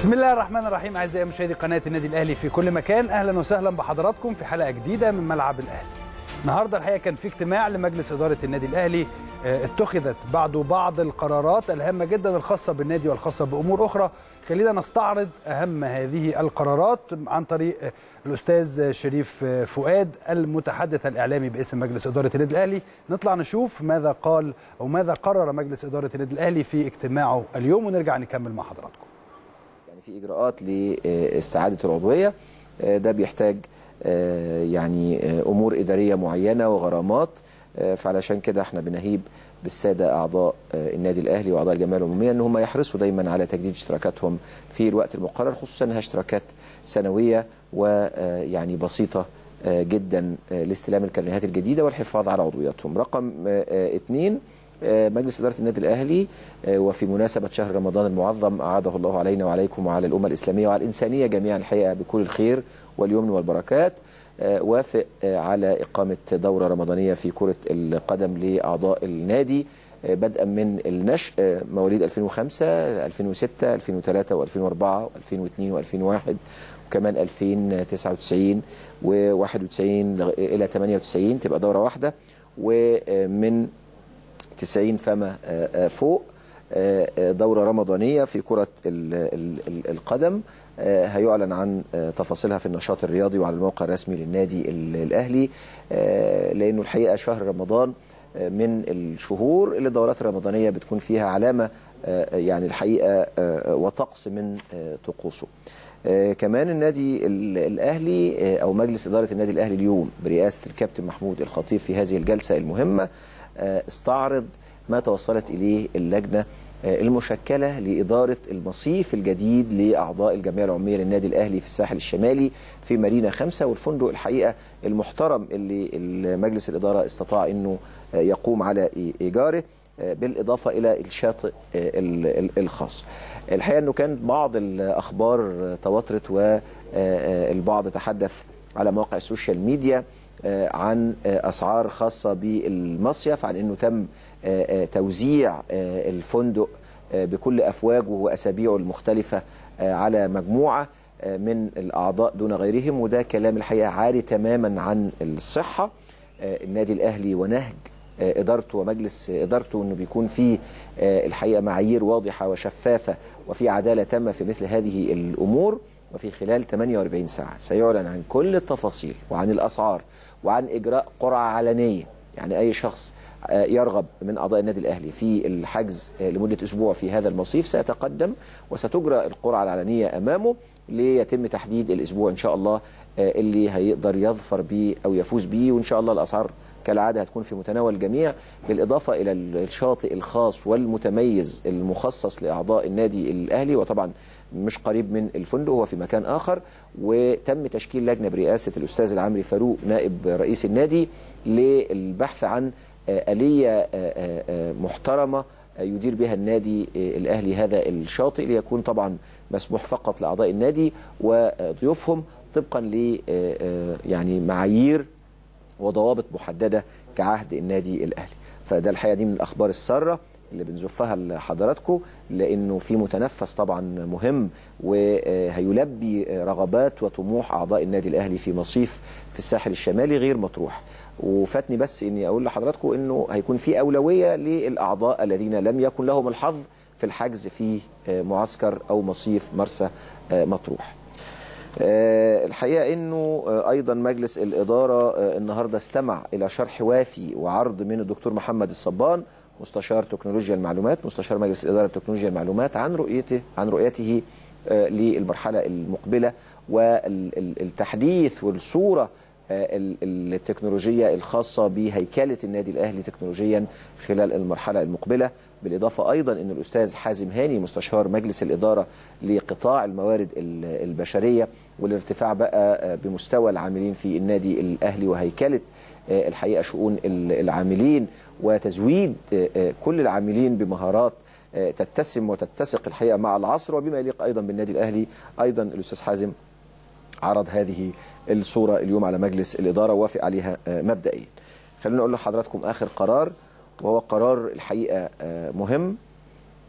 بسم الله الرحمن الرحيم اعزائي مشاهدي قناه النادي الاهلي في كل مكان اهلا وسهلا بحضراتكم في حلقه جديده من ملعب الاهلي النهارده الحقيقه كان في اجتماع لمجلس اداره النادي الاهلي آه، اتخذت بعده بعض القرارات الهامه جدا الخاصه بالنادي والخاصه بامور اخرى خلينا نستعرض اهم هذه القرارات عن طريق آه، الاستاذ شريف آه، فؤاد المتحدث الاعلامي باسم مجلس اداره النادي الاهلي نطلع نشوف ماذا قال او ماذا قرر مجلس اداره النادي الاهلي في اجتماعه اليوم ونرجع نكمل مع حضراتكم يعني في اجراءات لاستعاده العضويه آه، ده بيحتاج آه، يعني آه، امور اداريه معينه وغرامات آه، فعلشان كده احنا بنهيب بالساده اعضاء آه، النادي الاهلي واعضاء الجمعيه العموميه ان هم يحرصوا دايما على تجديد اشتراكاتهم في الوقت المقرر خصوصا انها اشتراكات سنويه ويعني بسيطه آه، جدا آه، لاستلام الكرنيهات الجديده والحفاظ على عضوياتهم. رقم آه، آه، اثنين آه، مجلس إدارة النادي الأهلي آه، وفي مناسبة شهر رمضان المعظم أعاده الله علينا وعليكم وعلى الأمة الإسلامية وعلى الإنسانية جميعا الحقيقة بكل الخير واليمن والبركات آه، وافق آه، على إقامة دورة رمضانية في كرة القدم لأعضاء النادي آه، بدءا من النشء آه، مواليد 2005 2006 2003 و2004 و2002 و2001 وكمان 2099 و91 إلى 98 تبقى دورة واحدة ومن 90 فما آه، آه، فوق آه، آه، دورة رمضانية في كرة ال- ال- ال- القدم آه، هيعلن عن آه، تفاصيلها في النشاط الرياضي وعلى الموقع الرسمي للنادي ال- الأهلي آه، لأنه الحقيقة شهر رمضان آه، من الشهور اللي الدورات الرمضانية بتكون فيها علامة آه، يعني الحقيقة آه، وطقس من آه، طقوسه آه، كمان النادي ال- الاهلي آه، او مجلس اداره النادي الاهلي اليوم برئاسه الكابتن محمود الخطيب في هذه الجلسه المهمه آه، استعرض ما توصلت اليه اللجنه آه، المشكله لاداره المصيف الجديد لاعضاء الجمعيه العموميه للنادي الاهلي في الساحل الشمالي في مارينا خمسة والفندق الحقيقه المحترم اللي مجلس الاداره استطاع انه آه، يقوم على إي- ايجاره آه، بالاضافه الى الشاطئ آه، ال- ال- الخاص. الحقيقه انه كان بعض الاخبار آه، تواترت والبعض تحدث على مواقع السوشيال ميديا آه، عن آه، اسعار خاصه بالمصيف عن انه تم آه، آه، توزيع آه، الفندق آه، بكل افواجه واسابيعه المختلفه آه، على مجموعه آه، من الاعضاء دون غيرهم وده كلام الحقيقه عاري تماما عن الصحه آه، النادي الاهلي ونهج آه، ادارته ومجلس ادارته انه بيكون في آه، الحقيقه معايير واضحه وشفافه وفي عداله تامه في مثل هذه الامور وفي خلال 48 ساعه سيعلن عن كل التفاصيل وعن الاسعار وعن اجراء قرعه علنيه يعني اي شخص آه، يرغب من اعضاء النادي الاهلي في الحجز آه، لمده اسبوع في هذا المصيف سيتقدم وستجرى القرعه العلنيه امامه ليتم تحديد الاسبوع ان شاء الله آه، اللي هيقدر يظفر بيه او يفوز بيه وان شاء الله الاسعار كالعاده هتكون في متناول الجميع بالاضافه الى الشاطئ الخاص والمتميز المخصص لاعضاء النادي الاهلي وطبعا مش قريب من الفندق هو في مكان اخر وتم تشكيل لجنه برئاسه الاستاذ العمري فاروق نائب رئيس النادي للبحث عن آه، اليه آه، آه، آه، محترمه آه، يدير بها النادي آه، الاهلي هذا الشاطئ ليكون طبعا مسموح فقط لاعضاء النادي وضيوفهم طبقا ل آه، آه، يعني معايير وضوابط محدده كعهد النادي الاهلي فده الحقيقه دي من الاخبار الساره اللي بنزفها لحضراتكم لانه في متنفس طبعا مهم وهيلبي رغبات وطموح اعضاء النادي الاهلي في مصيف في الساحل الشمالي غير مطروح وفاتني بس اني اقول لحضراتكم انه هيكون في اولويه للاعضاء الذين لم يكن لهم الحظ في الحجز في معسكر او مصيف مرسى مطروح آه، الحقيقه انه آه، ايضا مجلس الاداره آه، النهارده استمع الى شرح وافي وعرض من الدكتور محمد الصبان مستشار تكنولوجيا المعلومات مستشار مجلس الاداره لتكنولوجيا المعلومات عن رؤيته عن رؤيته آه، للمرحله المقبله والتحديث والصوره آه، ال- ال- التكنولوجيه الخاصه بهيكله النادي الاهلي تكنولوجيا خلال المرحله المقبله بالاضافه ايضا ان الاستاذ حازم هاني مستشار مجلس الاداره لقطاع الموارد ال- البشريه والارتفاع بقى آه، بمستوى العاملين في النادي الاهلي وهيكله آه، الحقيقه شؤون ال- العاملين وتزويد آه، آه، كل العاملين بمهارات آه، تتسم وتتسق الحقيقه مع العصر وبما يليق ايضا بالنادي الاهلي ايضا الاستاذ حازم عرض هذه الصورة اليوم على مجلس الإدارة ووافق عليها آه، مبدئيا خلونا نقول لحضراتكم آخر قرار وهو قرار الحقيقة آه، مهم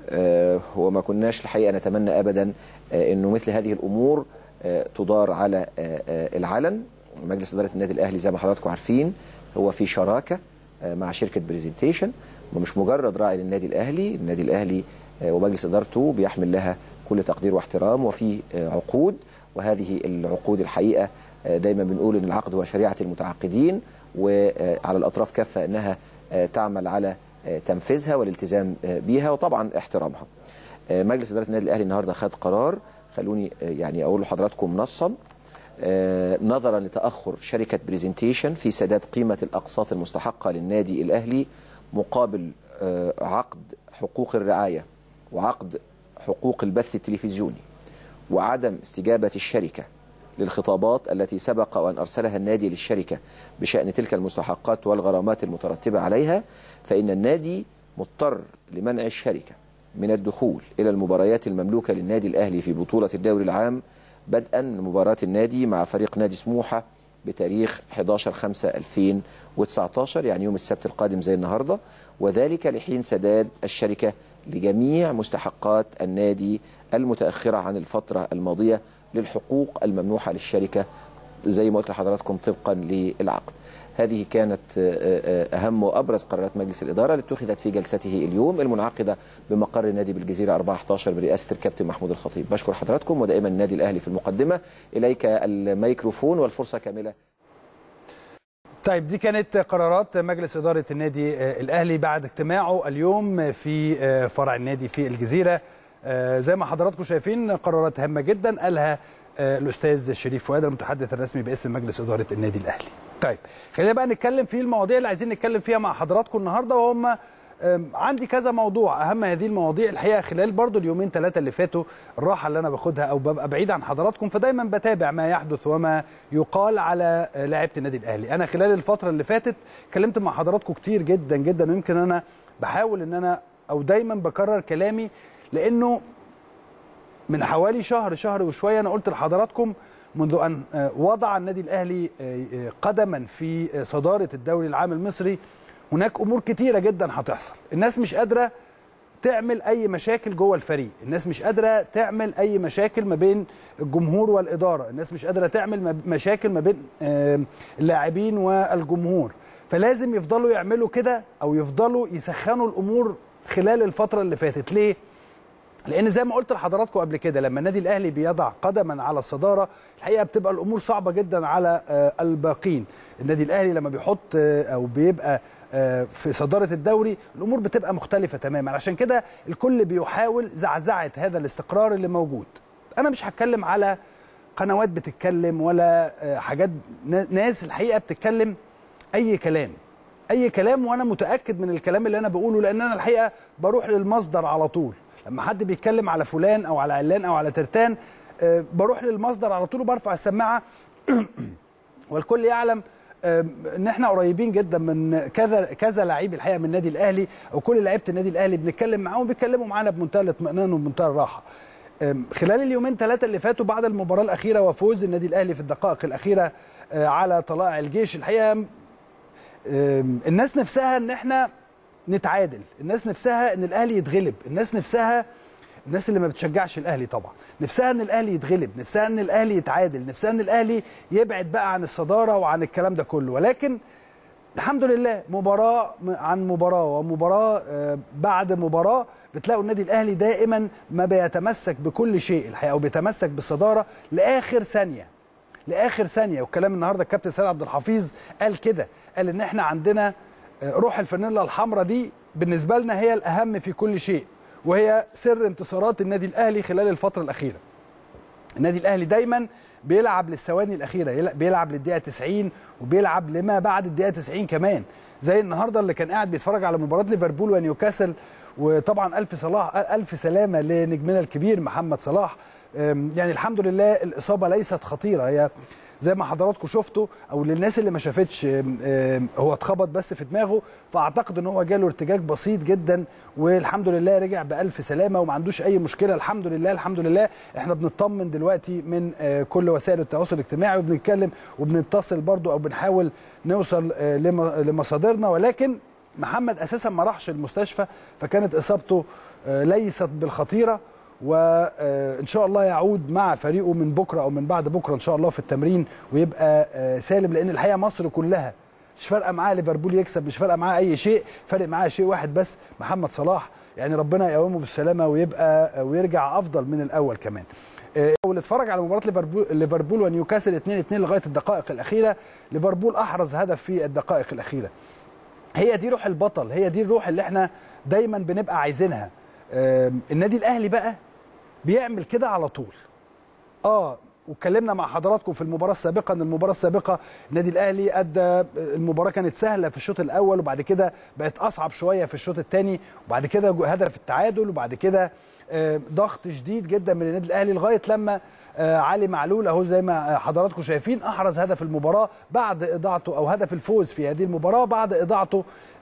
آه، وما كناش الحقيقه نتمنى ابدا آه، انه مثل هذه الامور آه، تدار على آه، آه، العلن مجلس اداره النادي الاهلي زي ما حضراتكم عارفين هو في شراكه آه، مع شركه برزنتيشن ومش مجرد راعي للنادي الاهلي النادي الاهلي آه، ومجلس ادارته بيحمل لها كل تقدير واحترام وفي آه، عقود وهذه العقود الحقيقه آه، دايما بنقول ان العقد هو شريعه المتعاقدين وعلى الاطراف كافه انها آه، تعمل على آه، تنفيذها والالتزام آه، بيها وطبعا احترامها. آه، مجلس اداره النادي الاهلي النهارده خد قرار خلوني آه، يعني اقول لحضراتكم نصا آه، نظرا لتاخر شركه بريزنتيشن في سداد قيمه الاقساط المستحقه للنادي الاهلي مقابل آه، عقد حقوق الرعايه وعقد حقوق البث التلفزيوني وعدم استجابه الشركه للخطابات التي سبق وان ارسلها النادي للشركه بشان تلك المستحقات والغرامات المترتبه عليها فان النادي مضطر لمنع الشركه من الدخول الى المباريات المملوكه للنادي الاهلي في بطوله الدوري العام بدءا من مباراه النادي مع فريق نادي سموحه بتاريخ 11 5 2019 يعني يوم السبت القادم زي النهارده وذلك لحين سداد الشركه لجميع مستحقات النادي المتاخره عن الفتره الماضيه للحقوق الممنوحه للشركه زي ما قلت لحضراتكم طبقا للعقد. هذه كانت آه، آه، اهم وابرز قرارات مجلس الاداره اللي اتخذت في جلسته اليوم المنعقده بمقر النادي بالجزيره 4 11 برئاسه الكابتن محمود الخطيب. بشكر حضراتكم ودائما النادي الاهلي في المقدمه اليك الميكروفون والفرصه كامله طيب دي كانت قرارات مجلس إدارة النادي آه، الأهلي بعد اجتماعه اليوم في آه، فرع النادي في الجزيرة آه، زي ما حضراتكم شايفين قرارات هامة جدا قالها آه، الأستاذ شريف فؤاد المتحدث الرسمي باسم مجلس إدارة النادي الأهلي طيب خلينا بقى نتكلم في المواضيع اللي عايزين نتكلم فيها مع حضراتكم النهاردة وهم أم، عندي كذا موضوع اهم هذه المواضيع الحقيقه خلال برضو اليومين ثلاثه اللي فاتوا الراحه اللي انا باخدها او ببقى بعيد عن حضراتكم فدايما بتابع ما يحدث وما يقال على آه، لاعيبه النادي الاهلي انا خلال الفتره اللي فاتت اتكلمت مع حضراتكم كتير جدا جدا ويمكن انا بحاول ان انا او دايما بكرر كلامي لانه من حوالي شهر شهر وشويه انا قلت لحضراتكم منذ ان آه، وضع النادي الاهلي آه، آه، قدما في آه، صداره الدوري العام المصري هناك امور كتيره جدا هتحصل الناس مش قادره تعمل اي مشاكل جوه الفريق الناس مش قادره تعمل اي مشاكل ما بين الجمهور والاداره الناس مش قادره تعمل ما- مشاكل ما بين آه، اللاعبين والجمهور فلازم يفضلوا يعملوا كده او يفضلوا يسخنوا الامور خلال الفتره اللي فاتت ليه لان زي ما قلت لحضراتكم قبل كده لما النادي الاهلي بيضع قدما على الصداره الحقيقه بتبقى الامور صعبه جدا على آه، الباقين النادي الاهلي لما بيحط آه، او بيبقى آه، في صداره الدوري الامور بتبقى مختلفه تماما عشان كده الكل بيحاول زعزعه هذا الاستقرار اللي موجود انا مش هتكلم على قنوات بتتكلم ولا آه، حاجات نا- ناس الحقيقه بتتكلم اي كلام اي كلام وانا متاكد من الكلام اللي انا بقوله لان انا الحقيقه بروح للمصدر على طول لما حد بيتكلم على فلان او على علان او على ترتان آه، بروح للمصدر على طول وبرفع السماعه والكل يعلم آه، ان احنا قريبين جدا من كذا كذا لعيب الحقيقه من النادي الاهلي او كل لعيبه النادي الاهلي بنتكلم معاهم وبيتكلموا معانا بمنتهى الاطمئنان وبمنتهى الراحه آم، خلال اليومين ثلاثه اللي فاتوا بعد المباراه الاخيره وفوز النادي الاهلي في الدقائق الاخيره آه، على طلائع الجيش الحقيقه آم، الناس نفسها ان احنا نتعادل الناس نفسها ان الاهلي يتغلب الناس نفسها الناس اللي ما بتشجعش الاهلي طبعا نفسها ان الاهلي يتغلب نفسها ان الاهلي يتعادل نفسها ان الاهلي يبعد بقى عن الصداره وعن الكلام ده كله ولكن الحمد لله مباراه عن مباراه ومباراه آه، بعد مباراه بتلاقوا النادي الاهلي دائما ما بيتمسك بكل شيء الحقيقه وبيتمسك بالصداره لاخر ثانيه لاخر ثانيه والكلام النهارده الكابتن سيد عبد الحفيظ قال كده قال ان احنا عندنا آه، روح الفانيلا الحمراء دي بالنسبه لنا هي الاهم في كل شيء وهي سر انتصارات النادي الاهلي خلال الفتره الاخيره النادي الاهلي دايما بيلعب للثواني الاخيره يلع- بيلعب للدقيقه 90 وبيلعب لما بعد الدقيقه 90 كمان زي النهارده اللي كان قاعد بيتفرج على مباراه ليفربول ونيوكاسل وطبعا الف صلاح الف سلامه لنجمنا الكبير محمد صلاح أم، يعني الحمد لله الاصابه ليست خطيره هي زي ما حضراتكم شفتوا او للناس اللي ما شافتش أم، أم، هو اتخبط بس في دماغه فاعتقد ان هو جاله ارتجاج بسيط جدا والحمد لله رجع بالف سلامه وما عندوش اي مشكله الحمد لله الحمد لله احنا بنطمن دلوقتي من آه، كل وسائل التواصل الاجتماعي وبنتكلم وبنتصل برضو او بنحاول نوصل آه، لم- لمصادرنا ولكن محمد اساسا ما راحش المستشفى فكانت اصابته آه، ليست بالخطيره وان شاء الله يعود مع فريقه من بكره او من بعد بكره ان شاء الله في التمرين ويبقى آه، سالم لان الحقيقه مصر كلها مش فارقه معاه ليفربول يكسب مش فارقه معاه اي شيء فارق معاه شيء واحد بس محمد صلاح يعني ربنا يقومه بالسلامه ويبقى ويرجع افضل من الاول كمان آه، واللي اتفرج على مباراه ليفربول ليفربول ونيوكاسل 2 2 لغايه الدقائق الاخيره ليفربول احرز هدف في الدقائق الاخيره هي دي روح البطل هي دي الروح اللي احنا دايما بنبقى عايزينها آم، النادي الاهلي بقى بيعمل كده على طول اه واتكلمنا مع حضراتكم في المباراه السابقه ان المباراه السابقه النادي الاهلي ادى المباراه كانت سهله في الشوط الاول وبعد كده بقت اصعب شويه في الشوط الثاني وبعد كده جو- هدف التعادل وبعد كده آه، ضغط شديد جدا من النادي الاهلي لغايه لما آه، علي معلول اهو زي ما حضراتكم شايفين احرز هدف المباراه بعد اضاعته او هدف الفوز في هذه المباراه بعد اضاعته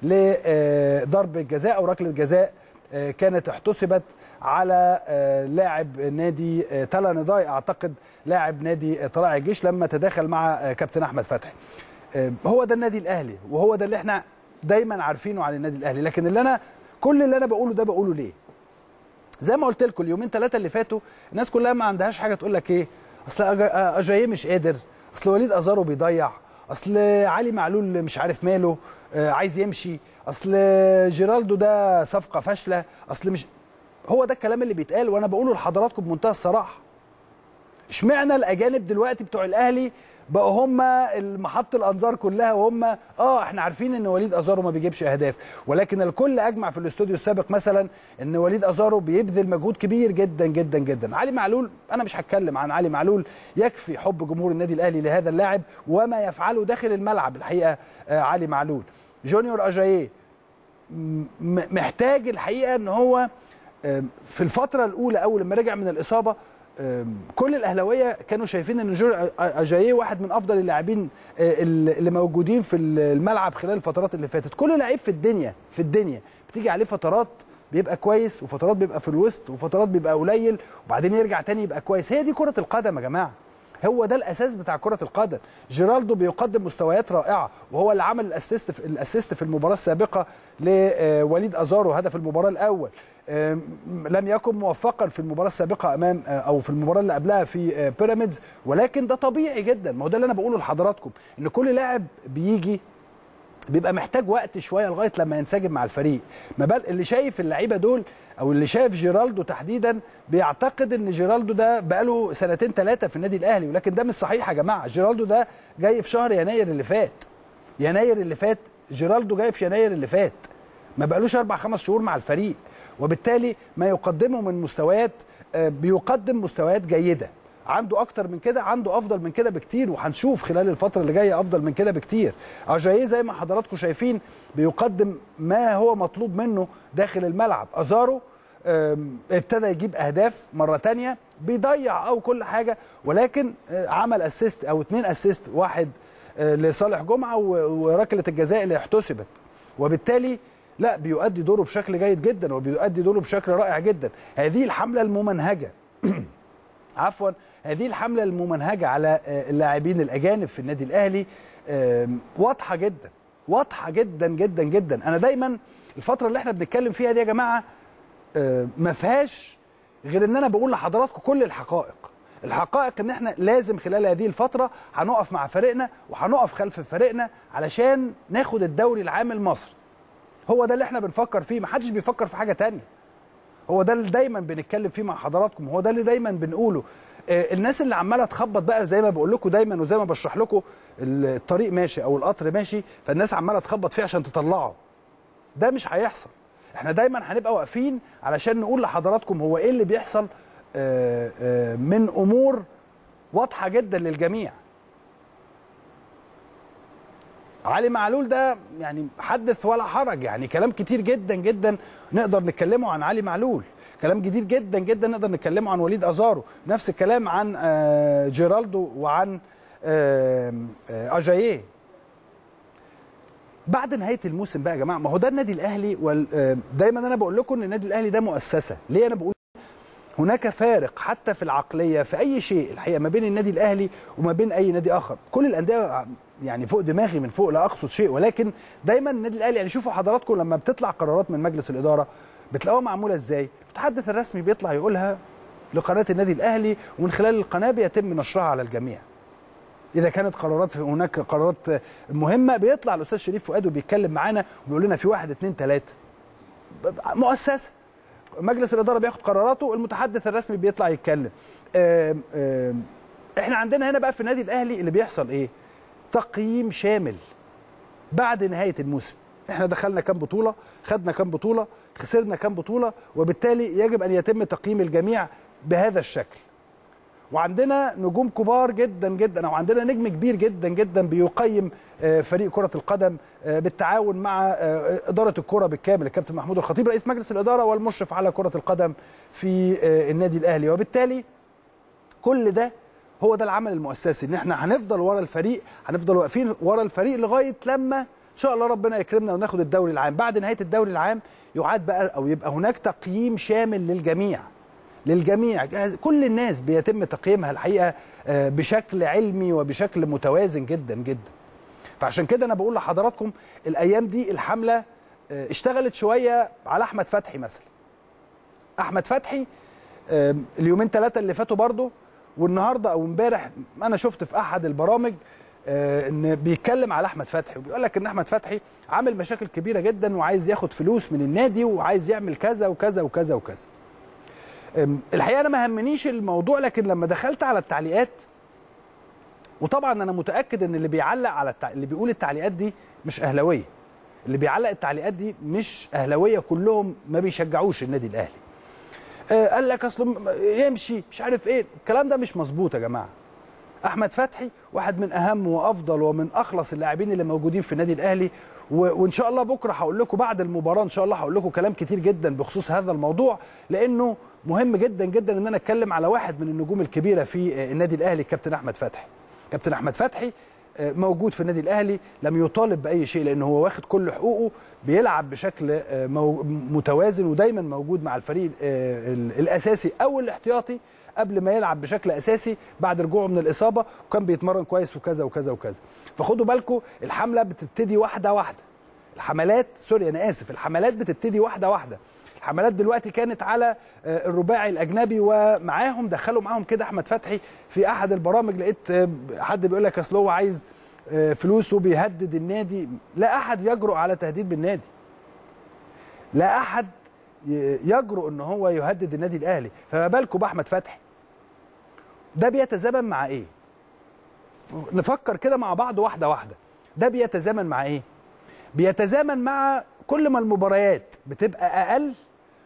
لضرب الجزاء او ركله جزاء آه، كانت احتسبت على آه، لاعب نادي آه، تلا نضاي اعتقد لاعب نادي آه، طلائع الجيش لما تداخل مع آه، كابتن احمد فتحي آه، هو ده النادي الاهلي وهو ده اللي احنا دايما عارفينه عن النادي الاهلي لكن اللي انا كل اللي انا بقوله ده بقوله ليه زي ما قلت لكم اليومين ثلاثه اللي فاتوا الناس كلها ما عندهاش حاجه تقول لك ايه اصل أجا- اجاييه مش قادر اصل وليد ازارو بيضيع اصل علي معلول مش عارف ماله آه، عايز يمشي اصل جيرالدو ده صفقه فاشله اصل مش هو ده الكلام اللي بيتقال وانا بقوله لحضراتكم بمنتهى الصراحه اشمعنى الاجانب دلوقتي بتوع الاهلي بقوا هم محط الانظار كلها وهم اه احنا عارفين ان وليد ازارو ما بيجيبش اهداف ولكن الكل اجمع في الاستوديو السابق مثلا ان وليد ازارو بيبذل مجهود كبير جدا جدا جدا علي معلول انا مش هتكلم عن علي معلول يكفي حب جمهور النادي الاهلي لهذا اللاعب وما يفعله داخل الملعب الحقيقه آه علي معلول جونيور اجاييه م- محتاج الحقيقه ان هو آم، في الفتره الاولى اول لما رجع من الاصابه آم، كل الاهلاويه كانوا شايفين ان جور اجاييه واحد من افضل اللاعبين آه، اللي موجودين في الملعب خلال الفترات اللي فاتت كل لعيب في الدنيا في الدنيا بتيجي عليه فترات بيبقى كويس وفترات بيبقى في الوسط وفترات بيبقى قليل وبعدين يرجع تاني يبقى كويس هي دي كره القدم يا جماعه هو ده الاساس بتاع كره القدم جيرالدو بيقدم مستويات رائعه وهو اللي عمل الاسيست في الاسيست في المباراه السابقه لوليد ازارو هدف المباراه الاول آم، لم يكن موفقا في المباراه السابقه امام آه، او في المباراه اللي قبلها في آه، بيراميدز ولكن ده طبيعي جدا ما هو ده اللي انا بقوله لحضراتكم ان كل لاعب بيجي بيبقى محتاج وقت شويه لغايه لما ينسجم مع الفريق ما بال اللي شايف اللعيبه دول او اللي شايف جيرالدو تحديدا بيعتقد ان جيرالدو ده بقاله سنتين ثلاثه في النادي الاهلي ولكن ده مش صحيح يا جماعه جيرالدو ده جاي في شهر يناير اللي فات يناير اللي فات جيرالدو جاي في يناير اللي فات ما بقالوش اربع خمس شهور مع الفريق وبالتالي ما يقدمه من مستويات آه، بيقدم مستويات جيده عنده اكتر من كده عنده افضل من كده بكتير وهنشوف خلال الفتره اللي جايه افضل من كده بكتير اجاييه زي ما حضراتكم شايفين بيقدم ما هو مطلوب منه داخل الملعب ازارو آم، ابتدى يجيب اهداف مره تانية بيضيع او كل حاجه ولكن آه، عمل اسيست او اتنين اسيست واحد آه، لصالح جمعه و- وركله الجزاء اللي احتسبت وبالتالي لا بيؤدي دوره بشكل جيد جدا وبيؤدي دوره بشكل رائع جدا هذه الحمله الممنهجه عفوا هذه الحمله الممنهجه على آه، اللاعبين الاجانب في النادي الاهلي آم، واضحه جدا واضحه جدا جدا جدا انا دايما الفتره اللي احنا بنتكلم فيها دي يا جماعه آه، ما فيهاش غير ان انا بقول لحضراتكم كل الحقائق الحقائق ان احنا لازم خلال هذه الفتره هنقف مع فريقنا وهنقف خلف فريقنا علشان ناخد الدوري العام المصري هو ده اللي احنا بنفكر فيه محدش بيفكر في حاجه تانية هو ده اللي دايما بنتكلم فيه مع حضراتكم هو ده اللي دايما بنقوله آه، الناس اللي عماله تخبط بقى زي ما بقول لكم دايما وزي ما بشرح لكم الطريق ماشي او القطر ماشي فالناس عماله تخبط فيه عشان تطلعه ده مش هيحصل احنا دايما هنبقى واقفين علشان نقول لحضراتكم هو ايه اللي بيحصل آه، آه، من امور واضحه جدا للجميع علي معلول ده يعني حدث ولا حرج يعني كلام كتير جدا جدا نقدر نتكلمه عن علي معلول كلام كتير جدا جدا نقدر نتكلمه عن وليد ازارو نفس الكلام عن آه، جيرالدو وعن آه، آه، اجاييه بعد نهايه الموسم بقى يا جماعه ما هو ده النادي الاهلي وال- آه، دايما انا بقول لكم ان النادي الاهلي ده مؤسسه ليه انا بقول هناك فارق حتى في العقليه في اي شيء الحقيقه ما بين النادي الاهلي وما بين اي نادي اخر كل الانديه يعني فوق دماغي من فوق لا اقصد شيء ولكن دايما النادي الاهلي يعني شوفوا حضراتكم لما بتطلع قرارات من مجلس الاداره بتلاقوها معموله ازاي المتحدث الرسمي بيطلع يقولها لقناه النادي الاهلي ومن خلال القناه بيتم نشرها على الجميع اذا كانت قرارات هناك قرارات مهمه بيطلع الاستاذ شريف فؤاد وبيتكلم معانا وبيقول لنا في واحد اثنين ثلاثه مؤسسه مجلس الاداره بياخد قراراته المتحدث الرسمي بيطلع يتكلم آم آم احنا عندنا هنا بقى في النادي الاهلي اللي بيحصل ايه تقييم شامل بعد نهايه الموسم احنا دخلنا كام بطوله خدنا كام بطوله خسرنا كام بطوله وبالتالي يجب ان يتم تقييم الجميع بهذا الشكل وعندنا نجوم كبار جدا جدا او عندنا نجم كبير جدا جدا بيقيم فريق كره القدم بالتعاون مع اداره الكره بالكامل الكابتن محمود الخطيب رئيس مجلس الاداره والمشرف على كره القدم في النادي الاهلي وبالتالي كل ده هو ده العمل المؤسسي ان احنا هنفضل ورا الفريق هنفضل واقفين ورا الفريق لغايه لما ان شاء الله ربنا يكرمنا وناخد الدوري العام بعد نهايه الدوري العام يعاد بقى او يبقى هناك تقييم شامل للجميع للجميع كل الناس بيتم تقييمها الحقيقه بشكل علمي وبشكل متوازن جدا جدا فعشان كده انا بقول لحضراتكم الايام دي الحمله اشتغلت شويه على احمد فتحي مثلا احمد فتحي اليومين ثلاثه اللي فاتوا برضه والنهارده او امبارح انا شفت في احد البرامج ان بيتكلم على احمد فتحي وبيقول لك ان احمد فتحي عامل مشاكل كبيره جدا وعايز ياخد فلوس من النادي وعايز يعمل كذا وكذا وكذا وكذا الحقيقه انا ما همنيش الموضوع لكن لما دخلت على التعليقات وطبعا انا متاكد ان اللي بيعلق على التع... اللي بيقول التعليقات دي مش اهلاويه اللي بيعلق التعليقات دي مش اهلاويه كلهم ما بيشجعوش النادي الاهلي آه قال لك اصل يمشي مش عارف ايه الكلام ده مش مظبوط يا جماعه احمد فتحي واحد من اهم وافضل ومن اخلص اللاعبين اللي موجودين في النادي الاهلي و... وان شاء الله بكره هقول لكم بعد المباراه ان شاء الله هقول لكم كلام كتير جدا بخصوص هذا الموضوع لانه مهم جدا جدا ان انا اتكلم على واحد من النجوم الكبيره في النادي الاهلي كابتن احمد فتحي كابتن احمد فتحي موجود في النادي الاهلي لم يطالب باي شيء لانه هو واخد كل حقوقه بيلعب بشكل متوازن ودايما موجود مع الفريق الاساسي او الاحتياطي قبل ما يلعب بشكل اساسي بعد رجوعه من الاصابه وكان بيتمرن كويس وكذا وكذا وكذا فخدوا بالكم الحمله بتبتدي واحده واحده الحملات سوري انا اسف الحملات بتبتدي واحده واحده الحملات دلوقتي كانت على الرباعي الاجنبي ومعاهم دخلوا معاهم كده احمد فتحي في احد البرامج لقيت حد بيقول لك اصل هو عايز فلوس وبيهدد النادي لا احد يجرؤ على تهديد بالنادي لا احد يجرؤ ان هو يهدد النادي الاهلي فما بالكم باحمد فتحي ده بيتزامن مع ايه نفكر كده مع بعض واحده واحده ده بيتزامن مع ايه بيتزامن مع كل ما المباريات بتبقى اقل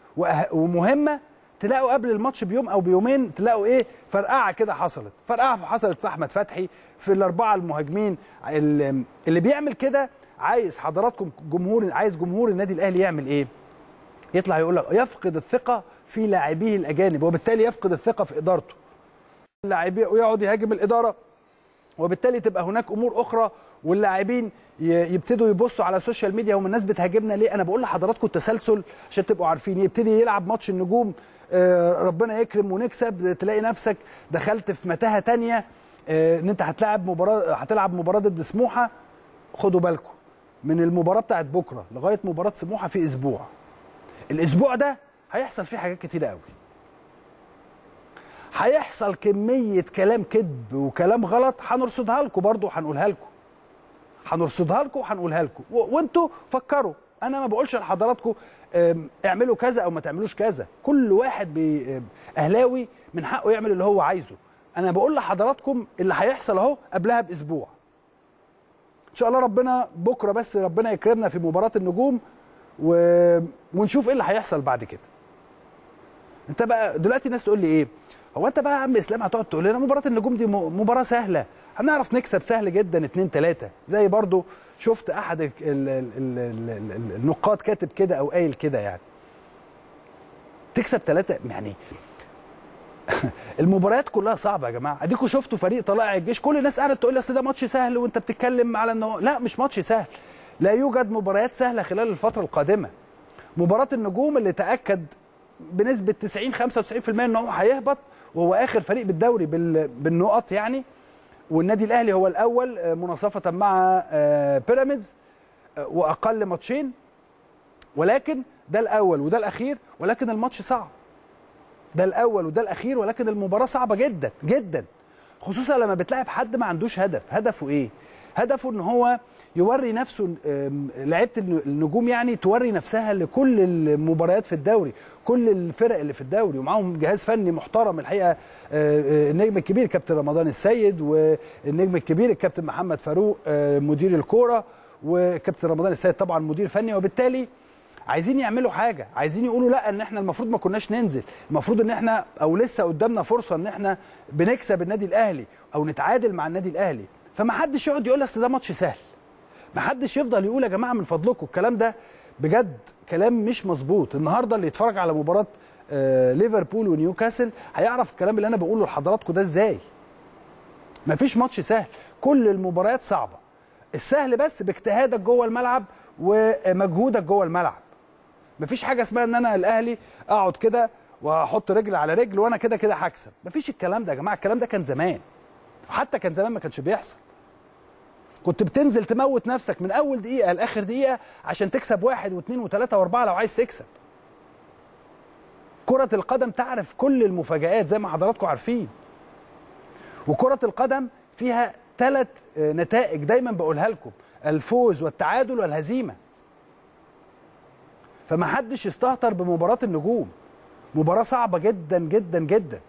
ومهمه تلاقوا قبل الماتش بيوم او بيومين تلاقوا ايه فرقعه كده حصلت فرقعه حصلت في احمد فتحي في الاربعه المهاجمين اللي بيعمل كده عايز حضراتكم جمهور عايز جمهور النادي الاهلي يعمل ايه يطلع يقول لك يفقد الثقه في لاعبيه الاجانب وبالتالي يفقد الثقه في ادارته اللاعبين ويقعد يهاجم الاداره وبالتالي تبقى هناك امور اخرى واللاعبين يبتدوا يبصوا على السوشيال ميديا ومن الناس بتهاجمنا ليه انا بقول لحضراتكم التسلسل عشان تبقوا عارفين يبتدي يلعب ماتش النجوم ربنا يكرم ونكسب تلاقي نفسك دخلت في متاهه تانية ان انت هتلعب مباراه هتلعب مباراه ضد سموحه خدوا بالكم من المباراه بتاعت بكره لغايه مباراه سموحه في اسبوع الاسبوع ده هيحصل فيه حاجات كتيره قوي هيحصل كميه كلام كذب وكلام غلط هنرصدها لكم برضه وهنقولها لكم هنرصدها لكم وهنقولها لكم وانتوا فكروا انا ما بقولش لحضراتكم اعملوا كذا او ما تعملوش كذا كل واحد بي اهلاوي من حقه يعمل اللي هو عايزه انا بقول لحضراتكم اللي هيحصل اهو قبلها باسبوع ان شاء الله ربنا بكره بس ربنا يكرمنا في مباراه النجوم و... ونشوف ايه اللي هيحصل بعد كده انت بقى دلوقتي الناس تقول لي ايه هو انت بقى يا عم اسلام هتقعد تقول لنا مباراه النجوم دي مباراه سهله هنعرف نكسب سهل جدا 2 3 زي برضو شفت احد ال ال ال ال النقاد كاتب كده او قايل كده يعني تكسب ثلاثة يعني المباريات كلها صعبه يا جماعه اديكوا شفتوا فريق طلائع الجيش كل الناس قاعده تقول اصل ده ماتش سهل وانت بتتكلم على انه لا مش ماتش سهل لا يوجد مباريات سهله خلال الفتره القادمه مباراه النجوم اللي تاكد بنسبه 90 95% ان هو هيهبط وهو اخر فريق بالدوري بالنقط يعني والنادي الاهلي هو الاول مناصفه مع بيراميدز واقل ماتشين ولكن ده الاول وده الاخير ولكن الماتش صعب ده الاول وده الاخير ولكن المباراه صعبه جدا جدا خصوصا لما بتلعب حد ما عندوش هدف هدفه ايه هدفه ان هو يوري نفسه آم، لعيبه الن- النجوم يعني توري نفسها لكل المباريات في الدوري كل الفرق اللي في الدوري ومعاهم جهاز فني محترم الحقيقه آه، آه، النجم الكبير كابتن رمضان السيد والنجم الكبير الكابتن محمد فاروق آه، مدير الكوره وكابتن رمضان السيد طبعا مدير فني وبالتالي عايزين يعملوا حاجه عايزين يقولوا لا ان احنا المفروض ما كناش ننزل المفروض ان احنا او لسه قدامنا فرصه ان احنا بنكسب النادي الاهلي او نتعادل مع النادي الاهلي فما حدش يقعد يقول اصل ده ماتش سهل ما حدش يفضل يقول يا جماعه من فضلكم الكلام ده بجد كلام مش مظبوط النهارده اللي يتفرج على مباراه آه، ليفربول ونيوكاسل هيعرف الكلام اللي انا بقوله لحضراتكم ده ازاي مفيش ماتش سهل كل المباريات صعبه السهل بس باجتهادك جوه الملعب ومجهودك جوه الملعب مفيش حاجه اسمها ان انا الاهلي اقعد كده واحط رجل على رجل وانا كده كده هكسب مفيش الكلام ده يا جماعه الكلام ده كان زمان وحتى كان زمان ما كانش بيحصل كنت بتنزل تموت نفسك من اول دقيقه لاخر دقيقه عشان تكسب واحد واثنين وثلاثه واربعه لو عايز تكسب كرة القدم تعرف كل المفاجآت زي ما حضراتكم عارفين وكرة القدم فيها ثلاث نتائج دايما بقولها لكم الفوز والتعادل والهزيمة فما حدش يستهتر بمباراة النجوم مباراة صعبة جدا جدا جدا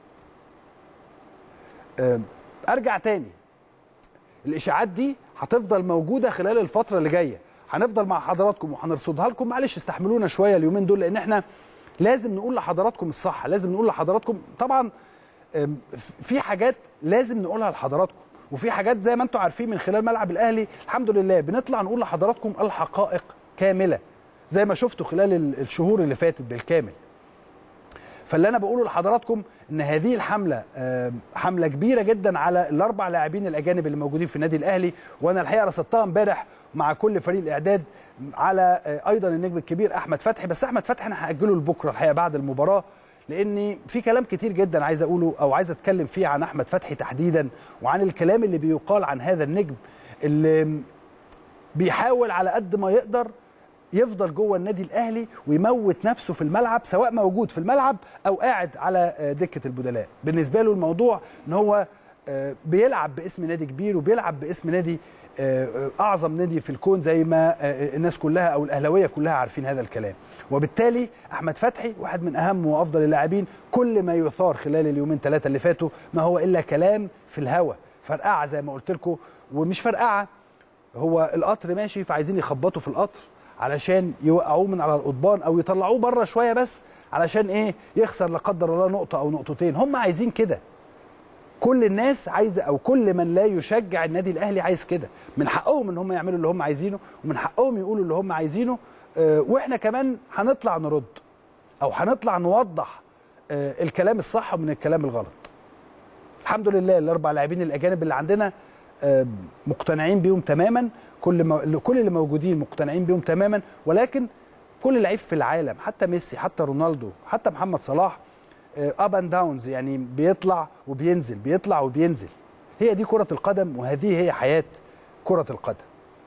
أم، ارجع تاني الاشاعات دي هتفضل موجوده خلال الفتره اللي جايه هنفضل مع حضراتكم وهنرصدها لكم معلش استحملونا شويه اليومين دول لان احنا لازم نقول لحضراتكم الصح لازم نقول لحضراتكم طبعا أم، في حاجات لازم نقولها لحضراتكم وفي حاجات زي ما انتم عارفين من خلال ملعب الاهلي الحمد لله بنطلع نقول لحضراتكم الحقائق كامله زي ما شفتوا خلال ال- الشهور اللي فاتت بالكامل فاللي انا بقوله لحضراتكم ان هذه الحمله آه، حمله كبيره جدا على الاربع لاعبين الاجانب اللي موجودين في النادي الاهلي وانا الحقيقه رصدتها امبارح مع كل فريق الاعداد على آه، ايضا النجم الكبير احمد فتحي بس احمد فتحي انا هاجله لبكره الحقيقه بعد المباراه لاني في كلام كتير جدا عايز اقوله او عايز اتكلم فيه عن احمد فتحي تحديدا وعن الكلام اللي بيقال عن هذا النجم اللي بيحاول على قد ما يقدر يفضل جوه النادي الاهلي ويموت نفسه في الملعب سواء موجود في الملعب او قاعد على آه، دكه البدلاء بالنسبه له الموضوع ان هو آه، بيلعب باسم نادي كبير وبيلعب باسم نادي آه، آه، اعظم نادي في الكون زي ما آه، الناس كلها او الاهلاويه كلها عارفين هذا الكلام وبالتالي احمد فتحي واحد من اهم وافضل اللاعبين كل ما يثار خلال اليومين ثلاثه اللي فاتوا ما هو الا كلام في الهوا فرقعه زي ما قلت لكم ومش فرقعه هو القطر ماشي فعايزين يخبطوا في القطر علشان يوقعوه من على القضبان او يطلعوه بره شويه بس علشان ايه يخسر لا قدر الله نقطه او نقطتين هم عايزين كده كل الناس عايزه او كل من لا يشجع النادي الاهلي عايز كده من حقهم ان هم يعملوا اللي هم عايزينه ومن حقهم يقولوا اللي هم عايزينه آه، واحنا كمان هنطلع نرد او هنطلع نوضح آه، الكلام الصح من الكلام الغلط الحمد لله الاربع لاعبين الاجانب اللي عندنا آه، مقتنعين بيهم تماما كل ما كل اللي موجودين مقتنعين بيهم تماما ولكن كل لعيب في العالم حتى ميسي حتى رونالدو حتى محمد صلاح اب اند داونز يعني بيطلع وبينزل بيطلع وبينزل هي دي كرة القدم وهذه هي حياة كرة القدم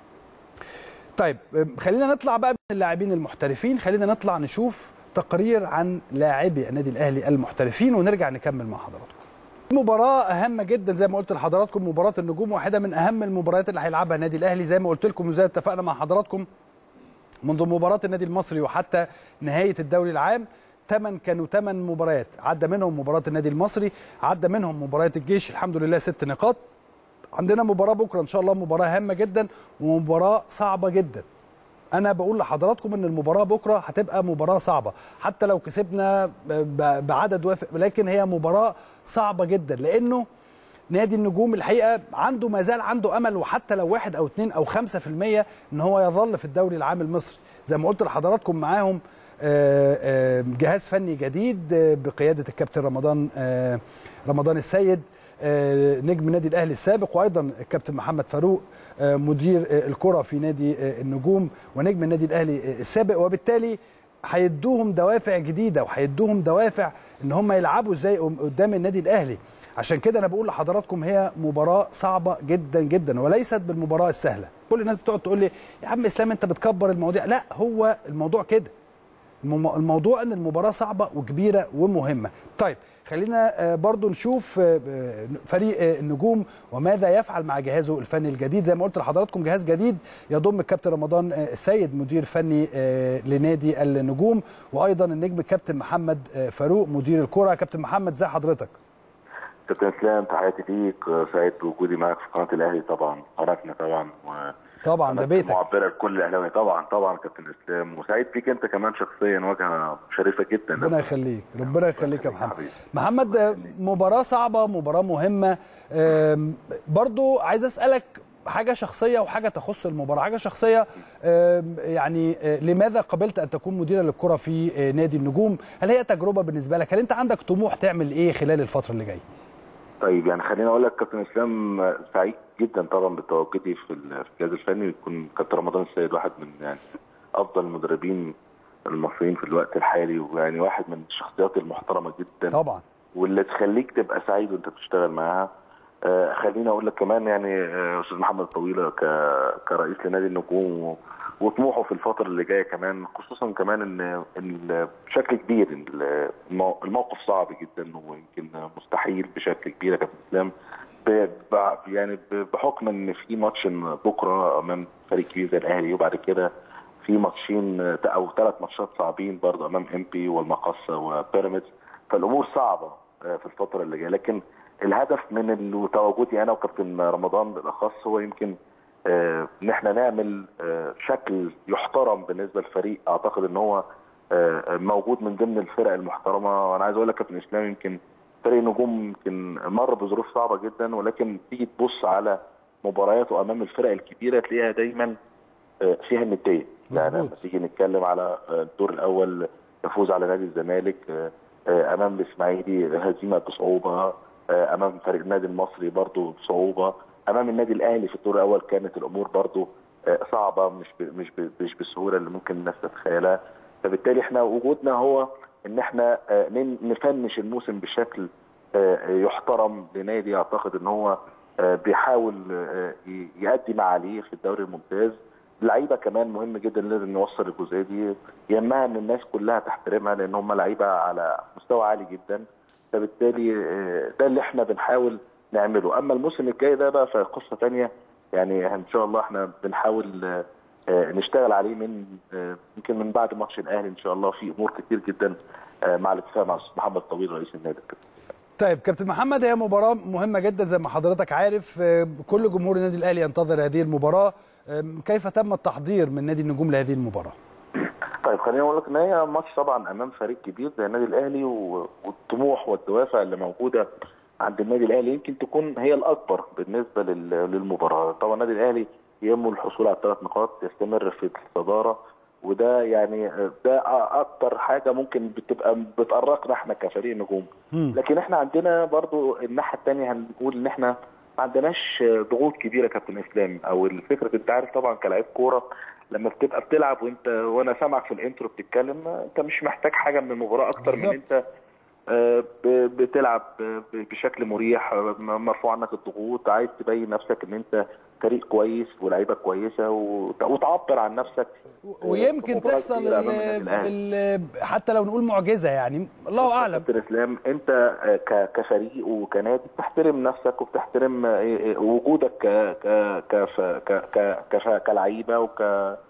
طيب آه، خلينا نطلع بقى من اللاعبين المحترفين خلينا نطلع نشوف تقرير عن لاعبي النادي الاهلي المحترفين ونرجع نكمل مع حضراتكم مباراة هامة جدا زي ما قلت لحضراتكم مباراة النجوم واحدة من أهم المباريات اللي هيلعبها النادي الأهلي زي ما قلت لكم وزي ما اتفقنا مع حضراتكم منذ مباراة النادي المصري وحتى نهاية الدوري العام ثمان كانوا ثمان مباريات عدى منهم مباراة النادي المصري عدى منهم مباراة الجيش الحمد لله ست نقاط عندنا مباراة بكرة إن شاء الله مباراة هامة جدا ومباراة صعبة جدا انا بقول لحضراتكم ان المباراه بكره هتبقى مباراه صعبه حتى لو كسبنا ب- بعدد وافق لكن هي مباراه صعبه جدا لانه نادي النجوم الحقيقه عنده ما زال عنده امل وحتى لو واحد او اثنين او خمسة في المية ان هو يظل في الدوري العام المصري زي ما قلت لحضراتكم معاهم آه، آه، جهاز فني جديد آه، بقياده الكابتن رمضان آه، رمضان السيد آه، نجم نادي الاهلي السابق وايضا الكابتن محمد فاروق آه، مدير آه، الكره في نادي آه، النجوم ونجم النادي الاهلي آه، السابق وبالتالي هيدوهم دوافع جديده وهيدوهم دوافع ان هم يلعبوا ازاي قدام النادي الاهلي عشان كده انا بقول لحضراتكم هي مباراه صعبه جدا جدا وليست بالمباراه السهله كل الناس بتقعد تقول لي يا عم اسلام انت بتكبر المواضيع لا هو الموضوع كده المم- الموضوع ان المباراه صعبه وكبيره ومهمه طيب خلينا آه، برضو نشوف آه، آه، فريق آه، النجوم وماذا يفعل مع جهازه الفني الجديد زي ما قلت لحضراتكم جهاز جديد يضم الكابتن رمضان آه، السيد مدير فني آه، لنادي النجوم وايضا النجم الكابتن محمد آه، فاروق مدير الكره كابتن محمد ازي حضرتك كابتن اسلام تحياتي ليك سعيد بوجودي معاك في قناه الاهلي طبعا قناتنا طبعا و طبعا ده بيتك معبره لكل الاهلاويه طبعا طبعا كابتن اسلام وسعيد بيك انت كمان شخصيا واجهه شريفه جدا ربنا يخليك ربنا يخليك يا محمد حبيبي. محمد آه، مباراة صعبة مباراة مهمة آم، برضو عايز أسألك حاجة شخصية وحاجة تخص المباراة حاجة شخصية آم، يعني آه، لماذا قبلت أن تكون مديرا للكرة في آه، نادي النجوم هل هي تجربة بالنسبة لك هل أنت عندك طموح تعمل إيه خلال الفترة اللي جاية طيب يعني خليني اقول لك كابتن اسلام سعيد جدا طبعا بتواجدي في ال- في الجهاز الفني يكون كابتن رمضان السيد واحد من يعني افضل المدربين المصريين في الوقت الحالي ويعني واحد من الشخصيات المحترمه جدا طبعا واللي تخليك تبقى سعيد وانت بتشتغل معاها آه خليني اقول لك كمان يعني آه، استاذ محمد طويله ك... كرئيس لنادي النجوم و... وطموحه في الفتره اللي جايه كمان خصوصا كمان ان ان بشكل كبير المو... الموقف صعب جدا ويمكن مستحيل بشكل كبير يا كابتن اسلام ب... ب... يعني ب- بحكم ان في ماتش بكره امام فريق كبير زي الاهلي وبعد كده في ماتشين آه، او ثلاث ماتشات صعبين برضه امام امبي والمقصه وبيراميدز فالامور صعبه آه، في الفتره اللي جايه لكن الهدف من ال- تواجدي انا وكابتن رمضان بالاخص هو يمكن آه، ان احنا نعمل آه، شكل يحترم بالنسبه للفريق اعتقد ان هو آه، موجود من ضمن الفرق المحترمه وانا عايز اقول لك كابتن اسلام يمكن فريق نجوم يمكن مر بظروف صعبه جدا ولكن تيجي تبص على مبارياته امام الفرق الكبيره تلاقيها دايما آه، فيها النديه يعني مظبوط. لما تيجي نتكلم على آه، الدور الاول الفوز على نادي الزمالك آه، آه، امام الاسماعيلي هزيمه بصعوبه آه، امام فريق النادي المصري برضو بصعوبه امام النادي الاهلي في الدور الاول كانت الامور برضو آه، صعبه مش ب- مش ب- مش بالسهوله اللي ممكن الناس تتخيلها فبالتالي احنا وجودنا هو ان احنا آه، ن- نفنش الموسم بشكل آه، يحترم لنادي اعتقد ان هو آه، بيحاول آه، ي- يأدي ما عليه في الدوري الممتاز لعيبه كمان مهم جدا لازم نوصل الجزئيه دي يهمها ان الناس كلها تحترمها لان هم لعيبه على مستوى عالي جدا فبالتالي آه، ده اللي احنا بنحاول نعمله اما الموسم الجاي ده بقى فقصه ثانيه يعني ان شاء الله احنا بنحاول آه، آه، نشتغل عليه من آه، يمكن من بعد ماتش الاهلي ان شاء الله في امور كتير جدا آه، مع الاتفاق مع أستاذ محمد طويل رئيس النادي طيب كابتن محمد هي مباراة مهمة جدا زي ما حضرتك عارف آه، كل جمهور النادي الأهلي ينتظر هذه المباراة آم، كيف تم التحضير من نادي النجوم لهذه المباراة؟ طيب خليني اقول لك ان هي ماتش طبعا امام فريق كبير زي النادي الاهلي و- والطموح والدوافع اللي موجوده عند النادي الاهلي يمكن تكون هي الاكبر بالنسبه لل- للمباراه طبعا النادي الاهلي يهمه الحصول على الثلاث نقاط يستمر في الصداره وده يعني ده اكتر حاجه ممكن بتبقى بتقرقنا احنا كفريق نجوم مم. لكن احنا عندنا برضو الناحيه الثانيه هنقول ان احنا ما عندناش ضغوط كبيره كابتن اسلام او الفكره انت عارف طبعا كلاعب كوره لما بتبقى بتلعب وانت وانا سامعك في الانترو بتتكلم انت مش محتاج حاجه من المباراه اكتر من بالظبط. انت آه، ب- بتلعب ب- بشكل مريح آه، م- مرفوع عنك الضغوط عايز تبين نفسك ان انت فريق كويس ولاعيبه كويسه وت- وتعبر عن نفسك ويمكن مباراة تحصل كبيرة أمام ال- النادي الأهلي. ال- حتى لو نقول معجزة يعني الله أعلم كابتن اسلام انت آه، ك- كفريق وكنادي بتحترم نفسك وبتحترم آه، آه، وجودك ك ك كف- ك ك كف- كلعيبه وك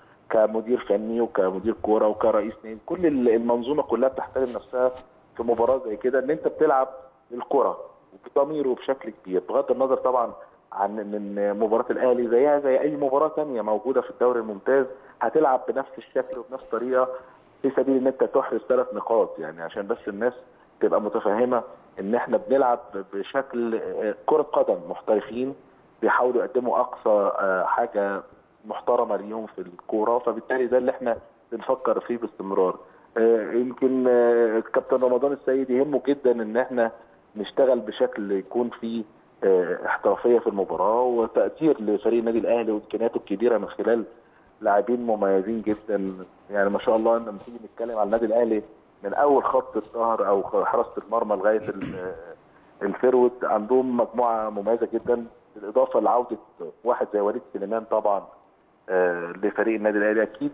كمدير فني وكمدير كوره وكرئيس نادي كل ال- المنظومه كلها بتحترم نفسها في مباراه زي كده ان انت بتلعب الكره وبضمير وبشكل كبير بغض النظر طبعا عن من مباراه الاهلي زيها زي اي مباراه ثانيه موجوده في الدوري الممتاز هتلعب بنفس الشكل وبنفس الطريقه في سبيل ان انت تحرز ثلاث نقاط يعني عشان بس الناس تبقى متفهمه ان احنا بنلعب بشكل آه، كره قدم محترفين بيحاولوا يقدموا اقصى آه، حاجه محترمه ليهم في الكوره فبالتالي ده اللي احنا بنفكر فيه باستمرار آه، يمكن آه، كابتن رمضان السيد يهمه جدا ان احنا نشتغل بشكل يكون فيه آه، احترافيه في المباراه وتقدير لفريق النادي الاهلي وامكانياته الكبيره من خلال لاعبين مميزين جدا يعني ما شاء الله لما تيجي نتكلم عن النادي الاهلي من اول خط الظهر او حراسه المرمى لغايه ال- الفيرود عندهم مجموعه مميزه جدا بالاضافه لعوده واحد زي وليد سليمان طبعا آه، لفريق النادي الاهلي اكيد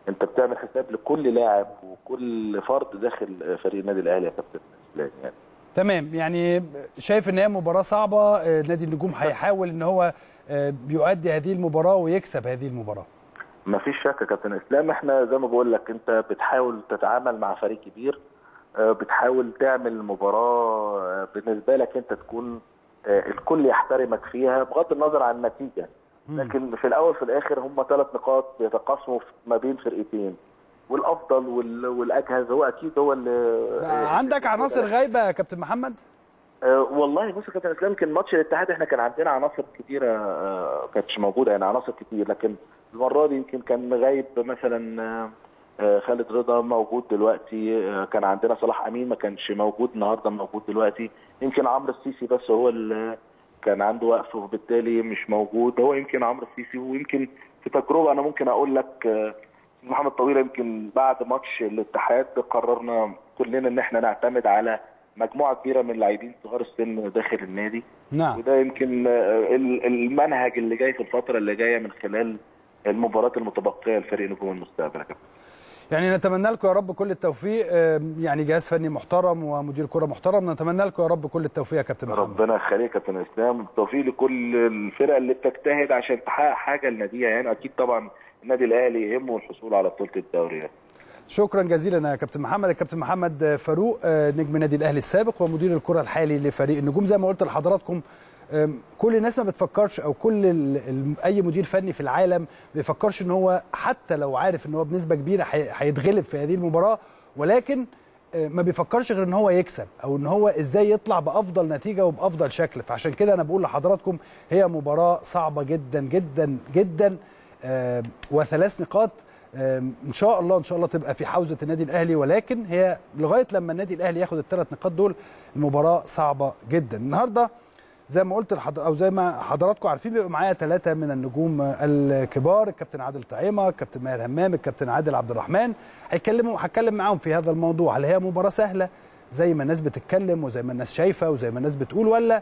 انت بتعمل حساب لكل لاعب وكل فرد داخل فريق النادي الاهلي يا كابتن اسلام يعني تمام يعني شايف ان هي مباراه صعبه آه، نادي النجوم هيحاول ان هو آه، يؤدي هذه المباراه ويكسب هذه المباراه ما فيش شك يا كابتن اسلام احنا زي ما بقول لك انت بتحاول تتعامل مع فريق كبير آه، بتحاول تعمل مباراه آه، بالنسبه لك انت تكون آه، الكل يحترمك فيها بغض النظر عن النتيجه لكن في الاول في الاخر هم ثلاث نقاط بيتقاسموا في- ما بين فرقتين والافضل وال- والاجهز هو اكيد هو اللي عندك عناصر غايبه يا كابتن محمد أه والله بص يا كابتن اسلام يمكن ماتش الاتحاد احنا كان عندنا عناصر كتيره أه كانتش موجوده يعني عناصر كتير لكن المره دي يمكن كان غايب مثلا أه آه، خالد رضا موجود دلوقتي آه، كان عندنا صلاح امين ما كانش موجود النهارده موجود دلوقتي يمكن عمرو السيسي بس هو اللي كان عنده وقف وبالتالي مش موجود هو يمكن عمرو السيسي ويمكن في تجربه انا ممكن اقول لك آه، محمد طويل يمكن بعد ماتش الاتحاد قررنا كلنا ان احنا نعتمد على مجموعه كبيره من اللاعبين صغار السن داخل النادي نعم وده يمكن آه، ال- المنهج اللي جاي في الفتره اللي جايه من خلال المباريات المتبقيه لفريق نجوم المستقبل يا كابتن. يعني نتمنى لكم يا رب كل التوفيق آم، يعني جهاز فني محترم ومدير كره محترم نتمنى لكم يا رب كل التوفيق يا كابتن محمد ربنا يخليك يا كابتن اسلام بالتوفيق لكل الفرق اللي بتجتهد عشان تحقق حاجه لناديها يعني اكيد طبعا النادي الاهلي يهمه الحصول على بطوله الدوري يعني. شكرا جزيلا يا كابتن محمد الكابتن محمد فاروق آه، نجم نادي الاهلي السابق ومدير الكره الحالي لفريق النجوم زي ما قلت لحضراتكم آم، كل الناس ما بتفكرش او كل ال- ال- اي مدير فني في العالم ما بيفكرش ان هو حتى لو عارف ان هو بنسبه كبيره هي- هيتغلب في هذه المباراه ولكن آه، ما بيفكرش غير ان هو يكسب او ان هو ازاي يطلع بافضل نتيجه وبافضل شكل فعشان كده انا بقول لحضراتكم هي مباراه صعبه جدا جدا جدا آه، وثلاث نقاط آم، ان شاء الله ان شاء الله تبقى في حوزه النادي الاهلي ولكن هي لغايه لما النادي الاهلي ياخد الثلاث نقاط دول المباراه صعبه جدا النهارده زي ما قلت لحضر او زي ما حضراتكم عارفين بيبقى معايا ثلاثه من النجوم الكبار الكابتن عادل طعيمه الكابتن ماهر همام الكابتن عادل عبد الرحمن هيتكلموا هتكلم معاهم في هذا الموضوع هل هي مباراه سهله زي ما الناس بتتكلم وزي ما الناس شايفه وزي ما الناس بتقول ولا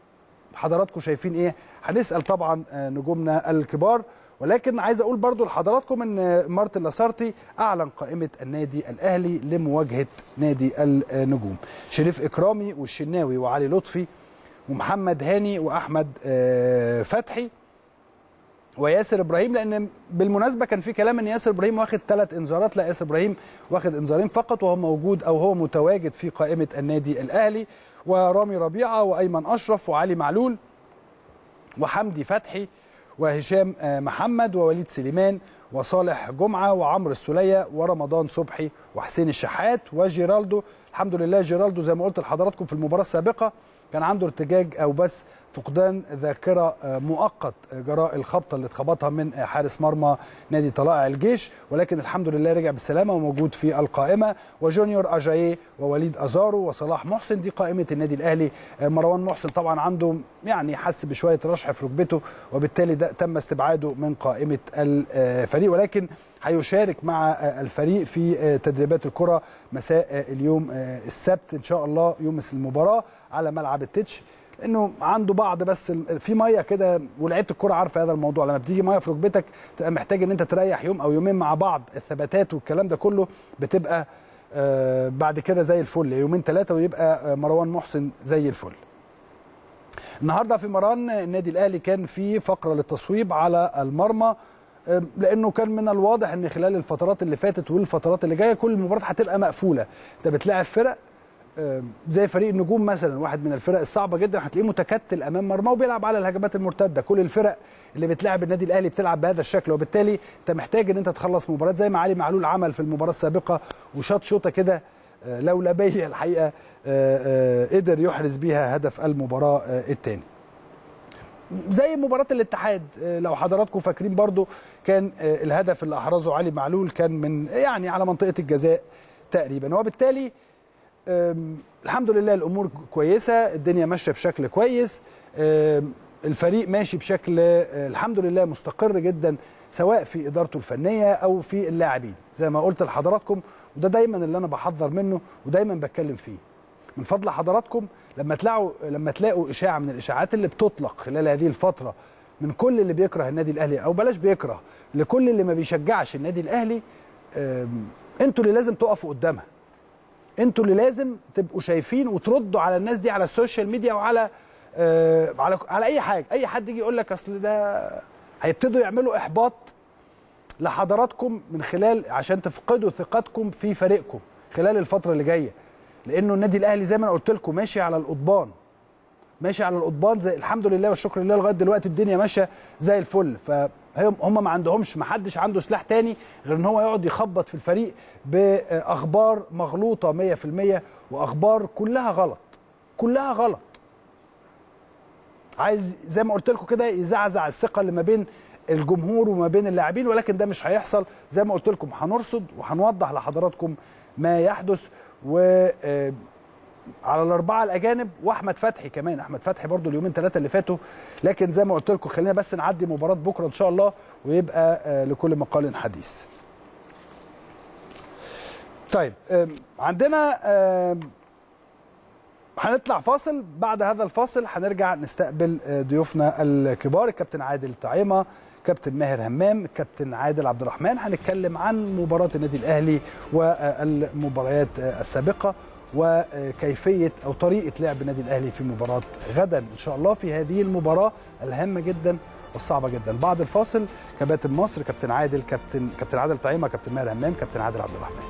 حضراتكم شايفين ايه هنسال طبعا آه، نجومنا الكبار ولكن عايز اقول برضو لحضراتكم ان مارتن لاسارتي اعلن قائمه النادي الاهلي لمواجهه نادي النجوم شريف اكرامي والشناوي وعلي لطفي ومحمد هاني واحمد آه، فتحي وياسر ابراهيم لان بالمناسبه كان في كلام ان ياسر ابراهيم واخد ثلاث انذارات لا ياسر ابراهيم واخد انذارين فقط وهو موجود او هو متواجد في قائمه النادي الاهلي ورامي ربيعه وايمن اشرف وعلي معلول وحمدي فتحي وهشام آه، محمد ووليد سليمان وصالح جمعه وعمرو السوليه ورمضان صبحي وحسين الشحات وجيرالدو الحمد لله جيرالدو زي ما قلت لحضراتكم في المباراه السابقه كان عنده ارتجاج او بس فقدان ذاكره آه، مؤقت آه، جراء الخبطه اللي اتخبطها من آه، حارس مرمى نادي طلائع الجيش ولكن الحمد لله رجع بالسلامه وموجود في القائمه وجونيور اجاييه ووليد ازارو وصلاح محسن دي قائمه النادي الاهلي آه، مروان محسن طبعا عنده يعني حس بشويه رشح في ركبته وبالتالي ده تم استبعاده من قائمه الفريق ولكن هيشارك مع آه، الفريق في آه، تدريبات الكره مساء آه، اليوم آه، السبت ان شاء الله يوم المباراه على ملعب التتش انه عنده بعض بس ال- في ميه كده ولعيبه الكوره عارفه هذا الموضوع لما بتيجي ميه في ركبتك تبقى محتاج ان انت تريح يوم او يومين مع بعض الثباتات والكلام ده كله بتبقى آه، بعد كده زي الفل يومين ثلاثه ويبقى آه، مروان محسن زي الفل النهارده في مران النادي الاهلي كان في فقره للتصويب على المرمى آه، لانه كان من الواضح ان خلال الفترات اللي فاتت والفترات اللي جايه كل المباريات هتبقى مقفوله انت بتلاعب فرق آه، زي فريق النجوم مثلا واحد من الفرق الصعبه جدا هتلاقيه متكتل امام مرمى وبيلعب على الهجمات المرتده كل الفرق اللي بتلعب النادي الاهلي بتلعب بهذا الشكل وبالتالي انت محتاج ان انت تخلص مباراه زي ما علي معلول عمل في المباراه السابقه وشاط شوطه كده آه، لولبيه الحقيقه آه، آه، قدر يحرز بيها هدف المباراه الثاني زي مباراة الاتحاد آه، لو حضراتكم فاكرين برضو كان آه، الهدف اللي أحرزه علي معلول كان من يعني على منطقة الجزاء تقريبا وبالتالي آم، الحمد لله الأمور كويسة الدنيا ماشية بشكل كويس آم، الفريق ماشي بشكل آه، الحمد لله مستقر جدا سواء في إدارته الفنية أو في اللاعبين زي ما قلت لحضراتكم وده دايما اللي أنا بحذر منه ودايما بتكلم فيه من فضل حضراتكم لما تلاقوا لما تلاقوا اشاعه من الاشاعات اللي بتطلق خلال هذه الفتره من كل اللي بيكره النادي الاهلي او بلاش بيكره لكل اللي ما بيشجعش النادي الاهلي آم، انتوا اللي لازم تقفوا قدامها انتوا اللي لازم تبقوا شايفين وتردوا على الناس دي على السوشيال ميديا وعلى آه على على اي حاجه اي حد يجي يقول لك اصل ده هيبتدوا يعملوا احباط لحضراتكم من خلال عشان تفقدوا ثقتكم في فريقكم خلال الفتره اللي جايه لانه النادي الاهلي زي ما انا قلت لكم ماشي على القضبان ماشي على القضبان زي الحمد لله والشكر لله لغايه دلوقتي الدنيا ماشيه زي الفل فهم هم ما عندهمش ما حدش عنده سلاح تاني غير ان هو يقعد يخبط في الفريق باخبار مغلوطه 100% واخبار كلها غلط كلها غلط عايز زي ما قلت لكم كده يزعزع الثقه اللي ما بين الجمهور وما بين اللاعبين ولكن ده مش هيحصل زي ما قلت لكم هنرصد وهنوضح لحضراتكم ما يحدث و آه، على الاربعه الاجانب واحمد فتحي كمان احمد فتحي برضو اليومين ثلاثه اللي فاتوا لكن زي ما قلت لكم خلينا بس نعدي مباراه بكره ان شاء الله ويبقى آه، لكل مقال حديث طيب آم، عندنا آم، هنطلع فاصل بعد هذا الفاصل هنرجع نستقبل آه، ضيوفنا الكبار الكابتن عادل طعيمه كابتن ماهر همام كابتن عادل عبد الرحمن هنتكلم عن مباراه النادي الاهلي والمباريات آه، السابقه وكيفيه او طريقه لعب النادي الاهلي في مباراه غدا ان شاء الله في هذه المباراه الهامه جدا والصعبه جدا بعد الفاصل كباتن مصر كابتن عادل كابتن كابتن عادل طعيمه كابتن ماهر همام كابتن عادل عبد الرحمن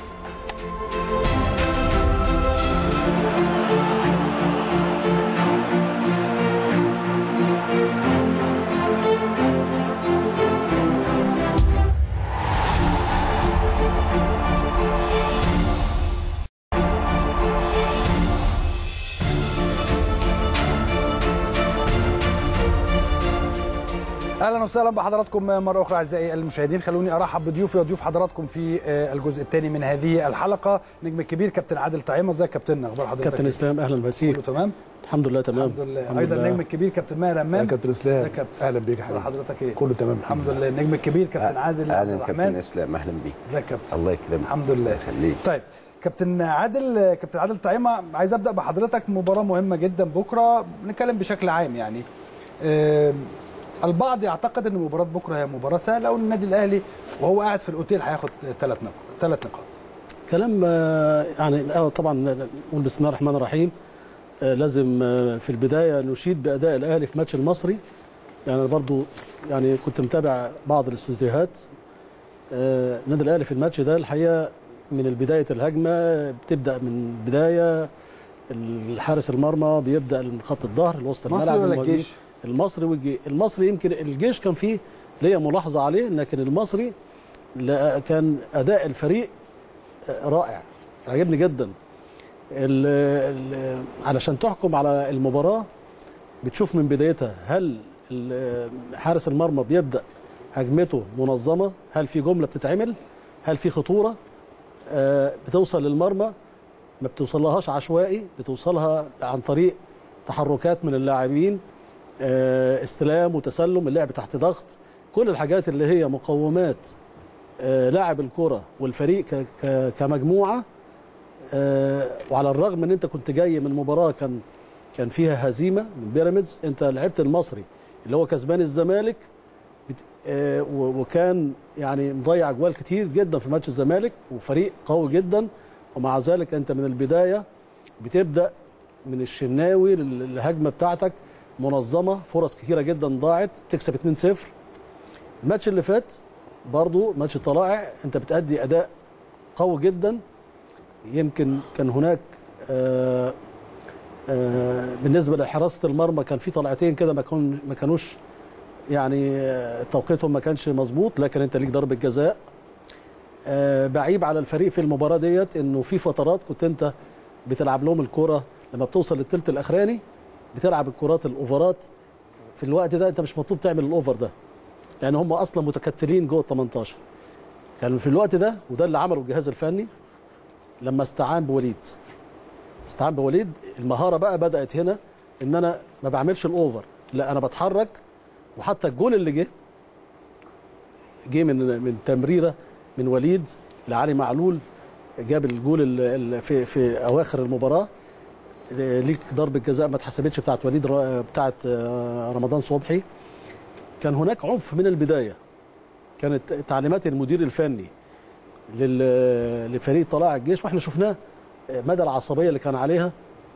اهلا وسهلا بحضراتكم مره اخرى اعزائي المشاهدين خلوني ارحب بضيوفي وضيوف حضراتكم في آه، الجزء الثاني من هذه الحلقه نجم الكبير كابتن عادل طعيمه ازيك يا كابتن اخبار حضرتك كابتن إيه؟ اسلام اهلا كله بسيك تمام الحمد لله تمام الحمد لله ايضا النجم الكبير كابتن ماهر همام يا كابتن اسلام ازيك يا كابتن اهلا بيك يا اخبار حبيبي حضرتك ايه كله تمام الحمد لله النجم الكبير كابتن عادل عبد اهلا كابتن الرحمن اسلام اهلا بيك ازيك يا كابتن الله يكرمك الحمد لله يخليك طيب كابتن عادل كابتن عادل طعيمه عايز ابدا بحضرتك مباراه مهمه جدا بكره نتكلم بشكل عام يعني آم، البعض يعتقد ان مباراه بكره هي مباراه سهله وان النادي الاهلي وهو قاعد في الاوتيل هياخد ثلاث نقاط ثلاث نقاط كلام آه، يعني الأول طبعا نقول بسم الله الرحمن الرحيم آه، لازم آه، في البدايه نشيد باداء الاهلي في ماتش المصري يعني أنا برضو يعني كنت متابع بعض الاستوديوهات آه، النادي الاهلي في الماتش ده الحقيقه من بدايه الهجمه بتبدا من بدايه الحارس المرمى بيبدا من خط الظهر لوسط مصري الملعب ولا المهاجمين. الجيش؟ المصري والجيش المصري يمكن الجيش كان فيه ليا ملاحظه عليه لكن المصري لا كان اداء الفريق رائع عجبني جدا ال ال علشان تحكم على المباراه بتشوف من بدايتها هل ال- حارس المرمى بيبدا هجمته منظمه هل في جمله بتتعمل هل في خطوره آه، بتوصل للمرمى ما بتوصلهاش عشوائي بتوصلها عن طريق تحركات من اللاعبين آه، استلام وتسلم اللعب تحت ضغط كل الحاجات اللي هي مقومات آه، لاعب الكرة والفريق ك- ك- كمجموعة آه، وعلى الرغم ان انت كنت جاي من مباراة كان كان فيها هزيمة من بيراميدز انت لعبت المصري اللي هو كسبان الزمالك بت- آه، و- وكان يعني مضيع اجوال كتير جدا في ماتش الزمالك وفريق قوي جدا ومع ذلك انت من البداية بتبدأ من الشناوي لل- للهجمة بتاعتك منظمة فرص كتيرة جدا ضاعت تكسب 2-0 الماتش اللي فات برضو ماتش الطلائع انت بتأدي اداء قوي جدا يمكن كان هناك آه آه بالنسبه لحراسه المرمى كان في طلعتين كده ما كان ما كانوش يعني آه، توقيتهم ما كانش مظبوط لكن انت ليك ضربه جزاء آه بعيب على الفريق في المباراه ديت انه في فترات كنت انت بتلعب لهم الكره لما بتوصل للثلث الاخراني بتلعب الكرات الاوفرات في الوقت ده انت مش مطلوب تعمل الاوفر ده لان هم اصلا متكتلين جوه ال 18 كان في الوقت ده وده اللي عمله الجهاز الفني لما استعان بوليد استعان بوليد المهاره بقى بدات هنا ان انا ما بعملش الاوفر لا انا بتحرك وحتى الجول اللي جه جه من من تمريره من وليد لعلي معلول جاب الجول ال- ال- في في اواخر المباراه ليك ضربه جزاء ما اتحسبتش بتاعت وليد را- بتاعت آه، رمضان صبحي كان هناك عنف من البدايه كانت تعليمات المدير الفني لل- لفريق طلائع الجيش واحنا شفناه مدى العصبيه اللي كان عليها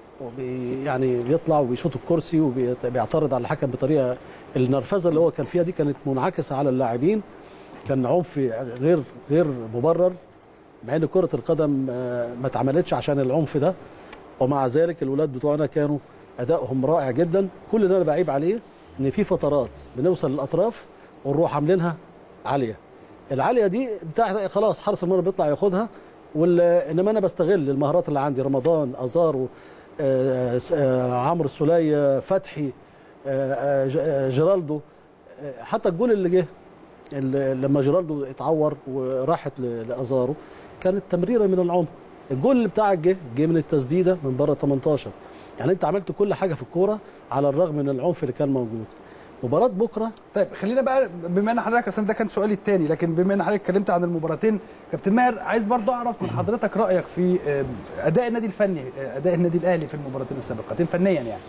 وبي يعني بيطلع وبيشوط الكرسي وبيعترض على الحكم بطريقه النرفزه اللي هو كان فيها دي كانت منعكسه على اللاعبين كان عنف غير غير مبرر مع ان كره القدم آه، ما اتعملتش عشان العنف ده ومع ذلك الولاد بتوعنا كانوا ادائهم رائع جدا كل اللي انا بعيب عليه ان في فترات بنوصل للاطراف ونروح عاملينها عاليه العاليه دي بتاع خلاص حارس المرمى بيطلع ياخدها وال- انما انا بستغل المهارات اللي عندي رمضان ازارو آه، س- آه، عمرو السوليه فتحي آه، آه، ج- آه، جيرالدو آه، حتى الجول اللي جه اللي لما جيرالدو اتعور وراحت ل- لازارو كانت تمريره من العمق الجول اللي بتاعك جه جه من التسديده من بره 18 يعني انت عملت كل حاجه في الكوره على الرغم من العنف اللي كان موجود مباراه بكره طيب خلينا بقى بما ان حضرتك اصلا ده كان سؤالي الثاني لكن بما ان حضرتك اتكلمت عن المباراتين كابتن ماهر عايز برضو اعرف من حضرتك رايك في آه، اداء النادي الفني آه، اداء النادي الاهلي في المباراتين السابقتين فنيا يعني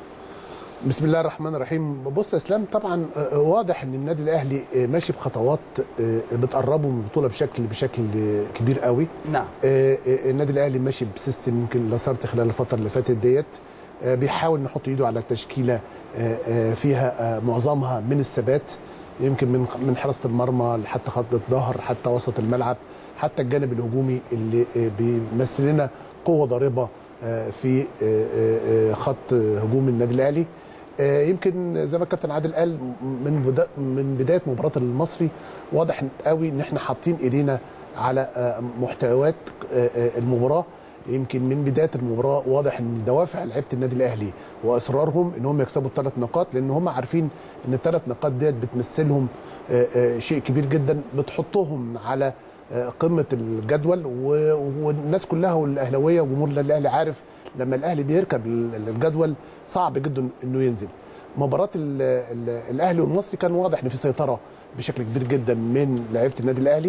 بسم الله الرحمن الرحيم بص يا اسلام طبعا آه، واضح ان النادي الاهلي آه، ماشي بخطوات آه، بتقربه من البطوله بشكل بشكل آه، كبير قوي نعم آه، آه، النادي الاهلي ماشي بسيستم يمكن لصرت خلال الفتره اللي فاتت ديت آه، بيحاول نحط ايده على تشكيله آه، آه، فيها آه، معظمها من الثبات يمكن من من حراسه المرمى لحتى خط الظهر حتى وسط الملعب حتى الجانب الهجومي اللي آه، بيمثل لنا قوه ضاربه آه، في آه، آه، آه، خط آه، هجوم النادي الاهلي آه، يمكن زي ما الكابتن عادل قال من بدا من بدايه مباراه المصري واضح قوي ان احنا حاطين ايدينا على آه، محتويات آه، آه، المباراه يمكن من بدايه المباراه واضح ان دوافع لعيبه النادي الاهلي واصرارهم ان هم يكسبوا الثلاث نقاط لان هم عارفين ان الثلاث نقاط ديت بتمثلهم آه، آه، شيء كبير جدا بتحطهم على آه، قمه الجدول و- والناس كلها والاهلاويه وجمهور النادي الاهلي عارف لما الاهلي بيركب ال- الجدول صعب جدا انه ينزل مباراه ال- ال- الاهلي والمصري كان واضح ان في سيطره بشكل كبير جدا من لعيبه النادي الاهلي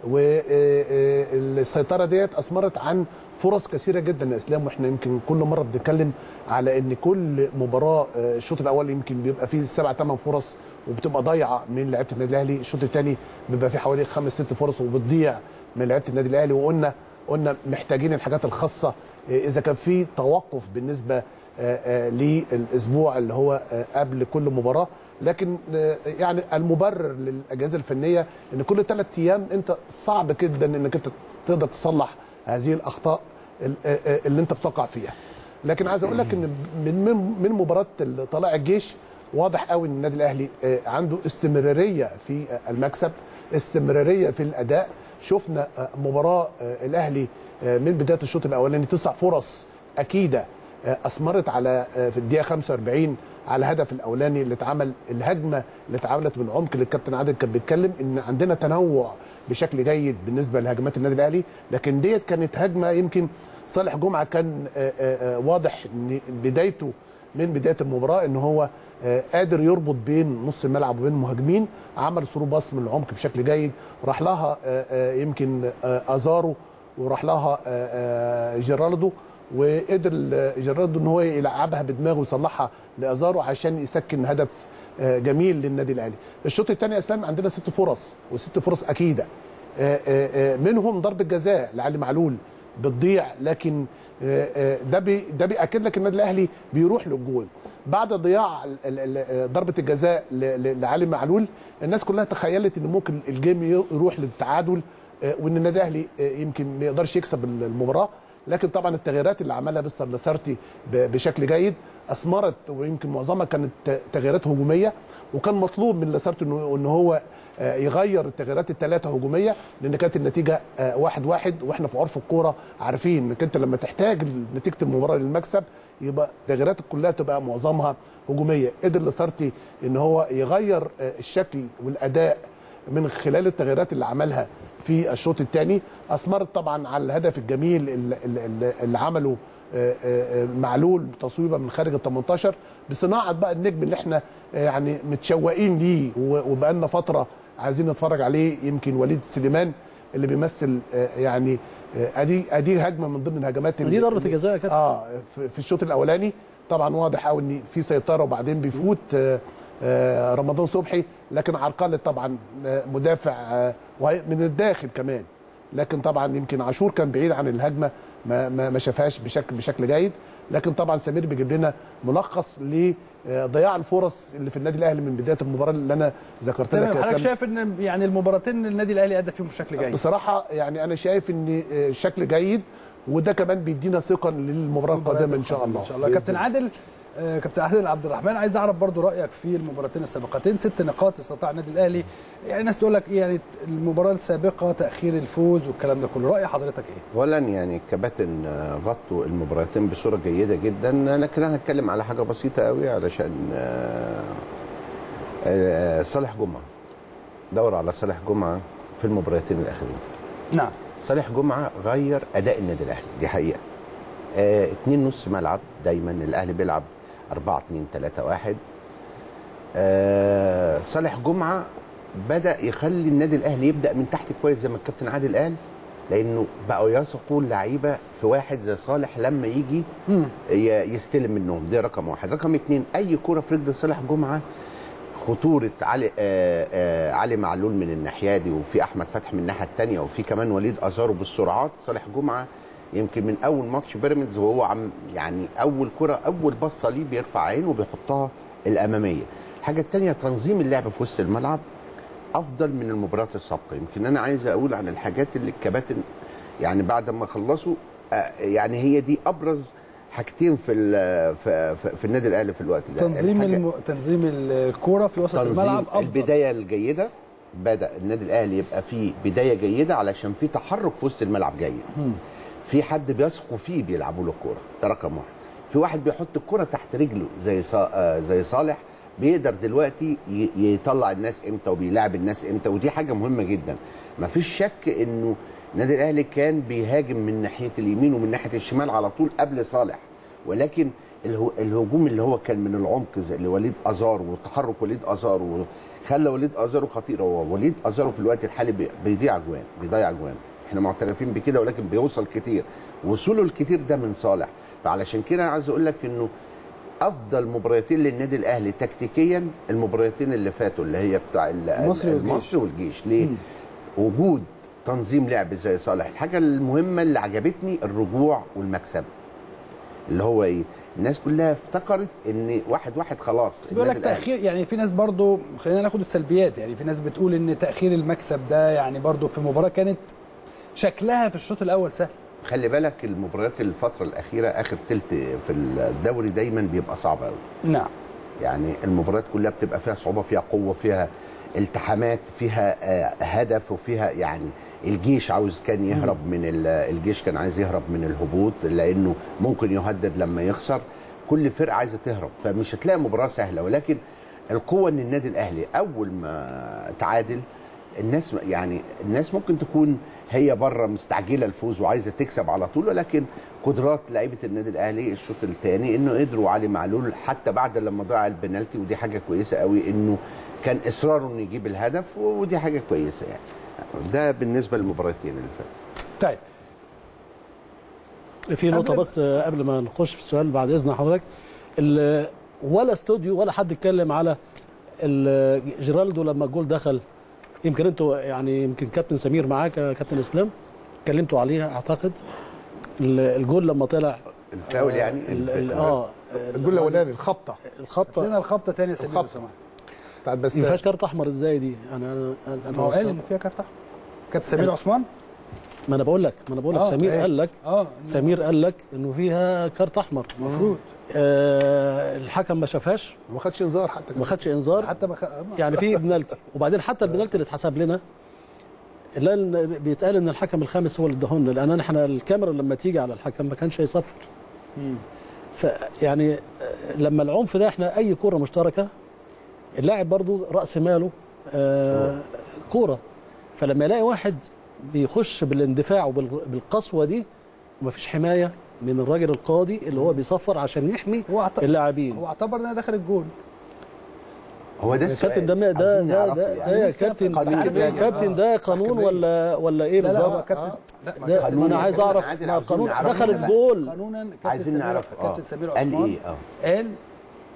والسيطره ديت اثمرت عن فرص كثيره جدا يا اسلام واحنا يمكن كل مره بنتكلم على ان كل مباراه آه، الشوط الاول يمكن بيبقى فيه سبع ثمان فرص وبتبقى ضايعه من لعيبه النادي الاهلي الشوط الثاني بيبقى فيه حوالي خمس ست فرص وبتضيع من لعيبه النادي الاهلي وقلنا قلنا محتاجين الحاجات الخاصه آه، اذا كان في توقف بالنسبه آه، آه، للاسبوع اللي هو آه، قبل كل مباراه لكن آه، يعني المبرر للاجهزه الفنيه ان كل ثلاث ايام انت صعب جدا انك انت تقدر تصلح هذه الاخطاء ال- آه، آه، اللي انت بتقع فيها لكن عايز اقول لك ان من من من مباراه طلائع الجيش واضح قوي ان النادي الاهلي آه، عنده استمراريه في آه، المكسب استمراريه في الاداء شفنا آه، مباراه آه، الاهلي آه، من بدايه الشوط الاولاني تسع فرص اكيده آه، اثمرت على آه، في الدقيقه 45 على الهدف الاولاني اللي اتعمل الهجمه اللي اتعملت من عمق اللي الكابتن عادل كان بيتكلم ان عندنا تنوع بشكل جيد بالنسبه لهجمات النادي الاهلي لكن ديت كانت هجمه يمكن صالح جمعه كان آه، آه، آه، واضح ان بدايته من بدايه المباراه ان هو آه، قادر يربط بين نص الملعب وبين المهاجمين عمل ثرو باص من العمق بشكل جيد راح لها آه، آه، يمكن آه، ازارو وراح لها آه، آه، جيرالدو وقدر ال- جيرالدو ان هو يلعبها بدماغه ويصلحها لازارو عشان يسكن هدف آه، جميل للنادي الاهلي الشوط الثاني يا اسلام عندنا ست فرص وست فرص اكيده آه، آه، آه، منهم ضربه جزاء لعلي معلول بتضيع لكن آه، آه، ده بي ده بياكد لك النادي الاهلي بيروح للجول بعد ضياع ال- ال- ال- ضربه الجزاء ل- ل- لعلي معلول الناس كلها تخيلت ان ممكن الجيم ي- يروح للتعادل آه، وان النادي الاهلي آه، يمكن ما يقدرش يكسب ال- المباراه لكن طبعا التغييرات اللي عملها مستر لاسارتي ب- بشكل جيد اثمرت ويمكن معظمها كانت ت- تغييرات هجوميه وكان مطلوب من لاسارتي انه ان هو آه، يغير التغييرات الثلاثه هجوميه لان كانت النتيجه آه، واحد واحد واحنا في عرف الكوره عارفين انك انت لما تحتاج نتيجه المباراه للمكسب يبقى التغييرات كلها تبقى معظمها هجوميه قدر لاسارتي ان هو يغير آه، الشكل والاداء من خلال التغييرات اللي عملها في الشوط الثاني اثمرت طبعا على الهدف الجميل اللي, اللي, اللي عمله آه، آه، معلول تصويبه من خارج ال 18 بصناعه بقى النجم اللي احنا آه، يعني متشوقين ليه و- وبقالنا فتره عايزين نتفرج عليه يمكن وليد سليمان اللي بيمثل آه، يعني آه، ادي ادي هجمه من ضمن الهجمات دي ضربه الجزاء يا كابتن اه في في الشوط الاولاني طبعا واضح قوي ان في سيطره وبعدين بيفوت آه، آه، رمضان صبحي لكن عرقله طبعا آه، مدافع آه، وهي- من الداخل كمان لكن طبعا يمكن عاشور كان بعيد عن الهجمه ما ما, ما شافهاش بشكل بشكل جيد لكن طبعا سمير بيجيب لنا ملخص لضياع الفرص اللي في النادي الاهلي من بدايه المباراه اللي انا ذكرت لك تمام يا حضرتك اسلام شايف ان يعني المباراتين النادي الاهلي ادى فيهم بشكل جيد بصراحه يعني انا شايف ان آه، شكل جيد وده كمان بيدينا ثقه للمباراه القادمه ان شاء الله ان شاء الله بإذن كابتن عادل آه، كابتن عادل عبد الرحمن عايز اعرف برضو رايك في المباراتين السابقتين ست نقاط استطاع النادي الاهلي يعني الناس تقول لك ايه يعني المباراه السابقه تاخير الفوز والكلام ده كله راي حضرتك ايه اولا يعني الكباتن آه، غطوا المباراتين بصوره جيده جدا لكن انا هتكلم على حاجه بسيطه قوي علشان آه، آه، صالح جمعه دور على صالح جمعه في المباراتين الاخيرين نعم صالح جمعه غير اداء النادي الاهلي دي حقيقه آه اتنين نص ملعب دايما الاهلي بيلعب 4 2 3 1 آه صالح جمعه بدا يخلي النادي الاهلي يبدا من تحت كويس زي ما الكابتن عادل قال لانه بقوا يثقوا اللعيبه في واحد زي صالح لما يجي ي- يستلم منهم دي رقم واحد رقم اتنين اي كره في رجل صالح جمعه خطوره علي آه آه علي معلول من الناحيه دي وفي احمد فتحي من الناحيه الثانيه وفي كمان وليد ازارو بالسرعات صالح جمعه يمكن من اول ماتش بيراميدز وهو عم يعني اول كره اول بصه ليه بيرفع عينه وبيحطها الاماميه الحاجه الثانيه تنظيم اللعب في وسط الملعب افضل من المباريات السابقه يمكن انا عايز اقول عن الحاجات اللي الكباتن يعني بعد ما خلصوا آه، يعني هي دي ابرز حاجتين في ال- في, في, في النادي الاهلي في الوقت ده تنظيم الحاجة- الم... تنظيم الكوره في وسط تنظيم الملعب افضل البدايه الجيده بدا النادي الاهلي يبقى فيه بدايه جيده علشان في تحرك في وسط الملعب جيد في حد بيثقوا فيه بيلعبوا له الكوره ده رقم واحد في واحد بيحط الكوره تحت رجله زي صا... آه زي صالح بيقدر دلوقتي ي... يطلع الناس امتى وبيلاعب الناس امتى ودي حاجه مهمه جدا ما فيش شك انه النادي الاهلي كان بيهاجم من ناحيه اليمين ومن ناحيه الشمال على طول قبل صالح ولكن اله- الهجوم اللي هو كان من العمق زي لوليد ازار وتحرك وليد ازار خلى وليد ازارو خطير هو وليد ازارو في الوقت الحالي بي- بيضيع اجوان بيضيع اجوان احنا معترفين بكده ولكن بيوصل كتير وصوله الكتير ده من صالح فعلشان كده انا عايز اقول لك انه افضل مباراتين للنادي الاهلي تكتيكيا المباراتين اللي فاتوا اللي هي بتاع ال- المصري والجيش. المصري والجيش ليه وجود تنظيم لعب زي صالح الحاجه المهمه اللي عجبتني الرجوع والمكسب اللي هو ايه الناس كلها افتكرت ان واحد واحد خلاص بس بيقول لك النادي الأهلي. تاخير يعني في ناس برضو خلينا ناخد السلبيات يعني في ناس بتقول ان تاخير المكسب ده يعني برضو في مباراه كانت شكلها في الشوط الاول سهل خلي بالك المباريات الفتره الاخيره اخر تلت في الدوري دايما بيبقى صعب قوي نعم يعني المباريات كلها بتبقى فيها صعوبه فيها قوه فيها التحامات فيها آه، هدف وفيها يعني الجيش عاوز كان يهرب من ال- الجيش كان عايز يهرب من الهبوط لانه ممكن يهدد لما يخسر كل فرقه عايزه تهرب فمش هتلاقي مباراه سهله ولكن القوه ان النادي الاهلي اول ما تعادل الناس يعني الناس ممكن تكون هي بره مستعجله الفوز وعايزه تكسب على طول ولكن قدرات لعيبه النادي الاهلي الشوط الثاني انه قدروا علي معلول حتى بعد لما ضيع البنالتي ودي حاجه كويسه قوي انه كان اصراره انه يجيب الهدف ودي حاجه كويسه يعني ده بالنسبه للمباراتين اللي فاتوا طيب في نقطة قبل- بس آه، قبل ما نخش في السؤال بعد إذن حضرتك ال- ولا استوديو ولا حد اتكلم على ال- جيرالدو لما الجول دخل يمكن انتوا يعني يمكن كابتن سمير معاك يا كابتن اسلام اتكلمتوا عليها اعتقد ال- الجول لما طلع الفاول يعني ال- ال- اه الجول الاولاني الخبطه الخطه لنا الخبطه ثانيه يا سيدي لو الخبطة. سمحت بتاعت ما بسام فيهاش كارت احمر ازاي دي انا انا انا ما هو قال ان فيها كارت احمر كابتن سمير عثمان ما انا بقول لك ما انا بقول لك آه، سمير إيه. قال لك اه سمير قال لك انه فيها كارت احمر المفروض آه الحكم ما شافهاش وما خدش انذار حتى ما خدش انذار حتى ما خ... يعني في بنالتي وبعدين حتى البنالتي اللي اتحسب لنا اللي بيتقال ان الحكم الخامس هو اللي اداهولنا لان احنا الكاميرا لما تيجي على الحكم ما كانش هيصفر فيعني آه، لما العنف ده احنا اي كوره مشتركه اللاعب برضو راس ماله آه كوره فلما يلاقي واحد بيخش بالاندفاع وبالقسوه دي ومفيش حمايه من الراجل القاضي اللي هو بيصفر عشان يحمي هو اعت- اللاعبين هو اعتبر ان انا داخل الجول هو ده يا السؤال كابتن ده ده ده عايزين ده, نعرفه ده, يعني. ده يا نفسي كابتن أفهم قانون يا يعني. كابتن ده قانون ولا ولا ايه لا لا هو بالظبط؟ كابتن لا ما ده قانون ما انا يا عايز كابتن اعرف عادل ما عاوزين القانون نعرفه. دخل لا. الجول قانونا كابتن عايزين سمير نعرف كابتن سمير قال عثمان ايه اه قال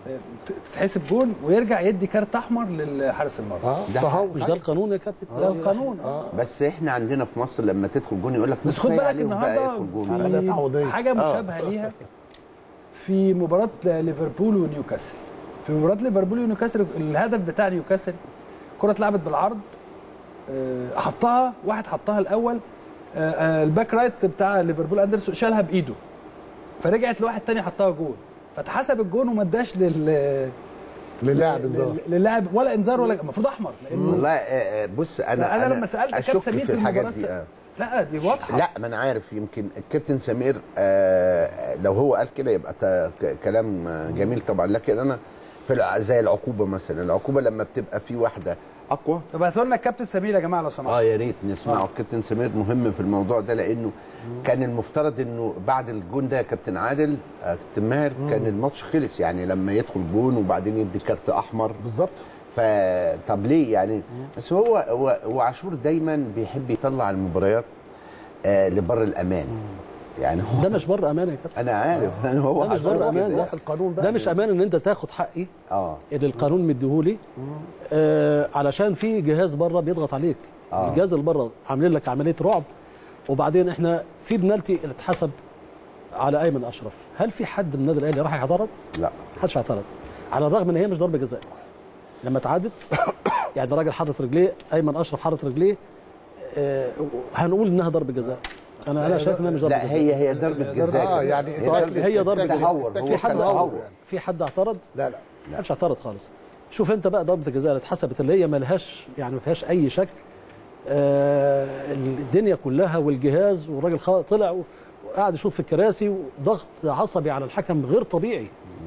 آه، تتحسب جون ويرجع يدي كارت احمر لحارس المرمى اه ده تهور مش ده القانون يا كابتن ده القانون بس احنا عندنا في مصر لما تدخل جون يقول لك بس خد كفاية بالك عليهم بقى النهارده يدخل جون عملية تعويضية. في حاجه مشابهه ليها في مباراه ليفربول ونيوكاسل في مباراه ليفربول ونيوكاسل الهدف بتاع نيوكاسل كره اتلعبت بالعرض آه، حطها واحد حطها الاول آه، آه، الباك رايت بتاع ليفربول اندرسون شالها بايده فرجعت لواحد تاني حطها جول فاتحسب الجون وما اداش لل للاعب انذار لل- للاعب ولا انذار ولا المفروض احمر لانه والله آه، آه، بص انا انا, لما سالت أشك كابتن سمير في الحاجات المباراه دي آه. لا دي واضحه لا ما انا عارف يمكن الكابتن سمير آه لو هو قال كده يبقى تا- ك- كلام آه، جميل طبعا لكن انا في الع- زي العقوبه مثلا العقوبه لما بتبقى في واحده اقوى طب هاتوا لنا الكابتن سمير يا جماعه لو سمحتوا اه يا ريت نسمعه الكابتن سمير مهم في الموضوع ده لانه كان المفترض انه بعد الجون ده يا كابتن عادل آه، كابتن ماهر كان الماتش خلص يعني لما يدخل جون وبعدين يدي كارت احمر بالظبط فطب ليه يعني بس هو هو هو عاشور دايما بيحب يطلع المباريات آه لبر الامان يعني هو ده مش بره امان يا كابتن انا عارف يعني هو ده مش عاشور بره امان كده. لا القانون بقى ده مش امان ان انت تاخد حقي اه اللي القانون مديهولي آه علشان في جهاز بره بيضغط عليك آه. الجهاز اللي بره عاملين لك عمليه رعب وبعدين احنا في بنالتي اللي اتحسب على ايمن اشرف هل في حد من النادي الاهلي راح يعترض؟ لا محدش اعترض على الرغم ان هي مش ضربه جزاء لما اتعادت يعني الراجل حاطط رجليه ايمن اشرف حاطط رجليه آه هنقول انها ضربه جزاء انا انا شايف انها مش ضربه لا جزاء هي هي ضربه جزاء آه، كده. يعني هي إطلاق- ضربة هي ضربه جزاء. جزاء تهور في هو في حد كان تهور تهور يعني. في حد اعترض لا لا محدش اعترض خالص شوف انت بقى ضربه الجزاء اللي اتحسبت اللي هي ملهاش يعني ما فيهاش اي شك آه الدنيا كلها والجهاز والراجل خ- طلع و- وقعد يشوط في الكراسي وضغط عصبي على الحكم غير طبيعي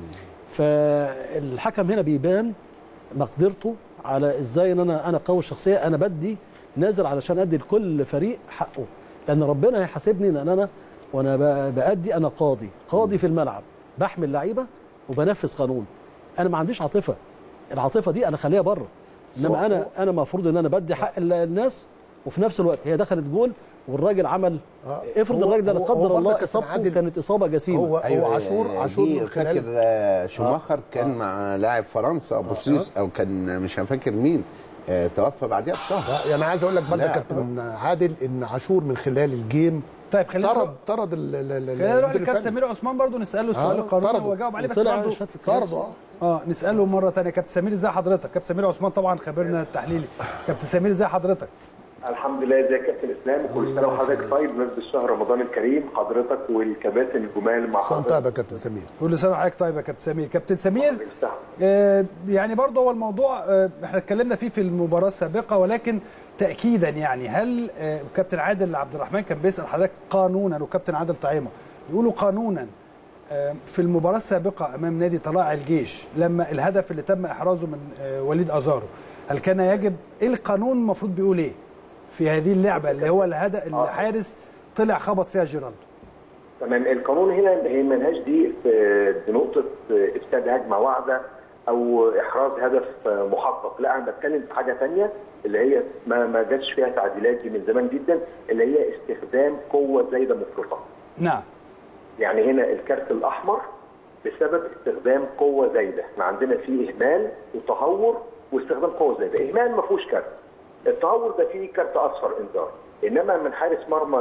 فالحكم هنا بيبان مقدرته على ازاي ان انا انا قوي الشخصيه انا بدي نازل علشان ادي لكل فريق حقه لان ربنا هيحاسبني لان انا وانا ب- بادي انا قاضي قاضي في الملعب بحمل لعيبه وبنفذ قانون انا ما عنديش عاطفه العاطفه دي انا خليها بره انما انا انا المفروض ان انا بدي حق ال- الناس وفي نفس الوقت هي دخلت جول والراجل عمل آه. افرض هو- الراجل ده لا هو- هو قدر برضه الله كابتن اصابته عادل- كانت اصابه جسيمه هو هو عاشور آه، عاشور دي من فاكر خلال آه، شوماخر كان مع لاعب فرنسا بوسيس او كان مش فاكر مين آه، توفى بعدها بشهر يعني انا عايز اقول لك برضه لا. كابتن عادل ان عاشور من خلال الجيم طيب خلينا طرد نروح طرد ال- ال- ال- خلينا نروح المدير لكابتن الفني. سمير عثمان برضو نساله السؤال آه، القانوني طرده. هو جاوب عليه بس طلع برضو شات في الكاس. طرده آه. اه نساله مره ثانيه كابتن سمير ازاي حضرتك كابتن سمير عثمان طبعا خبيرنا التحليلي كابتن سمير ازاي حضرتك الحمد لله ازيك يا كابتن اسلام وكل سنه وحضرتك طيب بمناسبه شهر رمضان الكريم حضرتك والكباتن الجمال مع سنتها حضرتك بقى كابتن سمير كل سنه وحضرتك طيب يا كابتن سمير كابتن سمير آه يعني برضه هو الموضوع آه احنا اتكلمنا فيه في المباراه السابقه ولكن تاكيدا يعني هل آه كابتن عادل عبد الرحمن كان بيسال حضرتك قانونا وكابتن عادل طعيمه بيقولوا قانونا آه، في المباراه السابقه امام نادي طلائع الجيش لما الهدف اللي تم احرازه من آه، وليد ازارو هل كان يجب ايه القانون المفروض بيقول ايه في هذه اللعبه اللي هو الهدف الحارس طلع خبط فيها جيرالدو تمام القانون هنا هي ملهاش دي في بنقطه افساد هجمه واحده او احراز هدف محقق لا انا بتكلم في حاجه ثانيه اللي هي ما ما جاتش فيها تعديلات دي من زمان جدا اللي هي استخدام قوه زايده مفرطه نعم يعني هنا الكارت الاحمر بسبب استخدام قوه زايده احنا عندنا فيه اهمال وتهور واستخدام قوه زايده اهمال ما فيهوش كارت التهور ده فيه كارت اصفر انذار انما من حارس مرمى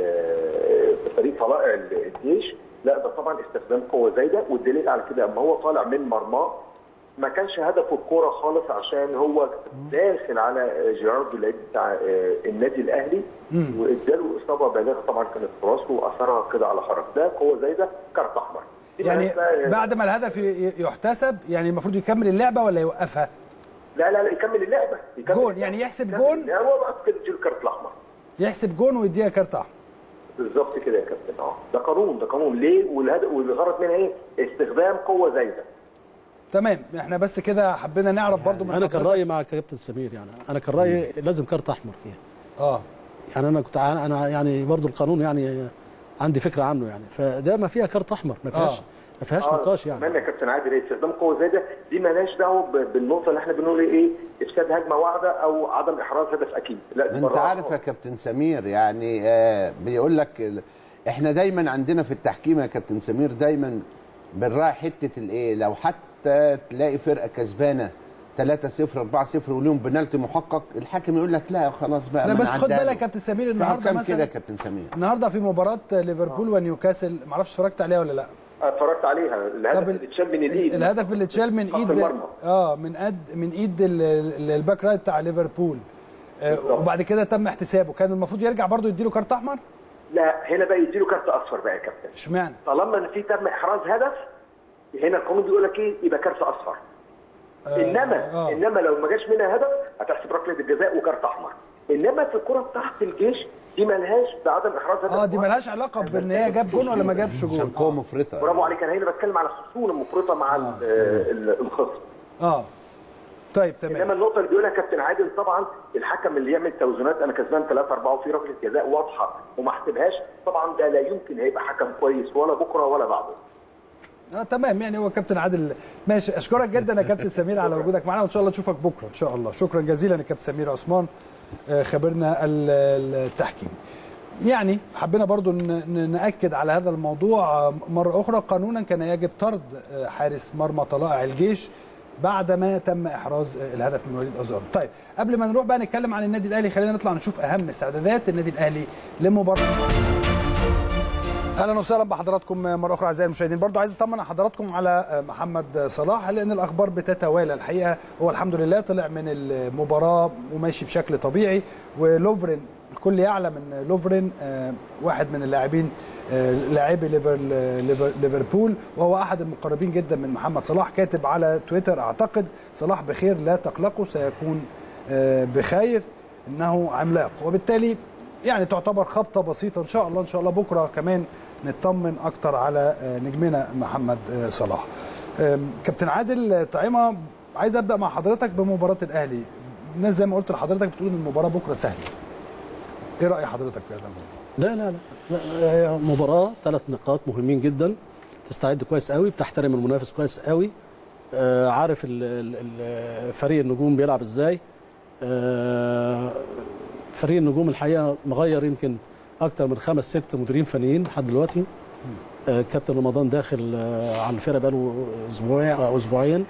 ال- فريق طلائع الجيش لا ده طبعا استخدام قوه زايده والدليل على كده اما هو طالع من مرماه ما كانش هدفه الكوره خالص عشان هو داخل على جيراردو اللعيب بتاع آه، النادي الاهلي واداله اصابه بالغه طبعا كانت في راسه واثرها كده على حركه ده قوه زايده كارت احمر دي يعني معناها بقى- بعد ما الهدف ي- يحتسب يعني المفروض يكمل اللعبه ولا يوقفها لا لا لا يكمل اللعبه يكمل جون، اللعبة. يعني يحسب يكمل جون؟ اللعبة، هو بقى كده يديله الكارت الاحمر يحسب جون ويديها كارت احمر بالظبط كده يا كابتن اه ده قانون ده قانون ليه والهدف والغرض منها ايه؟ استخدام قوه زايده تمام احنا بس كده حبينا نعرف برضو من انا كان حضرتك- رايي مع كابتن سمير يعني انا كان رايي لازم كارت احمر فيها اه يعني انا كنت ع- انا يعني برضو القانون يعني عندي فكره عنه يعني فده ما فيها كارت احمر ما فيهاش آه. ما فيهاش آه، نقاش كمان يعني يا كابتن عادل إيه؟ استخدام قوه زايده دي مالهاش دعوه ب- بالنقطه اللي احنا بنقول ايه افساد هجمه واحده او عدم احراز هدف اكيد لا دي انت براءة عارف يا كابتن سمير يعني آه بيقول لك ال- احنا دايما عندنا في التحكيم يا كابتن سمير دايما بنراعي حته الايه لو حتى حتى تلاقي فرقه كسبانه 3 0 4 0 وليهم بنالتي محقق الحاكم يقول لك لا خلاص بقى لا ما بس خد نعديها بالك له. يا كابتن سمير في النهارده حكام كده مثلا يا كابتن سمير النهارده في مباراه ليفربول ونيوكاسل معرفش اتفرجت عليها ولا لا اتفرجت عليها الهدف طب ال- اللي اتشال من الايد الهدف اللي اتشال من خط ايد المرمى. اه من قد من ايد ال- ال- الباك رايت بتاع ليفربول آه بالظبط. وبعد كده تم احتسابه كان المفروض يرجع برضه يديله كارت احمر لا هنا بقى يديله كارت اصفر بقى يا كابتن اشمعنى طالما ان في تم احراز هدف هنا القانون بيقول لك ايه يبقى كارت اصفر انما آه. انما لو ما جاش منها هدف هتحسب ركله الجزاء وكارت احمر انما في الكره بتاعت الجيش دي ملهاش بعدم احراز هدف اه دي ملهاش علاقه بان هي جاب جون ولا ما جابش عشان جون قوه مفرطه برافو عليك انا هنا بتكلم على الخصوم المفرطه مع ال- ال- الخصم اه طيب انما تمام النقطه اللي بيقولها كابتن عادل طبعا الحكم اللي يعمل توازنات انا كسبان 3 4 وفي ركله جزاء واضحه وما احسبهاش طبعا ده لا يمكن هيبقى حكم كويس ولا بكره ولا بعده اه تمام يعني هو كابتن عادل ماشي اشكرك جدا يا كابتن سمير على وجودك معنا وان شاء الله نشوفك بكره ان شاء الله شكرا جزيلا يا كابتن سمير عثمان آه، خبيرنا ال- التحكيم يعني حبينا برضو ن- ن- ناكد على هذا الموضوع آه، مره اخرى قانونا كان يجب طرد آه، حارس مرمى طلائع الجيش بعدما تم احراز آه، الهدف من وليد ازار طيب قبل ما نروح بقى نتكلم عن النادي الاهلي خلينا نطلع نشوف اهم استعدادات النادي الاهلي لمباراه اهلا وسهلا بحضراتكم مره اخرى اعزائي المشاهدين برضو عايز اطمن على حضراتكم على محمد صلاح لان الاخبار بتتوالى الحقيقه هو الحمد لله طلع من المباراه وماشي بشكل طبيعي ولوفرين الكل يعلم ان لوفرين آه، واحد من اللاعبين آه، لاعبي ليفر- ليفر- ليفربول وهو احد المقربين جدا من محمد صلاح كاتب على تويتر اعتقد صلاح بخير لا تقلقوا سيكون آه، بخير انه عملاق وبالتالي يعني تعتبر خبطه بسيطه ان شاء الله ان شاء الله بكره كمان نطمن اكتر على آه، نجمنا محمد آه، صلاح آم، كابتن عادل آه، طعيمه عايز ابدا مع حضرتك بمباراه الاهلي الناس زي ما قلت لحضرتك بتقول ان المباراه بكره سهله ايه راي حضرتك في هذا الموضوع لا لا لا, لا هي مباراة ثلاث نقاط مهمين جدا تستعد كويس قوي بتحترم المنافس كويس قوي آه عارف ال- ال- ال- فريق النجوم بيلعب ازاي آه فريق النجوم الحقيقة مغير يمكن أكتر من خمس ست مديرين فنيين لحد دلوقتي آه كابتن رمضان داخل آه على الفرقة بقاله أسبوع أو أسبوعين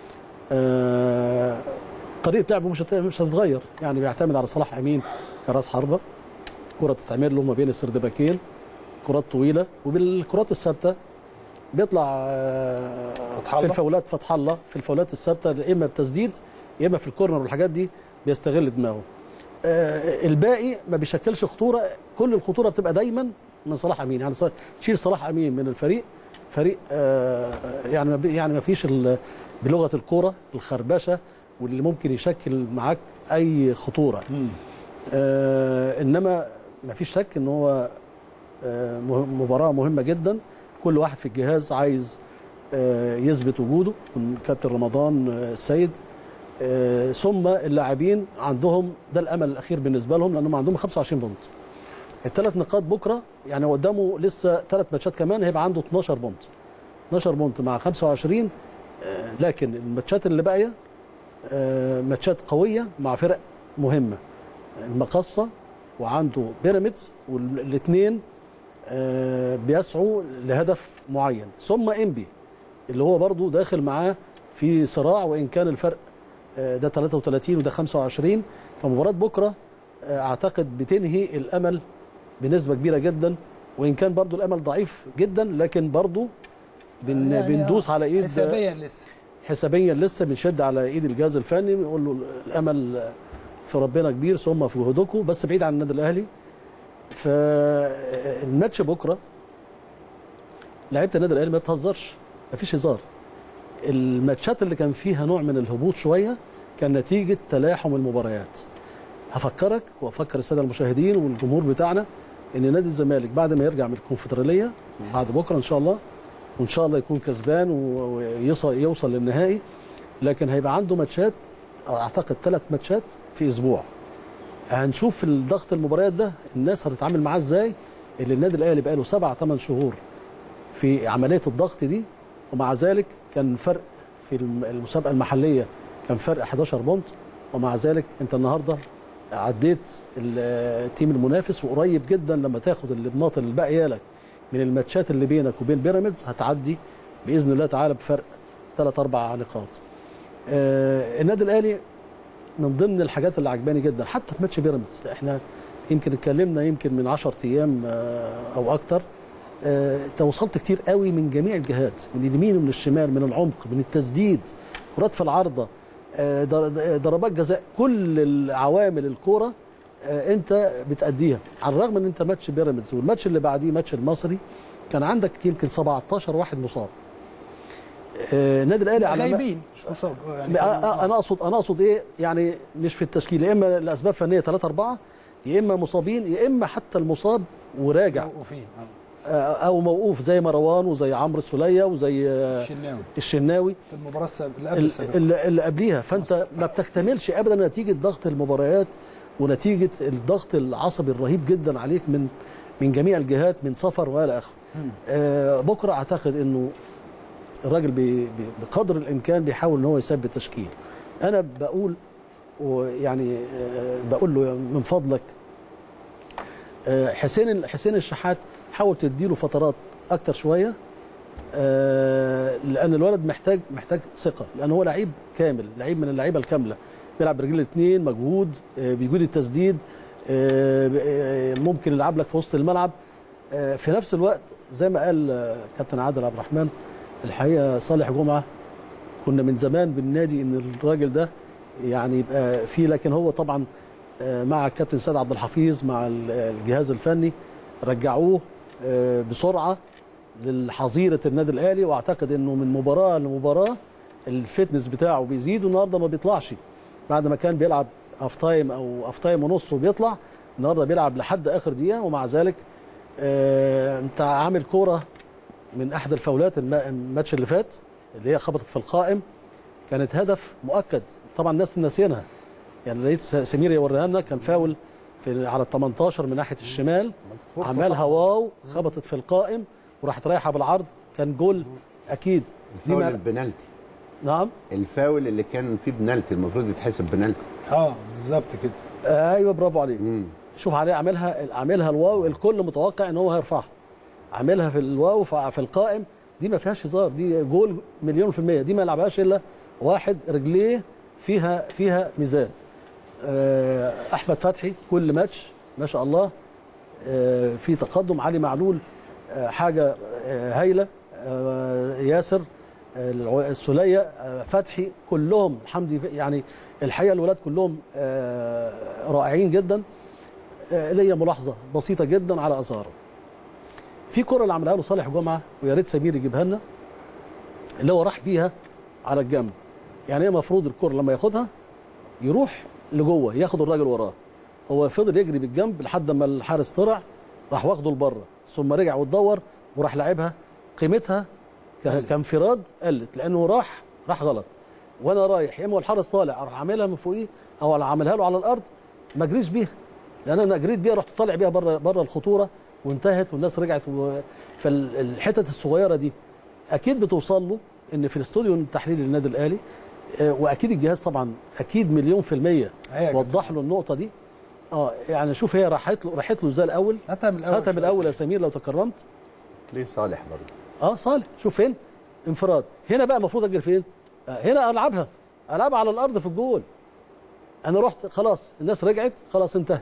آه طريقة لعبه مش هت- مش هتتغير يعني بيعتمد على صلاح أمين كراس حربة كرة تتعمل له ما بين السردباكين كرات طويلة وبالكرات الثابتة بيطلع آه، فتح في الله. الفاولات فتح الله في الفاولات الثابتة يا إما بتسديد يا إما في الكورنر والحاجات دي بيستغل دماغه آه، الباقي ما بيشكلش خطورة كل الخطورة بتبقى دايما من صلاح أمين يعني ص- تشيل صلاح أمين من الفريق فريق آه، يعني ما بي- يعني ما فيش ال- بلغة الكورة الخربشة واللي ممكن يشكل معاك أي خطورة آه انما ما فيش شك ان هو آه مه- مباراه مهمه جدا كل واحد في الجهاز عايز آه يثبت وجوده من كابتن رمضان آه السيد آه ثم اللاعبين عندهم ده الامل الاخير بالنسبه لهم لانهم عندهم 25 بونت الثلاث نقاط بكره يعني قدامه لسه ثلاث ماتشات كمان هيبقى عنده 12 بونت 12 بونت مع 25 آه لكن الماتشات اللي باقيه آه ماتشات قويه مع فرق مهمه المقصه وعنده بيراميدز والاثنين بيسعوا لهدف معين ثم انبي اللي هو برضو داخل معاه في صراع وان كان الفرق آه، ده 33 وده 25 فمباراه بكره آه، اعتقد بتنهي الامل بنسبه كبيره جدا وان كان برضو الامل ضعيف جدا لكن برضو بن يعني بندوس على ايد حسابيا لسه حسابيا لسه بنشد على ايد الجهاز الفني بنقول له الامل في ربنا كبير ثم في جهدكم بس بعيد عن النادي الاهلي فالماتش بكره لعيبه النادي الاهلي ما بتهزرش ما فيش هزار الماتشات اللي كان فيها نوع من الهبوط شويه كان نتيجه تلاحم المباريات هفكرك وافكر الساده المشاهدين والجمهور بتاعنا ان نادي الزمالك بعد ما يرجع من الكونفدراليه بعد بكره ان شاء الله وان شاء الله يكون كسبان و- ويوصل يوصل للنهائي لكن هيبقى عنده ماتشات اعتقد ثلاث ماتشات في اسبوع هنشوف الضغط المباريات ده الناس هتتعامل معاه ازاي اللي النادي الاهلي بقاله سبع ثمان شهور في عمليه الضغط دي ومع ذلك كان فرق في الم- المسابقه المحليه كان فرق 11 بونت ومع ذلك انت النهارده عديت ال- التيم المنافس وقريب جدا لما تاخد النقط اللي باقيه لك من الماتشات اللي بينك وبين بيراميدز هتعدي باذن الله تعالى بفرق ثلاث اربع نقاط آه النادي الاهلي من ضمن الحاجات اللي عجباني جدا حتى في ماتش بيراميدز احنا يمكن اتكلمنا يمكن من 10 ايام آه او اكتر آه، انت وصلت كتير قوي من جميع الجهات من اليمين ومن الشمال من العمق من التسديد كرات في العارضه آه، در- ضربات جزاء كل العوامل الكوره آه، انت بتأديها على الرغم ان انت ماتش بيراميدز والماتش اللي بعديه ماتش المصري كان عندك يمكن 17 واحد مصاب آه، النادي الاهلي على غايبين مش مصاب يعني آه، آه، انا اقصد انا اقصد ايه يعني مش في التشكيل يا اما لاسباب فنيه 3 4 يا اما مصابين يا اما حتى المصاب وراجع موقوفين آه. آه، او موقوف زي مروان وزي عمرو السوليه وزي آه، الشناوي الشناوي في المباراه السابقه اللي قبل ال- السابقه اللي اللي قبليها فانت ما بتكتملش ابدا نتيجه ضغط المباريات ونتيجه الضغط العصبي الرهيب جدا عليك من من جميع الجهات من سفر والى اخره. آه بكره اعتقد انه الراجل بي بي- بقدر الامكان بيحاول ان هو يثبت تشكيل. انا بقول ويعني آه بقول له من فضلك آه حسين حسين الشحات حاول تديله فترات اكتر شويه آه، لان الولد محتاج محتاج ثقه لان هو لعيب كامل لعيب من اللعيبه الكامله بيلعب برجل الاثنين مجهود آه، بيجود التسديد آه، آه، ممكن يلعب لك في وسط الملعب آه، في نفس الوقت زي ما قال آه، كابتن عادل عبد الرحمن الحقيقه صالح جمعه كنا من زمان بالنادي ان الراجل ده يعني يبقى فيه لكن هو طبعا آه، مع الكابتن سيد عبد الحفيظ مع ال- الجهاز الفني رجعوه آه، بسرعه للحظيره النادي الاهلي واعتقد انه من مباراه لمباراه الفتنس بتاعه بيزيد والنهارده ما بيطلعش بعد ما كان بيلعب هاف تايم او هاف تايم ونص وبيطلع النهارده بيلعب لحد اخر دقيقه ومع ذلك آه، انت عامل كوره من احد الفاولات الم- الماتش اللي فات اللي هي خبطت في القائم كانت هدف مؤكد طبعا الناس ناسينها يعني لقيت س- سمير يوريها لنا كان فاول في على ال 18 من ناحيه الشمال عملها واو خبطت في القائم وراحت رايحه بالعرض كان جول اكيد دي الفاول ما- البنالتي نعم الفاول اللي كان فيه بنالتي المفروض يتحسب بنالتي اه بالظبط كده آه، ايوه برافو عليك مم. شوف عليه عاملها عاملها الواو الكل متوقع ان هو هيرفعها عاملها في الواو في في القائم دي ما فيهاش هزار دي جول مليون في المية دي ما يلعبهاش الا واحد رجليه فيها فيها ميزان آه، احمد فتحي كل ماتش ما شاء الله آه، في تقدم علي معلول آه، حاجه آه، هايله آه، ياسر آه، العو- السوليه آه، فتحي كلهم حمدي يعني الحقيقه الولاد كلهم آه، رائعين جدا آه، ليا ملاحظه بسيطه جدا على ازارو في كره اللي عملها له صالح جمعه ويا ريت سمير يجيبها لنا اللي هو راح بيها على الجنب يعني هي المفروض الكره لما ياخدها يروح لجوه ياخد الراجل وراه هو فضل يجري بالجنب لحد ما الحارس طلع راح واخده لبره ثم رجع واتدور وراح لعبها قيمتها ك- كانفراد قلت لانه راح راح غلط وانا رايح يا اما الحارس طالع اروح عاملها من فوقيه او عاملها له على الارض ما اجريش بيها لان انا جريت بيها رحت طالع بيها بره بره الخطوره وانتهت والناس رجعت و... فالحتت الصغيره دي اكيد بتوصل له ان في الاستوديو التحليلي للنادي الاهلي آه، واكيد الجهاز طبعا اكيد مليون في الميه أيوة. وضح له النقطه دي اه يعني شوف هي راحت له راحت له ازاي الاول هاتها من الاول هاتها من شوية. الاول يا سمير لو تكرمت ليه صالح برضه اه صالح شوف فين انفراد هنا بقى المفروض اجري فين آه هنا العبها العبها على الارض في الجول انا رحت خلاص الناس رجعت خلاص انتهت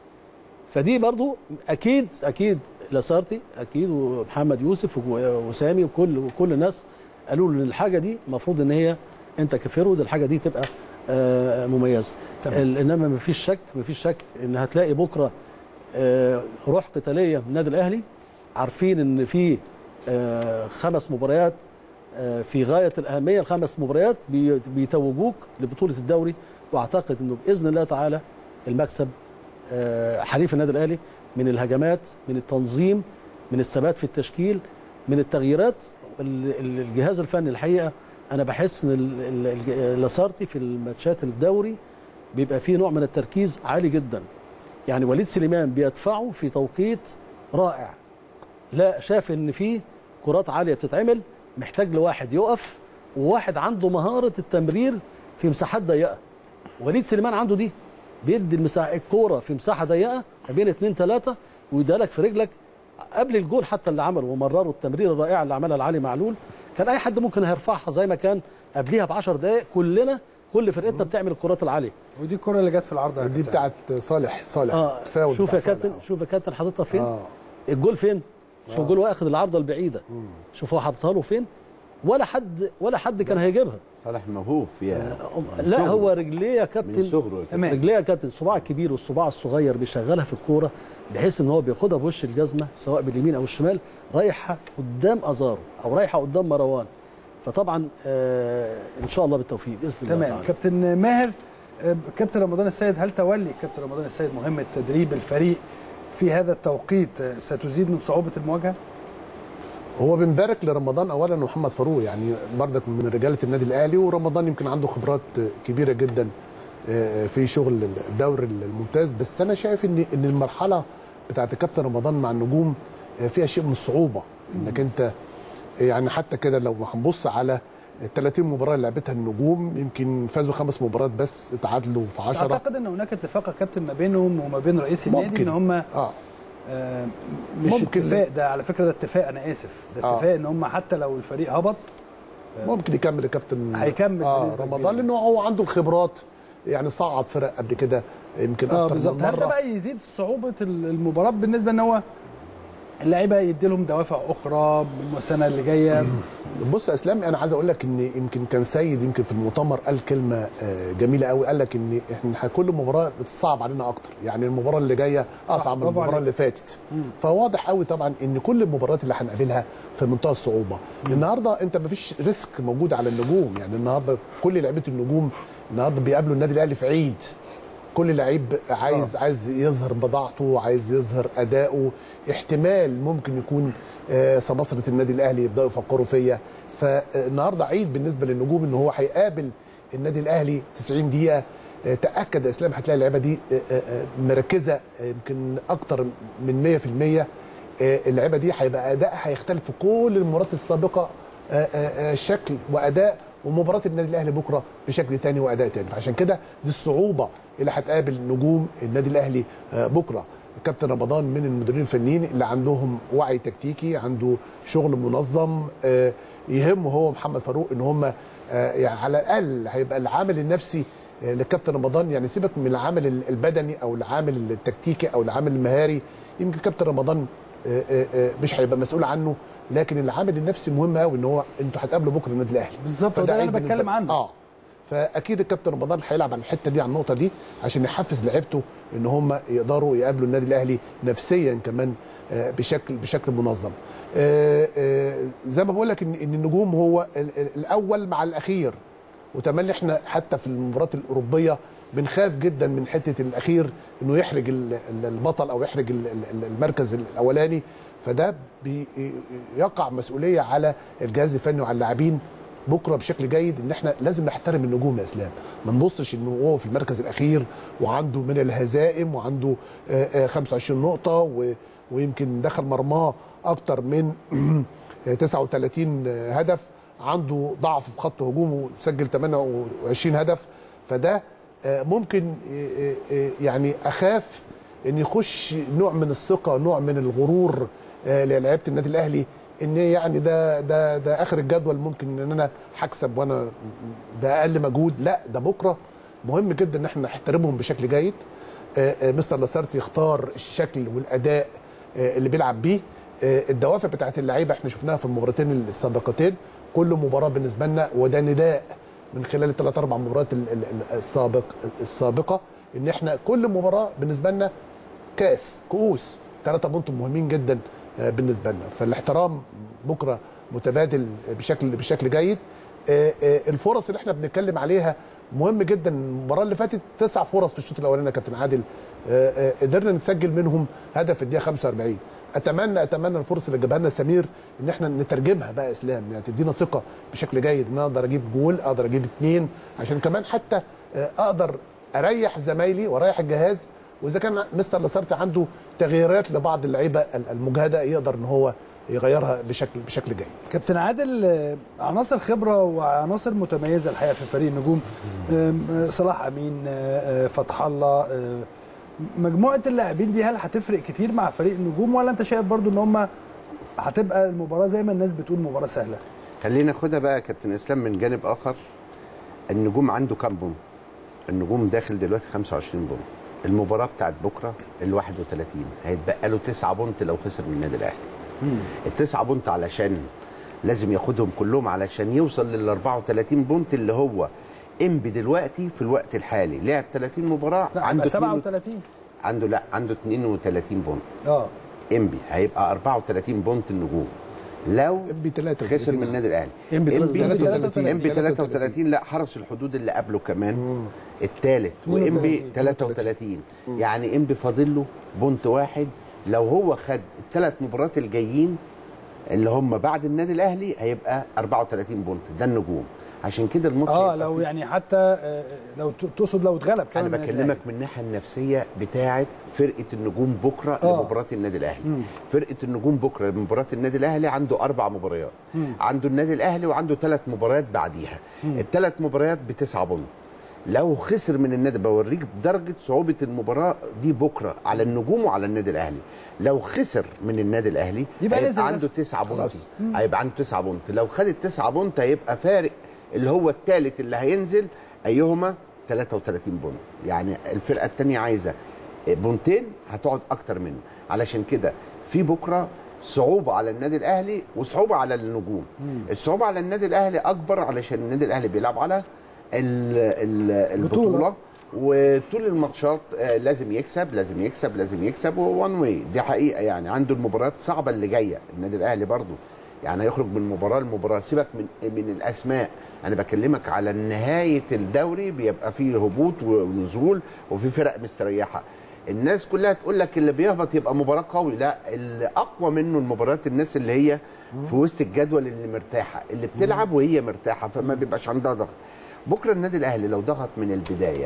فدي برضو اكيد اكيد لاسارتي اكيد ومحمد يوسف و- وسامي وكل وكل الناس قالوا له ان الحاجه دي المفروض ان هي انت كفرود الحاجه دي تبقى آه مميزه تمام. ال- انما ما فيش شك ما فيش شك ان هتلاقي بكره آه روح قتاليه من النادي الاهلي عارفين ان في آه خمس مباريات آه في غايه الاهميه الخمس مباريات بي- بيتوجوك لبطوله الدوري واعتقد انه باذن الله تعالى المكسب آه، حليف النادي الاهلي من الهجمات من التنظيم من الثبات في التشكيل من التغييرات ال- ال- الجهاز الفني الحقيقه انا بحس ان ال- ال- الج- لاسارتي في الماتشات الدوري بيبقى فيه نوع من التركيز عالي جدا يعني وليد سليمان بيدفعه في توقيت رائع لا شاف ان في كرات عاليه بتتعمل محتاج لواحد يقف وواحد عنده مهاره التمرير في مساحات ضيقه وليد سليمان عنده دي بيدي المساحه الكوره في مساحه ضيقه ما بين اثنين ثلاثه ويديها لك في رجلك قبل الجول حتى اللي عمله ومرره التمرير الرائع اللي عملها لعلي معلول كان اي حد ممكن هيرفعها زي ما كان قبليها ب 10 دقائق كلنا كل فرقتنا بتعمل الكرات العاليه ودي الكره اللي جت في العرض دي بتاعت صالح صالح اه فاول شوف بتاع يا كابتن صالح. شوف يا كابتن حاططها فين اه الجول فين شوف الجول واخد العارضه البعيده شوف هو حاططها له فين ولا حد ولا حد كان هيجيبها صالح موهوب فيها لا صغره. هو رجليه يا من كابتن صغره تمام. رجليه يا كابتن الصباع الكبير والصباع الصغير بيشغلها في الكوره بحيث ان هو بياخدها بوش الجزمه سواء باليمين او الشمال رايحه قدام ازارو او رايحه قدام مروان فطبعا آه ان شاء الله بالتوفيق باذن الله تمام تعالى كابتن ماهر آه، كابتن رمضان السيد هل تولي كابتن رمضان السيد مهمه تدريب الفريق في هذا التوقيت آه، ستزيد من صعوبه المواجهه؟ هو بنبارك لرمضان اولا ومحمد فاروق يعني بردك من رجاله النادي الاهلي ورمضان يمكن عنده خبرات كبيره جدا آه، في شغل الدوري الممتاز بس انا شايف ان ان المرحله بتاعت الكابتن رمضان مع النجوم آه، فيها شيء من الصعوبه انك انت يعني حتى كده لو هنبص على ال 30 مباراه اللي لعبتها النجوم يمكن فازوا خمس مباريات بس اتعادلوا في بس 10 اعتقد ان هناك اتفاق يا كابتن ما بينهم وما بين رئيس النادي ممكن. ان هم اه آه، مش ممكن. اتفاق ده على فكره ده اتفاق انا اسف ده آه. اتفاق ان هم حتى لو الفريق هبط ممكن يكمل الكابتن هيكمل اه بنسبة رمضان كبيرة. لانه هو عنده الخبرات يعني صعد فرق قبل كده يمكن اه اكتر بالظبط من هل ده مره بقى يزيد صعوبه المباراه بالنسبه ان هو اللعيبه يدي لهم دوافع اخرى السنه اللي جايه بص يا اسلام انا عايز اقول لك ان يمكن كان سيد يمكن في المؤتمر قال كلمه آه، جميله قوي قال لك ان احنا كل مباراه بتصعب علينا اكتر يعني المباراه اللي جايه اصعب من برافو المباراه عليك. اللي فاتت فواضح قوي طبعا ان كل المباريات اللي هنقابلها في منتهى الصعوبه النهارده انت مفيش ريسك موجود على النجوم يعني النهارده كل لعيبه النجوم النهارده بيقابلوا النادي الاهلي في عيد كل لعيب عايز عايز يظهر بضاعته عايز يظهر اداؤه احتمال ممكن يكون آه، سماسره النادي الاهلي يبداوا يفكروا فيا فالنهارده عيد بالنسبه للنجوم ان هو هيقابل النادي الاهلي 90 دقيقه آه، تاكد يا اسلام هتلاقي اللعيبه دي آه، آه، آه، مركزه آه، يمكن اكتر من 100% آه، اللعيبه دي هيبقى ادائها هيختلف في كل المباريات السابقه آه، آه، آه، شكل واداء ومباراه النادي الاهلي بكره بشكل تاني واداء تاني فعشان كده دي الصعوبه اللي هتقابل نجوم النادي الاهلي آه، بكره كابتن رمضان من المديرين الفنيين اللي عندهم وعي تكتيكي عنده شغل منظم آه، يهمه هو محمد فاروق ان هم آه، يعني على الاقل هيبقى العامل النفسي آه، لكابتن رمضان يعني سيبك من العامل البدني او العامل التكتيكي او العامل المهاري يمكن كابتن رمضان آه، آه، آه، مش هيبقى مسؤول عنه لكن العامل النفسي مهم قوي ان هو انتوا هتقابلوا بكره النادي الاهلي بالظبط، فده وده اللي عيب أنا بالنسبة- بتكلم عنه. اه فاكيد الكابتن رمضان هيلعب على الحته دي على النقطه دي عشان يحفز لعيبته ان هم يقدروا يقابلوا النادي الاهلي نفسيا كمان آه، بشكل بشكل منظم آه، آه، زي ما بقول لك ان إن النجوم هو ال- ال- الاول مع الاخير وتملي احنا حتى في المباريات الاوروبيه بنخاف جدا من حته الاخير انه يحرج ال- ال- البطل او يحرج ال- ال- المركز الاولاني فده بيقع مسؤوليه على الجهاز الفني وعلى اللاعبين بكره بشكل جيد ان احنا لازم نحترم النجوم يا اسلام ما نبصش انه هو في المركز الاخير وعنده من الهزائم وعنده آه، آه، 25 نقطه و- ويمكن دخل مرماه اكتر من 39 هدف عنده ضعف في خط هجومه سجل 28 هدف فده آه، ممكن آه، آه، يعني اخاف ان يخش نوع من الثقه نوع من الغرور آه، للعيبه النادي الاهلي ان يعني ده ده ده اخر الجدول ممكن ان انا هكسب وانا باقل مجهود لا ده بكره مهم جدا ان احنا نحترمهم بشكل جيد آه، آه، مستر لاسارت يختار الشكل والاداء آه، اللي بيلعب بيه آه، الدوافع بتاعت اللعيبه احنا شفناها في المباراتين السابقتين كل مباراه بالنسبه لنا وده نداء من خلال الثلاث اربع مباريات ال- ال- ال- السابق السابقه ان احنا كل مباراه بالنسبه لنا كاس كؤوس ثلاثة بونت مهمين جدا آه، بالنسبه لنا فالاحترام بكره متبادل بشكل بشكل جيد آه، آه، الفرص اللي احنا بنتكلم عليها مهم جدا المباراه اللي فاتت تسع فرص في الشوط الاولاني يا كابتن عادل آه، آه، قدرنا نسجل منهم هدف في الدقيقه 45 اتمنى اتمنى الفرصه اللي جابها لنا سمير ان احنا نترجمها بقى اسلام يعني تدينا ثقه بشكل جيد ان انا اقدر اجيب جول اقدر اجيب اثنين عشان كمان حتى آه، اقدر اريح زمايلي واريح الجهاز واذا كان مستر لاسارتي عنده تغييرات لبعض اللعيبه المجهده يقدر ان هو يغيرها بشكل بشكل جيد كابتن عادل آه، عناصر خبره وعناصر متميزه الحقيقه في فريق النجوم آم، آه، صلاح امين آه، آه، فتح الله آه، مجموعه اللاعبين دي هل هتفرق كتير مع فريق النجوم ولا انت شايف برضو ان هم هتبقى المباراه زي ما الناس بتقول مباراه سهله خلينا ناخدها بقى يا كابتن اسلام من جانب اخر النجوم عنده كام بونت النجوم داخل دلوقتي 25 بونت المباراه بتاعت بكره ال 31 هيتبقى له 9 بونت لو خسر من النادي الاهلي التسعة بونت علشان لازم ياخدهم كلهم علشان يوصل لل 34 بونت اللي هو انبي دلوقتي في الوقت الحالي لعب 30 مباراه لا عنده عنده 32 37 عنده لا عنده 32 بونت اه انبي هيبقى 34 بونت النجوم لو انبي 33 خسر من النادي الاهلي إنبي 33. انبي 33 لا حرس الحدود اللي قبله كمان الثالث وانبي 33 يعني انبي فاضل له بونت واحد لو هو خد الثلاث مباريات الجايين اللي هم بعد النادي الاهلي هيبقى 34 بونت ده النجوم عشان كده الماتش اه هيبقى لو فيه- يعني حتى آه، لو ت- تقصد لو اتغلب كمان انا من بكلمك الأهلي. من الناحيه النفسيه بتاعه فرقه النجوم بكره آه. لمباراه النادي الاهلي فرقه النجوم بكره لمباراه النادي الاهلي عنده اربع مباريات عنده النادي الاهلي وعنده ثلاث مباريات بعديها الثلاث مباريات بتسعه بونت لو خسر من النادي بوريك درجه صعوبه المباراه دي بكره على النجوم وعلى النادي الاهلي لو خسر من النادي الاهلي يبقى هيبقى نزل عنده بس. تسعه بونت خلاص. هيبقى عنده تسعه بونت لو خد التسعه بونت هيبقى فارق اللي هو الثالث اللي هينزل ايهما 33 بونت يعني الفرقه الثانيه عايزه بونتين هتقعد اكتر منه علشان كده في بكره صعوبه على النادي الاهلي وصعوبه على النجوم الصعوبه على النادي الاهلي اكبر علشان النادي الاهلي بيلعب على ال- ال- بطولة. البطوله وطول الماتشات آه، لازم يكسب لازم يكسب لازم يكسب وان واي دي حقيقه يعني عنده المباريات الصعبه اللي جايه النادي الاهلي برضو يعني هيخرج من مباراه لمباراه سيبك من من الاسماء انا بكلمك على نهايه الدوري بيبقى فيه هبوط ونزول وفي فرق مستريحه الناس كلها تقول لك اللي بيهبط يبقى مباراه قوي لا اللي اقوى منه المباريات الناس اللي هي في وسط الجدول اللي مرتاحه اللي بتلعب وهي مرتاحه فما بيبقاش عندها ضغط بكره النادي الاهلي لو ضغط من البدايه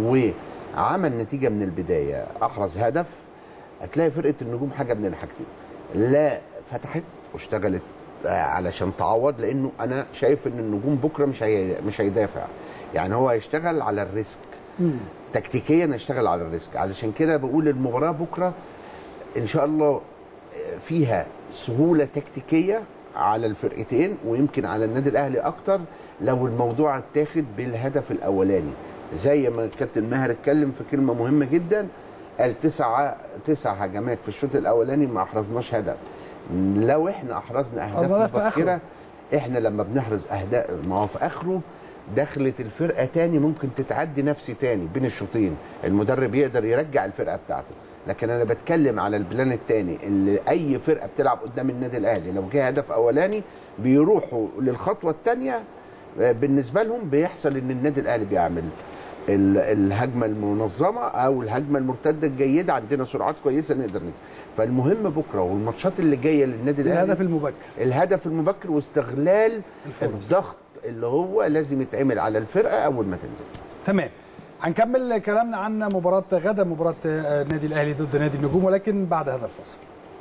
وعمل نتيجه من البدايه احرز هدف هتلاقي فرقه النجوم حاجه من الحاجتين لا فتحت واشتغلت آه، علشان تعوض لانه انا شايف ان النجوم بكره مش هي مش هيدافع يعني هو هيشتغل على الريسك تكتيكيا هيشتغل على الريسك علشان كده بقول المباراه بكره ان شاء الله فيها سهوله تكتيكيه على الفرقتين ويمكن على النادي الاهلي اكتر لو الموضوع اتاخد بالهدف الاولاني زي ما الكابتن ماهر اتكلم في كلمه مهمه جدا قال تسعة تسع هجمات في الشوط الاولاني ما احرزناش هدف لو احنا احرزنا أحرزنا اهداف هدف في آخره. مبكره احنا لما بنحرز اهداف ما هو في اخره دخلت الفرقه تاني ممكن تتعدي نفسي تاني بين الشوطين المدرب يقدر يرجع الفرقه بتاعته لكن انا بتكلم على البلان الثاني اللي اي فرقه بتلعب قدام النادي الاهلي لو جه هدف اولاني بيروحوا للخطوه الثانيه بالنسبه لهم بيحصل ان النادي الاهلي بيعمل ال- الهجمه المنظمه او الهجمه المرتده الجيده عندنا سرعات كويسه نقدر نكسب فالمهم بكره والماتشات اللي جايه للنادي الاهلي الهدف المبكر الهدف المبكر واستغلال الفرص. الضغط اللي هو لازم يتعمل على الفرقه اول ما تنزل تمام هنكمل كلامنا عن مباراة غدا مباراة آه، النادي الأهلي ضد نادي النجوم ولكن بعد هذا الفصل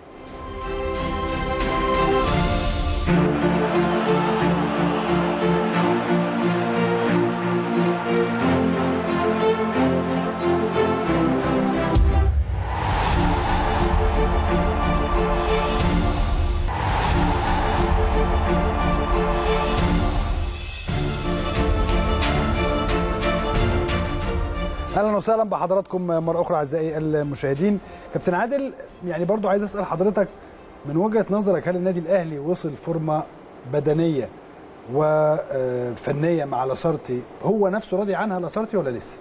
اهلا وسهلا بحضراتكم مره اخرى اعزائي المشاهدين كابتن عادل يعني برضو عايز اسال حضرتك من وجهه نظرك هل النادي الاهلي وصل فورمه بدنيه وفنيه مع لاسارتي هو نفسه راضي عنها لاسارتي ولا لسه؟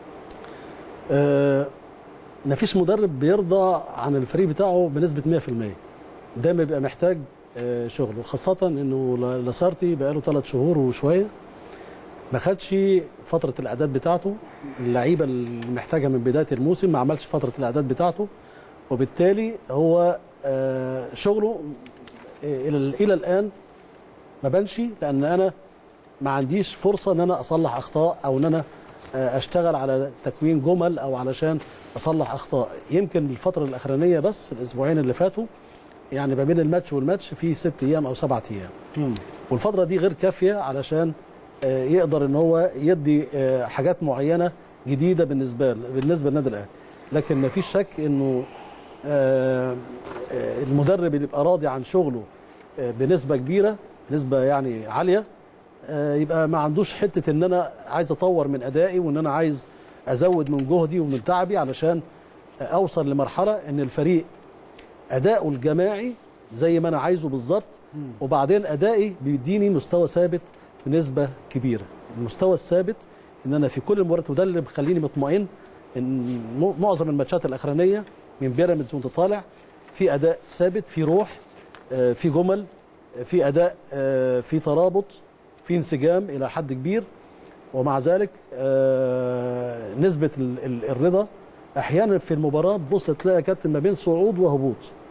آه مفيش مدرب بيرضى عن الفريق بتاعه بنسبه 100% دايما بيبقى محتاج آه شغل وخاصه انه ل- لاسارتي بقاله ثلاث شهور وشويه ما خدش فتره الاعداد بتاعته اللعيبه اللي محتاجها من بدايه الموسم ما عملش فتره الاعداد بتاعته وبالتالي هو آه شغله آه، الى الى الان ما بانش لان انا ما عنديش فرصه ان انا اصلح اخطاء او ان انا آه، اشتغل على تكوين جمل او علشان اصلح اخطاء يمكن الفتره الاخرانيه بس الاسبوعين اللي فاتوا يعني ما بين الماتش والماتش في ست ايام او سبعة ايام والفتره دي غير كافيه علشان آه، يقدر ان هو يدي آه، حاجات معينه جديده بالنسبه ل- بالنسبه للنادي الاهلي لكن ما فيش شك انه آه، آه، المدرب اللي يبقى راضي عن شغله آه، بنسبه كبيره بنسبه يعني عاليه آه، يبقى ما عندوش حته ان انا عايز اطور من ادائي وان انا عايز ازود من جهدي ومن تعبي علشان اوصل لمرحله ان الفريق اداؤه الجماعي زي ما انا عايزه بالظبط وبعدين ادائي بيديني مستوى ثابت بنسبه كبيره المستوى الثابت ان انا في كل المباريات وده اللي مخليني مطمئن ان م- معظم الماتشات الاخرانيه من بيراميدز وانت طالع في اداء ثابت في روح آه، في جمل آه، في اداء آه، في ترابط في انسجام الى حد كبير ومع ذلك آه، نسبه ال- ال- الرضا احيانا في المباراه تبص تلاقي يا كابتن ما بين صعود وهبوط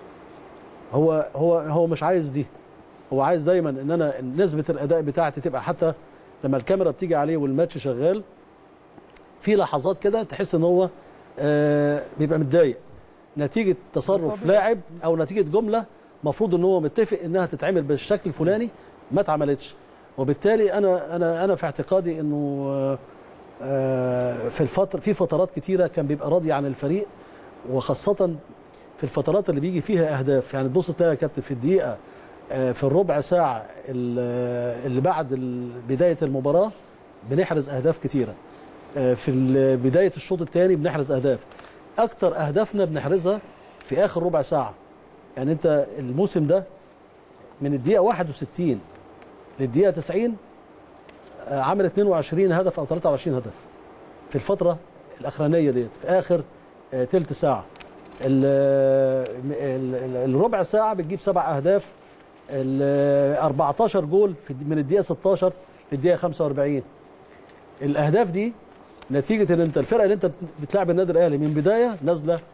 هو هو هو مش عايز دي هو عايز دايما ان انا نسبه الاداء بتاعتي تبقى حتى لما الكاميرا بتيجي عليه والماتش شغال في لحظات كده تحس ان هو آه، بيبقى متضايق نتيجه تصرف لاعب او نتيجه جمله المفروض ان هو متفق انها تتعمل بالشكل الفلاني ما اتعملتش وبالتالي انا انا انا في اعتقادي انه آه، آه، في الفتره في فترات كتيره كان بيبقى راضي عن الفريق وخاصه في الفترات اللي بيجي فيها اهداف يعني تبص تلاقي يا كابتن في الدقيقه آه، في الربع ساعه ال- اللي بعد ال- بدايه المباراه بنحرز اهداف كتيره آه، في ال- بدايه الشوط الثاني بنحرز اهداف اكتر اهدافنا بنحرزها في اخر ربع ساعه يعني انت الموسم ده من الدقيقه 61 للدقيقه 90 آه، عمل 22 هدف او 23 هدف في الفتره الاخرانيه ديت في اخر آه، تلت ساعه ال- ال- ال- الربع ساعه بتجيب سبع اهداف ال 14 جول في من الدقيقه 16 للدقيقه 45 الاهداف دي نتيجه ان انت الفرقه اللي انت بتلعب النادي الاهلي من بدايه نازله آه،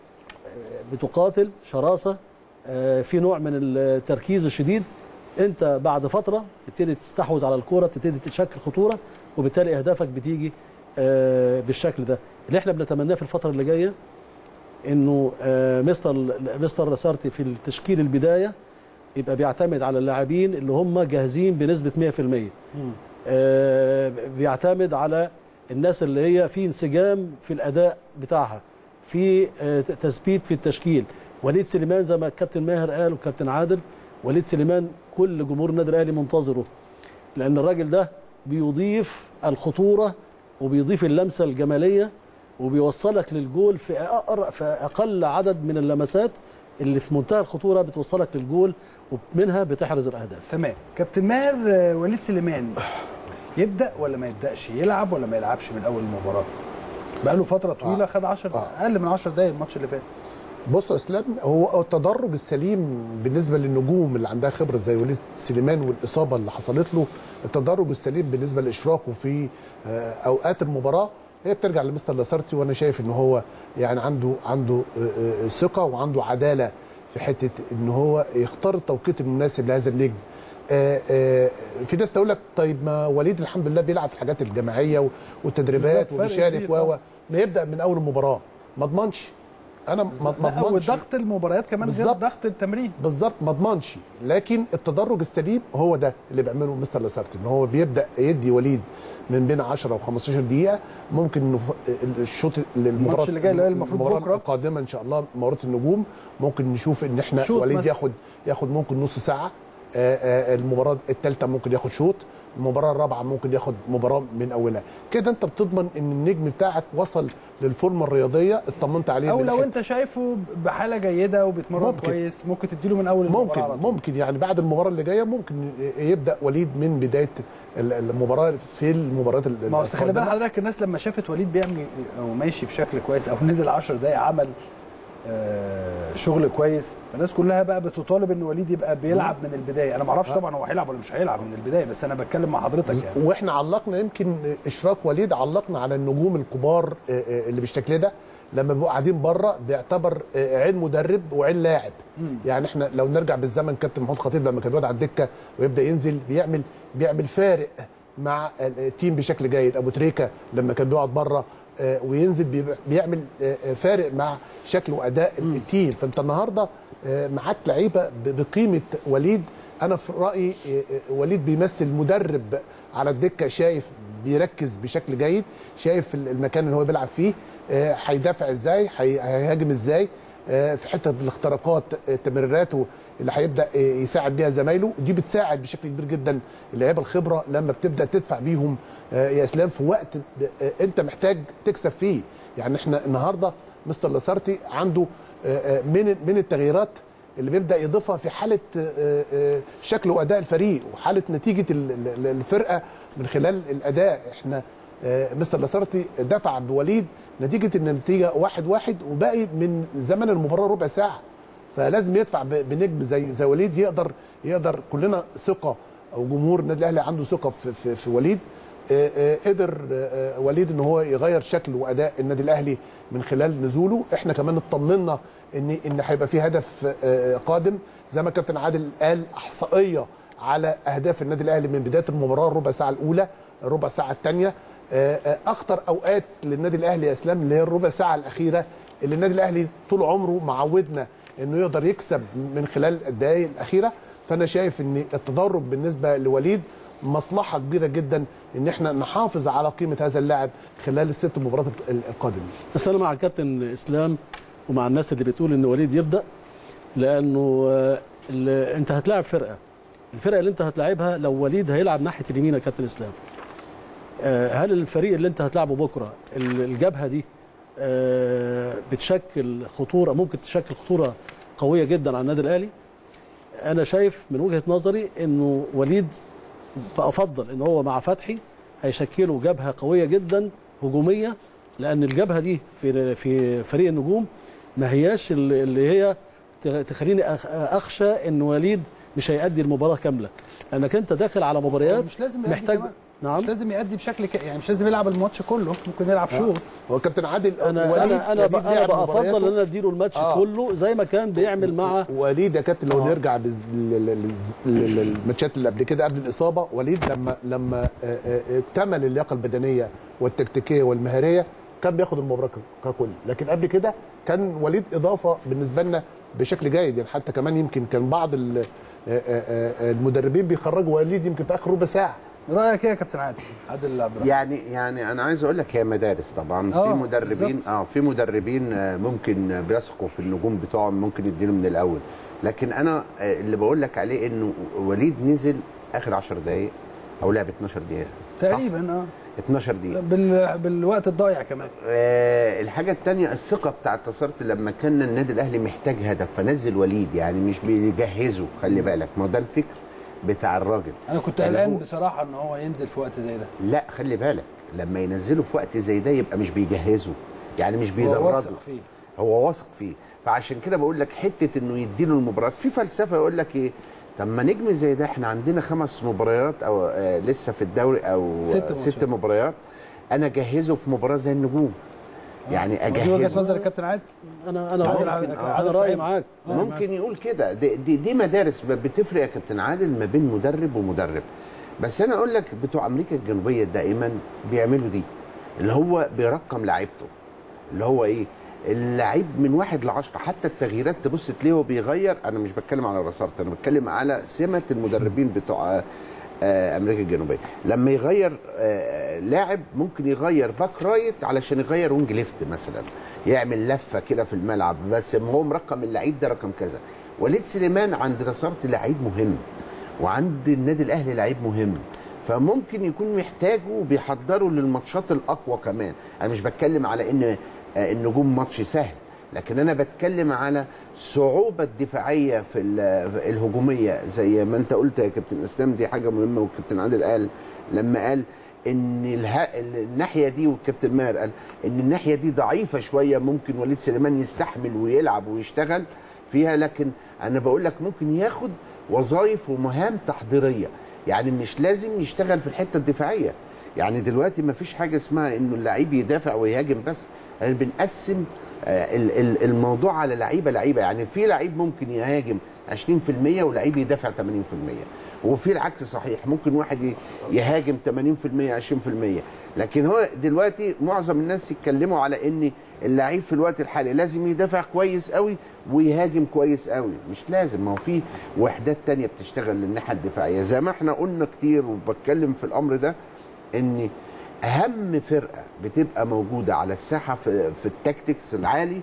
بتقاتل شراسه آه، في نوع من التركيز الشديد انت بعد فتره تبتدي تستحوذ على الكوره تبتدي تشكل خطوره وبالتالي اهدافك بتيجي آه، بالشكل ده اللي احنا بنتمناه في الفتره اللي جايه انه آه، مستر مستر رسارتي في التشكيل البدايه يبقى بيعتمد على اللاعبين اللي هم جاهزين بنسبه 100% آه، بيعتمد على الناس اللي هي في انسجام في الاداء بتاعها في آه، تثبيت في التشكيل وليد سليمان زي ما الكابتن ماهر قال والكابتن عادل وليد سليمان كل جمهور النادي الاهلي منتظره لان الراجل ده بيضيف الخطوره وبيضيف اللمسه الجماليه وبيوصلك للجول في أقر في اقل عدد من اللمسات اللي في منتهى الخطوره بتوصلك للجول ومنها بتحرز الاهداف تمام كابتن ماهر آه، وليد سليمان يبدا ولا ما يبداش يلعب ولا ما يلعبش من اول المباراه بقاله فتره طويله آه. خد 10 آه. اقل من 10 دقايق الماتش اللي فات بص يا اسلام هو التدرج السليم بالنسبه للنجوم اللي عندها خبره زي وليد سليمان والاصابه اللي حصلت له التدرج السليم بالنسبه لاشراكه في آه، اوقات المباراه هي بترجع لمستر لاسارتي وانا شايف ان هو يعني عنده عنده آه، آه، ثقه وعنده عداله في حته ان هو يختار التوقيت المناسب لهذا النجم آه، آه، في ناس تقول لك طيب ما وليد الحمد لله بيلعب في الحاجات الجماعيه والتدريبات بالظبط، فرق وبيشارك كبير و طبعا. ما يبدا من اول المباراه ما اضمنش انا ما ما لا اضمنش وضغط المباريات كمان غير بالظبط. ضغط التمرين بالظبط ما اضمنش لكن التدرج السليم هو ده اللي بيعمله مستر لاسارتي ان هو بيبدا يدي وليد من بين 10 و 15 دقيقه ممكن نف- الشوط المباراه اللي جاي اللي هي المفروض المباراة بكرة. القادمه ان شاء الله مباراه النجوم ممكن نشوف ان احنا شوط وليد مثلا. ياخد ياخد ممكن نص ساعه آه، آه، المباراه الثالثه ممكن ياخد شوط المباراه الرابعه ممكن ياخد مباراه من اولها كده انت بتضمن ان النجم بتاعك وصل للفورمه الرياضيه اطمنت عليه او من لو ناحية- انت شايفه بحاله جيده وبيتمرن ممكن. كويس ممكن تديله من اول المباراه ممكن على طول. ممكن يعني بعد المباراه اللي جايه ممكن يبدا وليد من بدايه ال- المباراه في المباريات ال- ما هو أصل خلي بالك القادمة. حضرتك الناس لما شافت وليد بيعمل او ماشي بشكل كويس او نزل 10 دقائق عمل آه، شغل كويس الناس كلها بقى بتطالب ان وليد يبقى بيلعب من البدايه انا ما اعرفش طبعا هو هيلعب ولا مش هيلعب من البدايه بس انا بتكلم مع حضرتك يعني واحنا علقنا يمكن اشراك وليد علقنا على النجوم الكبار آه، آه، اللي بالشكل ده لما بيبقوا قاعدين بره بيعتبر آه، عين مدرب وعين لاعب يعني احنا لو نرجع بالزمن كابتن محمود خطيب لما كان بيقعد على الدكه ويبدا ينزل بيعمل بيعمل فارق مع التيم بشكل جيد ابو تريكه لما كان بيقعد بره آه، وينزل بيبقى- بيعمل آه، آه، فارق مع شكل واداء التيم فانت النهارده آه، معاك لعيبه ب- بقيمه وليد انا في رايي آه، آه، وليد بيمثل مدرب على الدكه شايف بيركز بشكل جيد شايف ال- المكان اللي هو بيلعب فيه آه، هيدافع ازاي هي- هيهاجم ازاي آه، في حته الاختراقات آه، تمريراته اللي هيبدا آه، يساعد بيها زمايله دي بتساعد بشكل كبير جدا اللعيبه الخبره لما بتبدا تدفع بيهم آه، يا اسلام في وقت آه، انت محتاج تكسب فيه يعني احنا النهارده مستر لاسارتي عنده آه، آه، من من التغييرات اللي بيبدا يضيفها في حاله آه، آه، شكل واداء الفريق وحاله نتيجه ال- ال- الفرقه من خلال الاداء احنا آه، مستر لاسارتي دفع بوليد نتيجه ان النتيجه واحد واحد وباقي من زمن المباراه ربع ساعه فلازم يدفع ب- بنجم زي زي وليد يقدر يقدر كلنا ثقه او جمهور النادي الاهلي عنده ثقه في في, في وليد آه، آه، قدر آه، آه، وليد ان هو يغير شكل واداء النادي الاهلي من خلال نزوله احنا كمان اطمنا ان ان هيبقى في هدف آه، قادم زي ما كابتن عادل قال احصائيه على اهداف النادي الاهلي من بدايه المباراه الربع ساعه الاولى الربع ساعه الثانيه اخطر اوقات للنادي الاهلي يا اسلام اللي هي الربع ساعه الاخيره اللي النادي الاهلي طول عمره معودنا انه يقدر يكسب من خلال الدقائق الاخيره فانا شايف ان التدرج بالنسبه لوليد مصلحه كبيره جدا ان احنا نحافظ على قيمه هذا اللاعب خلال الست مباريات القادمه بس انا مع كابتن اسلام ومع الناس اللي بتقول ان وليد يبدا لانه آه، ال- انت هتلاعب فرقه الفرقه اللي انت هتلاعبها لو وليد هيلعب ناحيه اليمين يا كابتن اسلام آه، هل الفريق اللي انت هتلعبه بكره ال- الجبهه دي آه، بتشكل خطوره ممكن تشكل خطوره قويه جدا على النادي الاهلي انا شايف من وجهه نظري انه وليد بافضل ان هو مع فتحي هيشكلوا جبهه قويه جدا هجوميه لان الجبهه دي في في فريق النجوم ما هياش اللي اللي هي ت- تخليني أخ- اخشى ان وليد مش هيأدي المباراه كامله لانك انت داخل على مباريات مش لازم يأدي محتاج كمان. نعم مش لازم يأدي بشكل ك... يعني مش لازم يلعب الماتش كله ممكن يلعب شوط هو كابتن عادل انا وليد- انا انا وليد ب- انا لعب بفضل مبارياته. ان انا اديله الماتش آه. كله زي ما كان بيعمل مع وليد يا كابتن لو آه. نرجع بز... ل- ل- ل- ل- للماتشات اللي قبل كده قبل الاصابه وليد لما لما آه، آه، اكتمل اللياقه البدنيه والتكتيكيه والمهاريه كان بياخد المباراه ك- ككل لكن قبل كده كان وليد اضافه بالنسبه لنا بشكل جيد يعني حتى كمان يمكن كان بعض ال- آه، آه، آه، المدربين بيخرجوا وليد يمكن في اخر ربع ساعه رايك ايه يا كابتن عادل عادل عبد الرحمن يعني يعني انا عايز اقول لك هي مدارس طبعا آه، في مدربين بالظبط. اه في مدربين آه، ممكن آه، بيثقوا في النجوم بتوعهم ممكن يديله من الاول لكن انا آه، اللي بقول لك عليه انه وليد نزل اخر 10 دقائق او لعب 12 دقيقه صح؟ تقريبا اه 12 دقيقه بال... بالوقت الضايع كمان آه، الحاجة التانية الثقة بتاعت تصرت لما كان النادي الأهلي محتاج هدف فنزل وليد يعني مش بيجهزه خلي بالك ما هو ده الفكر بتاع الراجل انا كنت يعني قلقان هو- بصراحه ان هو ينزل في وقت زي ده لا خلي بالك لما ينزله في وقت زي ده يبقى مش بيجهزه يعني مش هو بيدرجه واثق فيه هو واثق فيه فعشان كده بقول لك حته انه يديله المباريات في فلسفه يقول لك ايه طب ما نجم زي ده احنا عندنا خمس مباريات او آه لسه في الدوري او ست ست, ماتشات. ست مباريات انا اجهزه في مباراه زي النجوم يعني دي وجهه اجهزه نظر الكابتن عادل انا انا عادل- رأيي- عادل- انا عادل رايي طيب. معاك ممكن يقول كده دي, دي, دي مدارس ب- بتفرق يا كابتن عادل ما بين مدرب ومدرب بس انا اقول لك بتوع امريكا الجنوبيه دائما بيعملوا دي اللي هو بيرقم لعيبته اللي هو ايه اللعيب من واحد لعشرة حتى التغييرات تبص تلاقيه هو بيغير انا مش بتكلم على رصارت انا بتكلم على سمه المدربين بتوع آه، آه، امريكا الجنوبيه لما يغير آه، لاعب ممكن يغير باك رايت علشان يغير وينج ليفت مثلا يعمل لفه كده في الملعب بس ما هو مرقم اللعيب ده رقم كذا وليد سليمان عند رصارت لعيب مهم وعند النادي الاهلي لعيب مهم فممكن يكون محتاجه وبيحضره للماتشات الاقوى كمان انا مش بتكلم على ان آه، النجوم ماتش سهل لكن انا بتكلم على صعوبه الدفاعيه في ال- الهجوميه زي ما انت قلت يا كابتن اسلام دي حاجه مهمه والكابتن عادل قال لما قال ان اله... الناحيه دي والكابتن ماهر قال ان الناحيه دي ضعيفه شويه ممكن وليد سليمان يستحمل ويلعب ويشتغل فيها لكن انا بقول لك ممكن ياخد وظائف ومهام تحضيريه يعني مش لازم يشتغل في الحته الدفاعيه يعني دلوقتي ما فيش حاجه اسمها انه اللعيب يدافع ويهاجم بس يعني بنقسم آه، ال- ال- الموضوع على لعيبه لعيبه يعني في لعيب ممكن يهاجم 20% ولعيب يدافع 80% وفي العكس صحيح ممكن واحد ي- يهاجم 80% 20% لكن هو دلوقتي معظم الناس يتكلموا على ان اللعيب في الوقت الحالي لازم يدافع كويس قوي ويهاجم كويس قوي مش لازم ما هو في وحدات تانية بتشتغل للناحيه الدفاعيه زي ما احنا قلنا كتير وبتكلم في الامر ده ان اهم فرقه بتبقى موجوده على الساحه في, في التكتكس العالي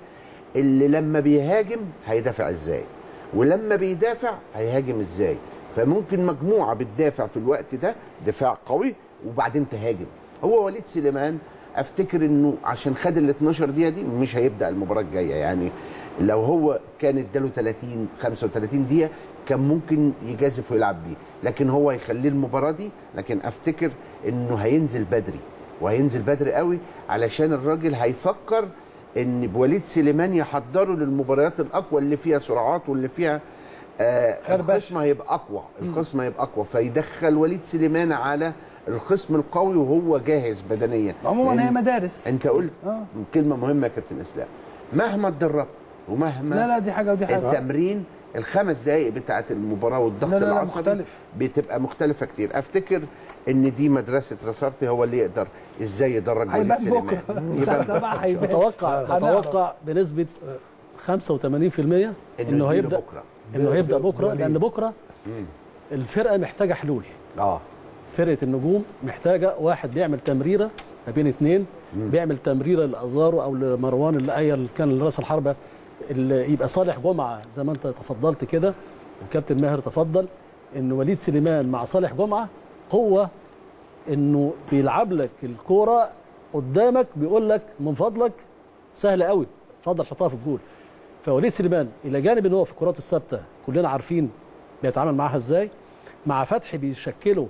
اللي لما بيهاجم هيدافع ازاي ولما بيدافع هيهاجم ازاي فممكن مجموعه بتدافع في الوقت ده دفاع قوي وبعدين تهاجم هو وليد سليمان افتكر انه عشان خد ال 12 دقيقه دي مش هيبدا المباراه الجايه يعني لو هو كان اداله 30 35 دقيقه كان ممكن يجازف ويلعب بيه لكن هو يخليه المباراه دي لكن افتكر انه هينزل بدري وهينزل بدري قوي علشان الراجل هيفكر ان بوليد سليمان يحضره للمباريات الاقوى اللي فيها سرعات واللي فيها آه خربشة. الخصم هيبقى اقوى الخصم هيبقى اقوى فيدخل وليد سليمان على الخصم القوي وهو جاهز بدنيا عموما لأن هي مدارس انت قلت آه. كلمه مهمه يا كابتن اسلام مهما اتدربت ومهما لا لا دي حاجه ودي حاجه التمرين الخمس دقائق بتاعه المباراه والضغط لا لا لا، العصبي مختلف. بتبقى مختلفه كتير افتكر ان دي مدرسه راسارتي هو اللي يقدر ازاي يدرج وليد هيبان سليمان بكره الساعه 7 هيبان اتوقع هنعرف. اتوقع بنسبه 85% انه يجيله هيبدا بكره انه هيبدا بكره وليد. لان بكره الفرقه محتاجه حلول اه فرقه النجوم محتاجه واحد بيعمل تمريره ما بين اثنين بيعمل تمريره لازارو او لمروان اللي اي اللي كان راس الحربه اللي يبقى صالح جمعه زي ما انت تفضلت كده والكابتن ماهر تفضل ان وليد سليمان مع صالح جمعه قوه انه بيلعب لك الكوره قدامك بيقول لك من فضلك سهله قوي اتفضل حطها في الجول فوليد سليمان الى جانب ان هو في الكرات الثابته كلنا عارفين بيتعامل معاها ازاي مع فتحي بيشكله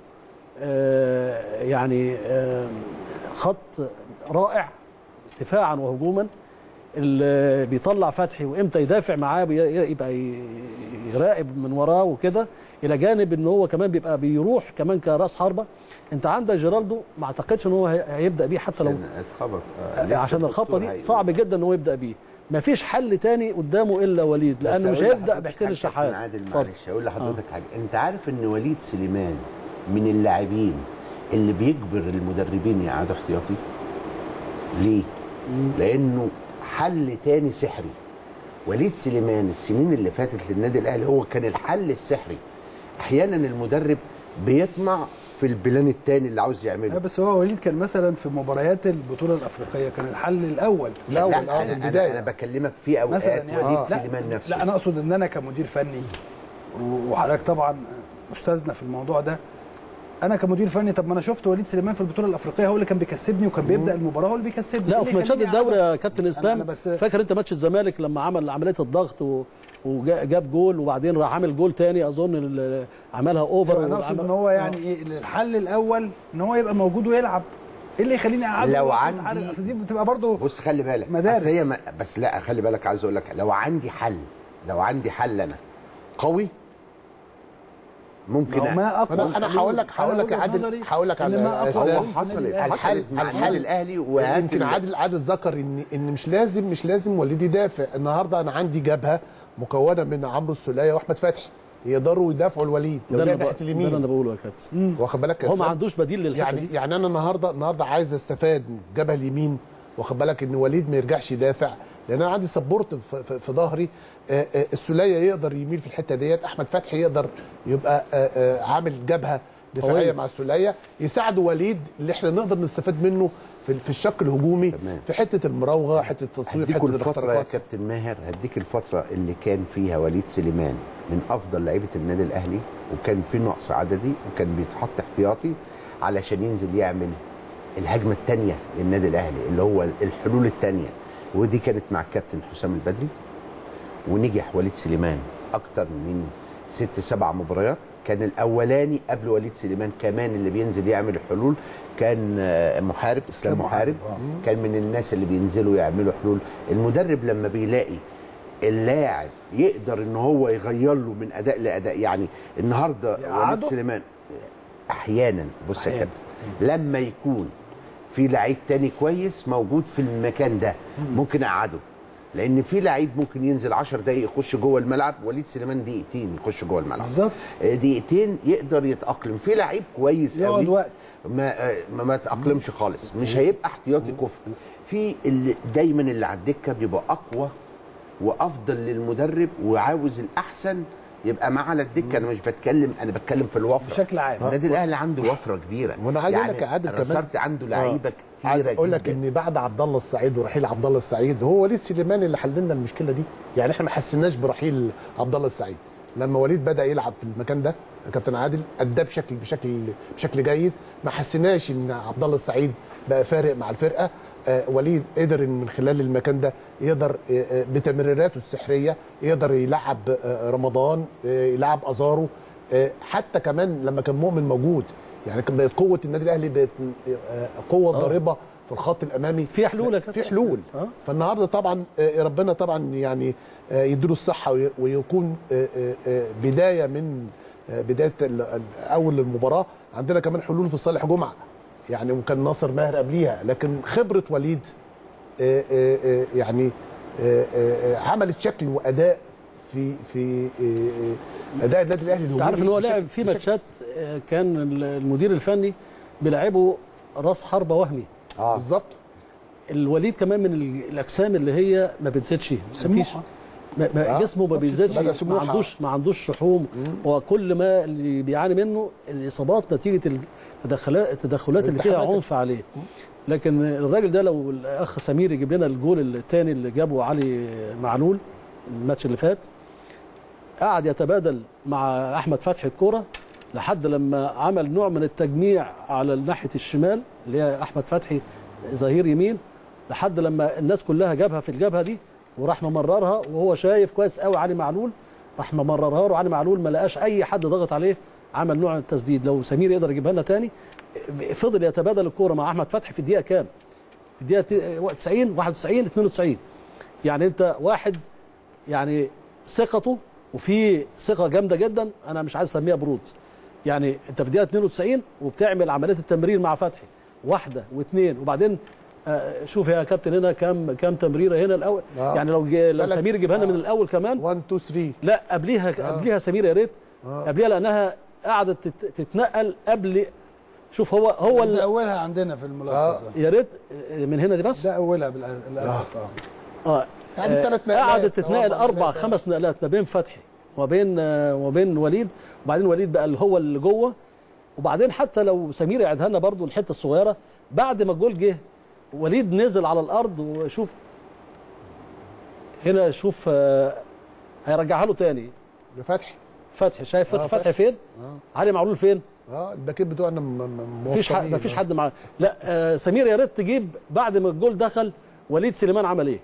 آه، يعني آه، خط رائع دفاعا وهجوما اللي بيطلع فتحي وامتى يدافع معاه بي- يبقى ي- يراقب من وراه وكده الى جانب ان هو كمان بيبقى بيروح كمان كراس حربه انت عندك جيرالدو ما اعتقدش ان هو هي- هيبدا بيه حتى لو عشان اتخبط آه، لسه عشان الخطه الدكتور دي هيقول. صعب جدا ان هو يبدا بيه ما فيش حل تاني قدامه الا وليد بس لانه مش أقول هيبدا لحضرتك بحسين حاجة الشحات كابتن عادل اتفضل. معلش اقول لحضرتك حاجه انت عارف ان وليد سليمان من اللاعبين اللي بيجبر المدربين يقعدوا احتياطي ليه لانه حل تاني سحري وليد سليمان السنين اللي فاتت للنادي الاهلي هو كان الحل السحري احيانا المدرب بيطمع في البلان التاني اللي عاوز لا يعمله بس هو وليد كان مثلا في مباريات البطوله الافريقيه كان الحل الاول الأول، لا آه، أنا, من أنا, البداية. انا بكلمك في اوقات مثلا يعني وليد لا- سليمان نفسه لا انا اقصد ان انا كمدير فني وحضرتك طبعا استاذنا في الموضوع ده انا كمدير فني طب ما انا شفت وليد سليمان في البطوله الافريقيه هو اللي كان بيكسبني وكان بيبدا المباراه هو اللي بيكسبني لا إيه وفي اللي ماتشات يخليني الدوري أقعد؟ يا كابتن أنا- اسلام أنا بس فاكر انت ماتش الزمالك لما عمل عمليه الضغط و... وجاب جول وبعدين راح عامل جول تاني اظن ال- عملها اوفر انا اقصد وعمل- ان هو يعني ايه الحل الاول ان هو يبقى موجود ويلعب ايه اللي يخليني اقعده لو وأقعد عندي- الحل؟ اصل دي بتبقى برضه بص خلي بالك مدارس. أصل هي ما بس لا خلي بالك عايز اقول لك لو عندي حل لو عندي حل انا قوي ممكن ما هو ما اقوى انا انا هقول لك هقول لك يا وجهة عادل نظري هقول لك إن على ما أقوى اسلام في حصلت النادي الأهلي. حصلت مع النادي الاهلي وهات يمكن ال- عادل عادل ذكر ان ان مش لازم مش لازم وليد يدافع النهارده انا عندي جبهه مكونه من عمرو السوليه واحمد فتحي يقدروا يدافعوا الوليد لو ده اللي لعب أنا ناحيه بق- ده اللي انا اليمين بقوله يا كابتن واخد بالك يا هو ما إسلام؟ عندوش بديل للحته يعني دي يعني انا النهارده النهارده عايز استفاد من الجبهه اليمين واخد بالك ان وليد ما يرجعش يدافع لان انا عندي سبورت في, في, في ظهري آه، آه، السوليه يقدر يميل في الحته ديت احمد فتحي يقدر يبقى آه، آه، عامل جبهه دفاعيه قوية. مع السوليه يساعدوا وليد اللي احنا نقدر نستفاد منه في, في الشق الهجومي تمام. في حته المراوغه حته التصوير هديكوا حته الفترة يا الاختراقات كابتن ماهر هديك الفترة اللي كان فيها وليد سليمان من أفضل لعيبة النادي الأهلي وكان في نقص عددي وكان بيتحط احتياطي علشان ينزل يعمل الهجمة الثانية للنادي الأهلي اللي هو الحلول الثانية ودي كانت مع الكابتن حسام البدري ونجح وليد سليمان أكتر من ست سبع مباريات كان الأولاني قبل وليد سليمان كمان اللي بينزل يعمل الحلول كان آه، محارب إسلام محارب كان من الناس اللي بينزلوا يعملوا حلول المدرب لما بيلاقي اللاعب يقدر ان هو يغير له من اداء لاداء يعني النهارده وليد يقعده؟ سليمان احيانا بص يا أحياناً. كابتن لما يكون في لعيب تاني كويس موجود في المكان ده ممكن اقعده لان في لعيب ممكن ينزل 10 دقايق يخش جوه الملعب وليد سليمان دقيقتين يخش جوه الملعب بالظبط. آه، دقيقتين يقدر يتاقلم في لعيب كويس يقعد قوي وقت. ما آه، ما, ما تاقلمش خالص مش هيبقى احتياطي كفء في اللي دايما اللي على الدكه بيبقى اقوى وافضل للمدرب وعاوز الاحسن يبقى معاه على الدكه انا مش بتكلم انا بتكلم في الوفره بشكل عام النادي الاهلي عنده وفره كبيره وانا عايز اقول لك يا عادل كمان رصرت عنده لعيبه آه. عايز كتيره اقول لك جداً. ان بعد عبد الله السعيد ورحيل عبد الله السعيد هو وليد سليمان اللي حل لنا المشكله دي يعني احنا ما حسيناش برحيل عبد الله السعيد لما وليد بدا يلعب في المكان ده يا كابتن عادل اداه بشكل بشكل بشكل جيد ما حسيناش ان عبد الله السعيد بقى فارق مع الفرقه آه وليد قدر إن من خلال المكان ده يقدر آه آه بتمريراته السحريه يقدر يلعب آه رمضان آه يلعب ازارو آه حتى كمان لما كان مؤمن موجود يعني كان بقت قوه النادي الاهلي بقت آه قوه ضاربه في الخط الامامي في حلول يا كابتن. في حلول آه. فالنهارده طبعا آه، ربنا طبعا يعني آه، يديله الصحه وي- ويكون آه، آه، آه، بدايه من آه، بدايه ال- ال- اول المباراه عندنا كمان حلول في صالح جمعه يعني وكان ناصر ماهر قبليها لكن خبره وليد آه، آه، آه، يعني آه، آه، آه، عملت شكل واداء في في آه، آه، اداء النادي الاهلي انت عارف ان هو لعب في بشكل- ماتشات آه، كان المدير الفني بيلعبه راس حربه وهمي اه بالظبط الوليد كمان من ال- الاجسام اللي هي ما بتزيدش مفيش سموحة. ما ما آه. جسمه ما بيزيدش بدأ ما سموحة. عندوش ما عندوش شحوم وكل ما اللي بيعاني منه الاصابات نتيجه التدخلات التدخلات اللي فيها الالتحامات. عنف عليه لكن الراجل ده لو الاخ سمير يجيب لنا الجول الثاني اللي جابه علي معلول الماتش اللي فات قعد يتبادل مع احمد فتحي الكوره لحد لما عمل نوع من التجميع على ناحيه الشمال اللي هي احمد فتحي ظهير يمين لحد لما الناس كلها جابها في الجبهه دي وراح ممررها وهو شايف كويس قوي علي معلول راح ممررها له علي معلول ما لقاش اي حد ضغط عليه عمل نوع من التسديد لو سمير يقدر يجيبها لنا تاني فضل يتبادل الكوره مع احمد فتحي في الدقيقه كام؟ في الدقيقه 90 91 92 يعني انت واحد يعني ثقته وفي ثقه جامده جدا انا مش عايز اسميها برود يعني انت في الدقيقه 92 وبتعمل عمليه التمرير مع فتحي واحده واثنين وبعدين آه، شوف يا كابتن هنا كام كام تمريره هنا الاول آه. يعني لو جي لو تلات- سمير يجيبها لنا آه. من الاول كمان 1 2 3 لا قبليها قبليها سمير يا ريت قبليها لانها قعدت تت- تتنقل قبل شوف هو هو ده ال- اولها عندنا في الملخص آه. يا ريت من هنا دي بس ده اولها بالأ- للاسف اه اه يعني آه، ثلاث نقلات قعدت تتنقل أو اربع نقلات. خمس نقلات ما بين فتحي وبين آه، وبين وليد وبعدين وليد بقى اللي هو اللي جوه وبعدين حتى لو سمير يعيدها لنا برضو الحته الصغيره بعد ما الجول جه وليد نزل على الارض وشوف هنا شوف آه، هيرجعها له تاني فتحي فتحي شايف فتحي آه، فتحي فين؟ علي معلول فين؟ اه الباكيت بتوعنا م- م- مفيش حد موفرين. مفيش حد معاه لا آه سمير يا ريت تجيب بعد ما الجول دخل وليد سليمان عمل ايه؟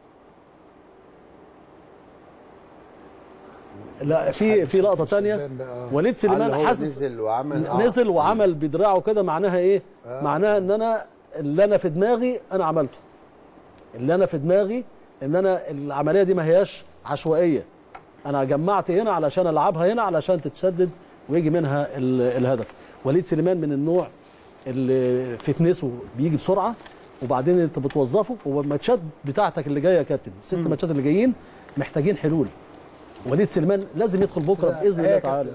لا في في لقطه ثانيه آه. وليد سليمان اللي هو حاسس نزل وعمل آه. نزل وعمل بدراعه كده معناها ايه؟ معناها ان انا اللي انا في دماغي انا عملته اللي انا في دماغي ان انا العمليه دي ما هياش عشوائيه انا جمعت هنا علشان العبها هنا علشان تتسدد ويجي منها ال- الهدف وليد سليمان من النوع اللي فتنسه بيجي بسرعه وبعدين انت بتوظفه والماتشات بتاعتك اللي جايه يا كابتن الست ماتشات اللي جايين محتاجين حلول وليد سليمان لازم يدخل بكره باذن الله تعالى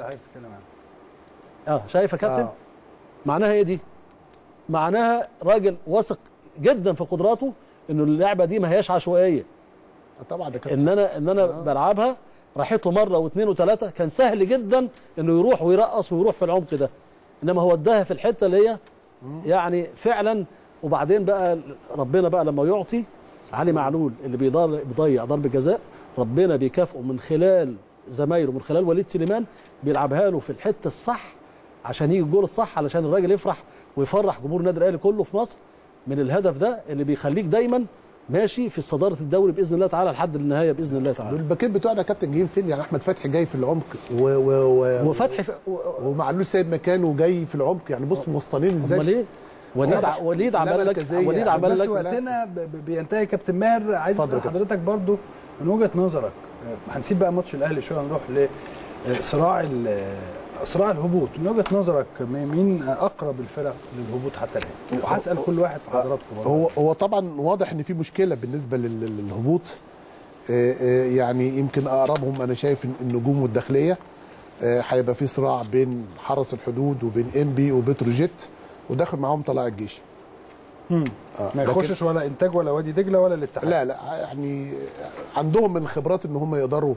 اه شايف يا كابتن آه. معناها ايه دي معناها راجل واثق جدا في قدراته انه اللعبه دي ما هياش عشوائيه طبعا ده كابتن ان انا ان انا بلعبها راحت له مره واثنين وثلاثه كان سهل جدا انه يروح ويرقص ويروح في العمق ده انما هو اداها في الحته اللي هي يعني فعلا وبعدين بقى ربنا بقى لما يعطي علي معلول اللي بيضيع بيضيع ضربه جزاء ربنا بيكافئه من خلال زمايله من خلال وليد سليمان بيلعبها له في الحته الصح عشان يجي الجول الصح علشان الراجل يفرح ويفرح جمهور النادي الاهلي كله في مصر من الهدف ده اللي بيخليك دايما ماشي في صداره الدوري باذن الله تعالى لحد النهايه باذن الله تعالى والباكيت بتوعنا يا كابتن جايين فين يعني احمد فتحي جاي في العمق و و و وفتحي ف... و... ومعلول سايب مكانه جاي في العمق يعني بص موسطنين ازاي امال ايه وليد واضح. ع- وليد لا عمل لك مركزية. وليد عشان عمل بس لك وقتنا ب- ب- بينتهي كابتن ماهر عايز اتفضل يا اسال كابتن. حضرتك برضو من وجهه نظرك آه، هنسيب بقى ماتش الاهلي شويه نروح لصراع صراع الهبوط من وجهه نظرك م- مين اقرب الفرق للهبوط حتى الان وهسال كل واحد في حضراتكم برضو. هو هو طبعا واضح ان في مشكله بالنسبه لل- للهبوط آه، آه، يعني يمكن اقربهم انا شايف إن النجوم والداخليه آه، هيبقى في صراع بين حرس الحدود وبين انبي وبتروجيت وداخل معاهم طلائع الجيش آه، ما لكن- يخشش ولا انتاج ولا وادي دجله ولا الاتحاد لا لا يعني عندهم من الخبرات ان هم يقدروا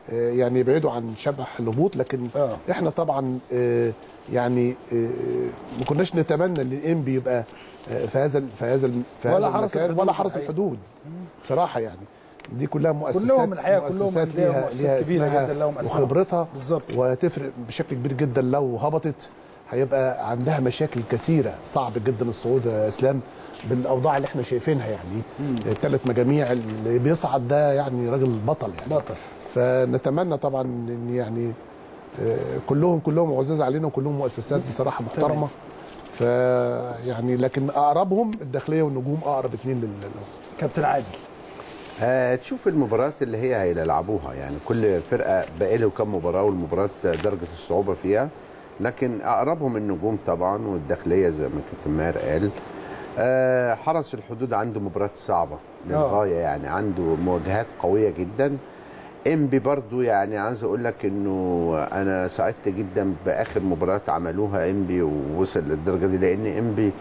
آه، يعني يبعدوا عن شبح الهبوط لكن آه. احنا طبعا آه، يعني آه، ما كناش نتمنى ان الانبي يبقى آه، في هذا في هذا في ولا هذا حرس المكان الحدود ولا حرس الحقيقة. الحدود بصراحه يعني دي كلها مؤسسات كلهم الحقيقة كلهم مؤسسات أندية ليها ومؤسسات ليها كبيرة اسمها جداً لهم أسماء. وخبرتها بالظبط. وتفرق بشكل كبير جدا لو هبطت هيبقى عندها مشاكل كثيره صعب جدا الصعود يا اسلام بالاوضاع اللي احنا شايفينها يعني الثلاث مجاميع اللي بيصعد ده يعني راجل بطل يعني بطل. فنتمنى طبعا ان يعني آه، كلهم كلهم عزاز علينا وكلهم مؤسسات بصراحه محترمه ف يعني لكن اقربهم الداخليه والنجوم اقرب اثنين لل كابتن عادل آه، تشوف المباريات اللي هي هيلعبوها يعني كل فرقه باقي له كام مباراه والمباراه درجه الصعوبه فيها لكن اقربهم النجوم طبعا والداخليه زي ما كابتن ماهر قال آه، حرس الحدود عنده مباريات صعبه للغايه يعني عنده مواجهات قويه جدا انبي برضو يعني عايز اقول لك انه انا سعدت جدا باخر مباراه عملوها انبي ووصل للدرجه دي لان انبي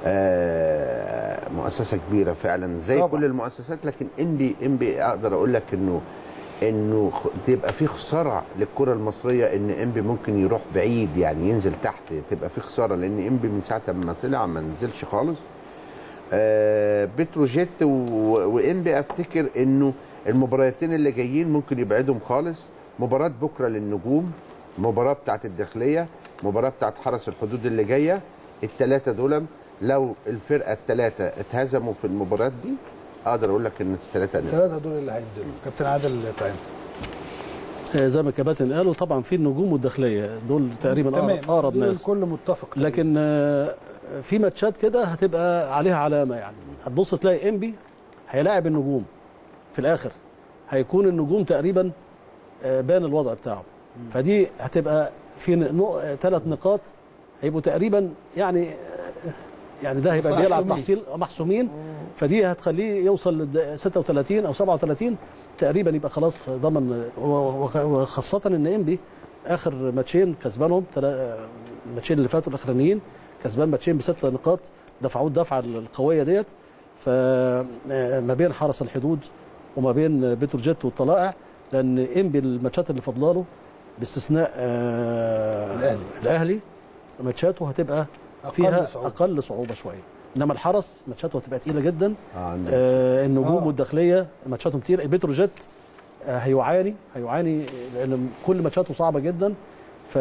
آه، مؤسسه كبيره فعلا زي طبعا. كل المؤسسات لكن انبي انبي اقدر اقول لك انه انه خ- تبقى في خساره للكره المصريه ان انبي ممكن يروح بعيد يعني ينزل تحت تبقى في خساره لان انبي من ساعه ما طلع ما نزلش خالص آه، بتروجيت و- وانبي افتكر انه المباراتين اللي جايين ممكن يبعدهم خالص مباراه بكره للنجوم مباراه بتاعت الداخليه مباراه بتاعت حرس الحدود اللي جايه الثلاثه دول لو الفرقه الثلاثه اتهزموا في المباريات دي اقدر اقول لك ان الثلاثه نزلوا الثلاثه دول اللي هينزلوا كابتن عادل طيب آه، زي ما الكباتن قالوا طبعا في النجوم والداخليه دول تقريبا تمام اقرب, أقرب دول ناس الكل متفق لكن آه، في ماتشات كده هتبقى عليها علامه يعني هتبص تلاقي انبي هيلاعب النجوم في الاخر هيكون النجوم تقريبا آه، بان الوضع بتاعه فدي هتبقى في ثلاث نقاط هيبقوا تقريبا يعني آه، يعني ده هيبقى بيلعب محسومين. تحصيل محسومين فدي هتخليه يوصل للد- 36 او 37 تقريبا يبقى خلاص ضمن و- وخ- وخاصه ان انبي اخر ماتشين كسبانهم تلا- الماتشين اللي فاتوا الاخرانيين كسبان ماتشين بست نقاط دفعوه الدفعه القويه ديت فما بين حرس الحدود وما بين بتروجيت والطلائع لان انبي الماتشات اللي فاضلاله باستثناء آه، الأهلي. الاهلي ماتشاته هتبقى أقل فيها صعوبة. اقل صعوبه شويه انما الحرس ماتشاته هتبقى تقيله جدا آه، عندك. آه النجوم آه. والداخليه ماتشاتهم كتير البتروجيت آه هيعاني هيعاني لان كل ماتشاته صعبه جدا ف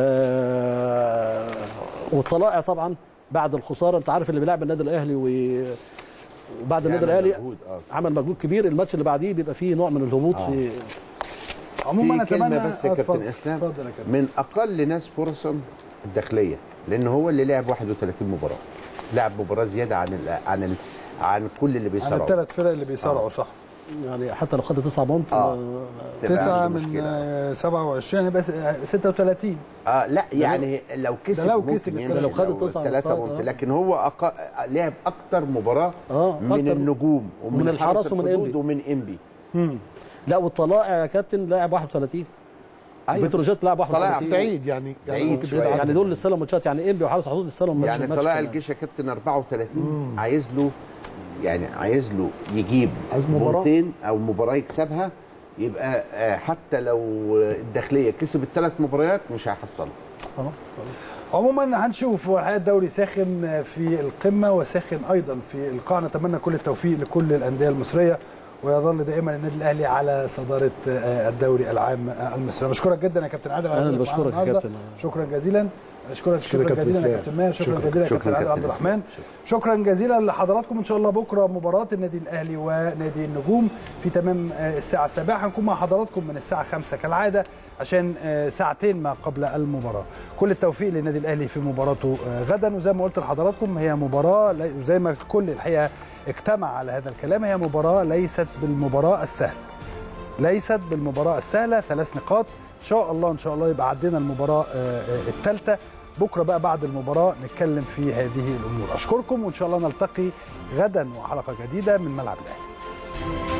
والطلائع طبعا بعد الخساره انت عارف اللي بيلعب النادي الاهلي و... وبعد النادي يعمل الاهلي مجهود، آه. عمل مجهود كبير الماتش اللي بعديه بيبقى فيه نوع من الهبوط آه. في عموما في كلمة اتمنى بس يا آه، كابتن اتفضل. اسلام اتفضل يا كابتن من اقل ناس فرصا الداخليه لان هو اللي لعب 31 مباراه لعب مباراه زياده عن ال عن ال عن كل اللي عن بيصارعوا الثلاث فرق اللي بيصارعوا صح يعني حتى لو خد تسعة بونت آه. ما- تبقى تسعة عنده من مشكلة. آه، 27 يبقى س- آه، 36 اه لا يعني لو كسب لو ممكن كسب يمشي لو خد التسع ثلاثة نقاط، ممكن آه. لكن هو أق... لعب اكتر مباراه آه، من أكتر. النجوم ومن, ومن الحرس حرس ومن الحدود إنبي. ومن انبي لا والطلائع يا كابتن لاعب 31 أيوة. بتروجيت لاعب طلع 31 بعيد يعني بعيد يعني ممكن شوية. بعيد عن- يعني دول اللي استلموا ماتشات يعني انبي وحارس حدود استلموا ماتش يعني ماتش طلائع كمان. الجيش يا كابتن 34 عايز له يعني عايز له يجيب عايز مباراة. بونتين او مباراه يكسبها يبقى آه، حتى لو الداخليه كسب الثلاث مباريات مش هيحصلها آه. عموما هنشوف هو الحقيقه الدوري ساخن في القمه وساخن ايضا في القاع نتمنى كل التوفيق لكل الانديه المصريه ويظل دائما النادي الاهلي على صداره آه، الدوري العام آه، المصري بشكرك جدا يا كابتن عادل على أنا اللي وجودك معانا بشكرك يا النهاردة. كابتن. شكرا جزيلا اشكرك شكرا شكرا كابتن جزيلا يا إسلام. كابتن ماهر شكرا شكرا. جزيلا يا شكرا كابتن عادل كابتن عبد إسلام. الرحمن شكرا جزيلا لحضراتكم ان شاء الله بكره مباراه النادي الاهلي ونادي النجوم في تمام آه، الساعه السابعه هنكون مع حضراتكم من الساعه 5 كالعاده عشان آه، ساعتين ما قبل المباراه كل التوفيق للنادي الاهلي في مباراته آه، غدا وزي ما قلت لحضراتكم هي مباراه لي- وزي ما الكل الحقيقه اجتمع على هذا الكلام هي مباراه ليست بالمباراه السهله ليست بالمباراة السهلة ثلاث نقاط إن شاء الله إن شاء الله يبقى عدينا المباراة الثالثة بكرة بقى بعد المباراة نتكلم في هذه الأمور أشكركم وإن شاء الله نلتقي غدا وحلقة جديدة من ملعب الأهلي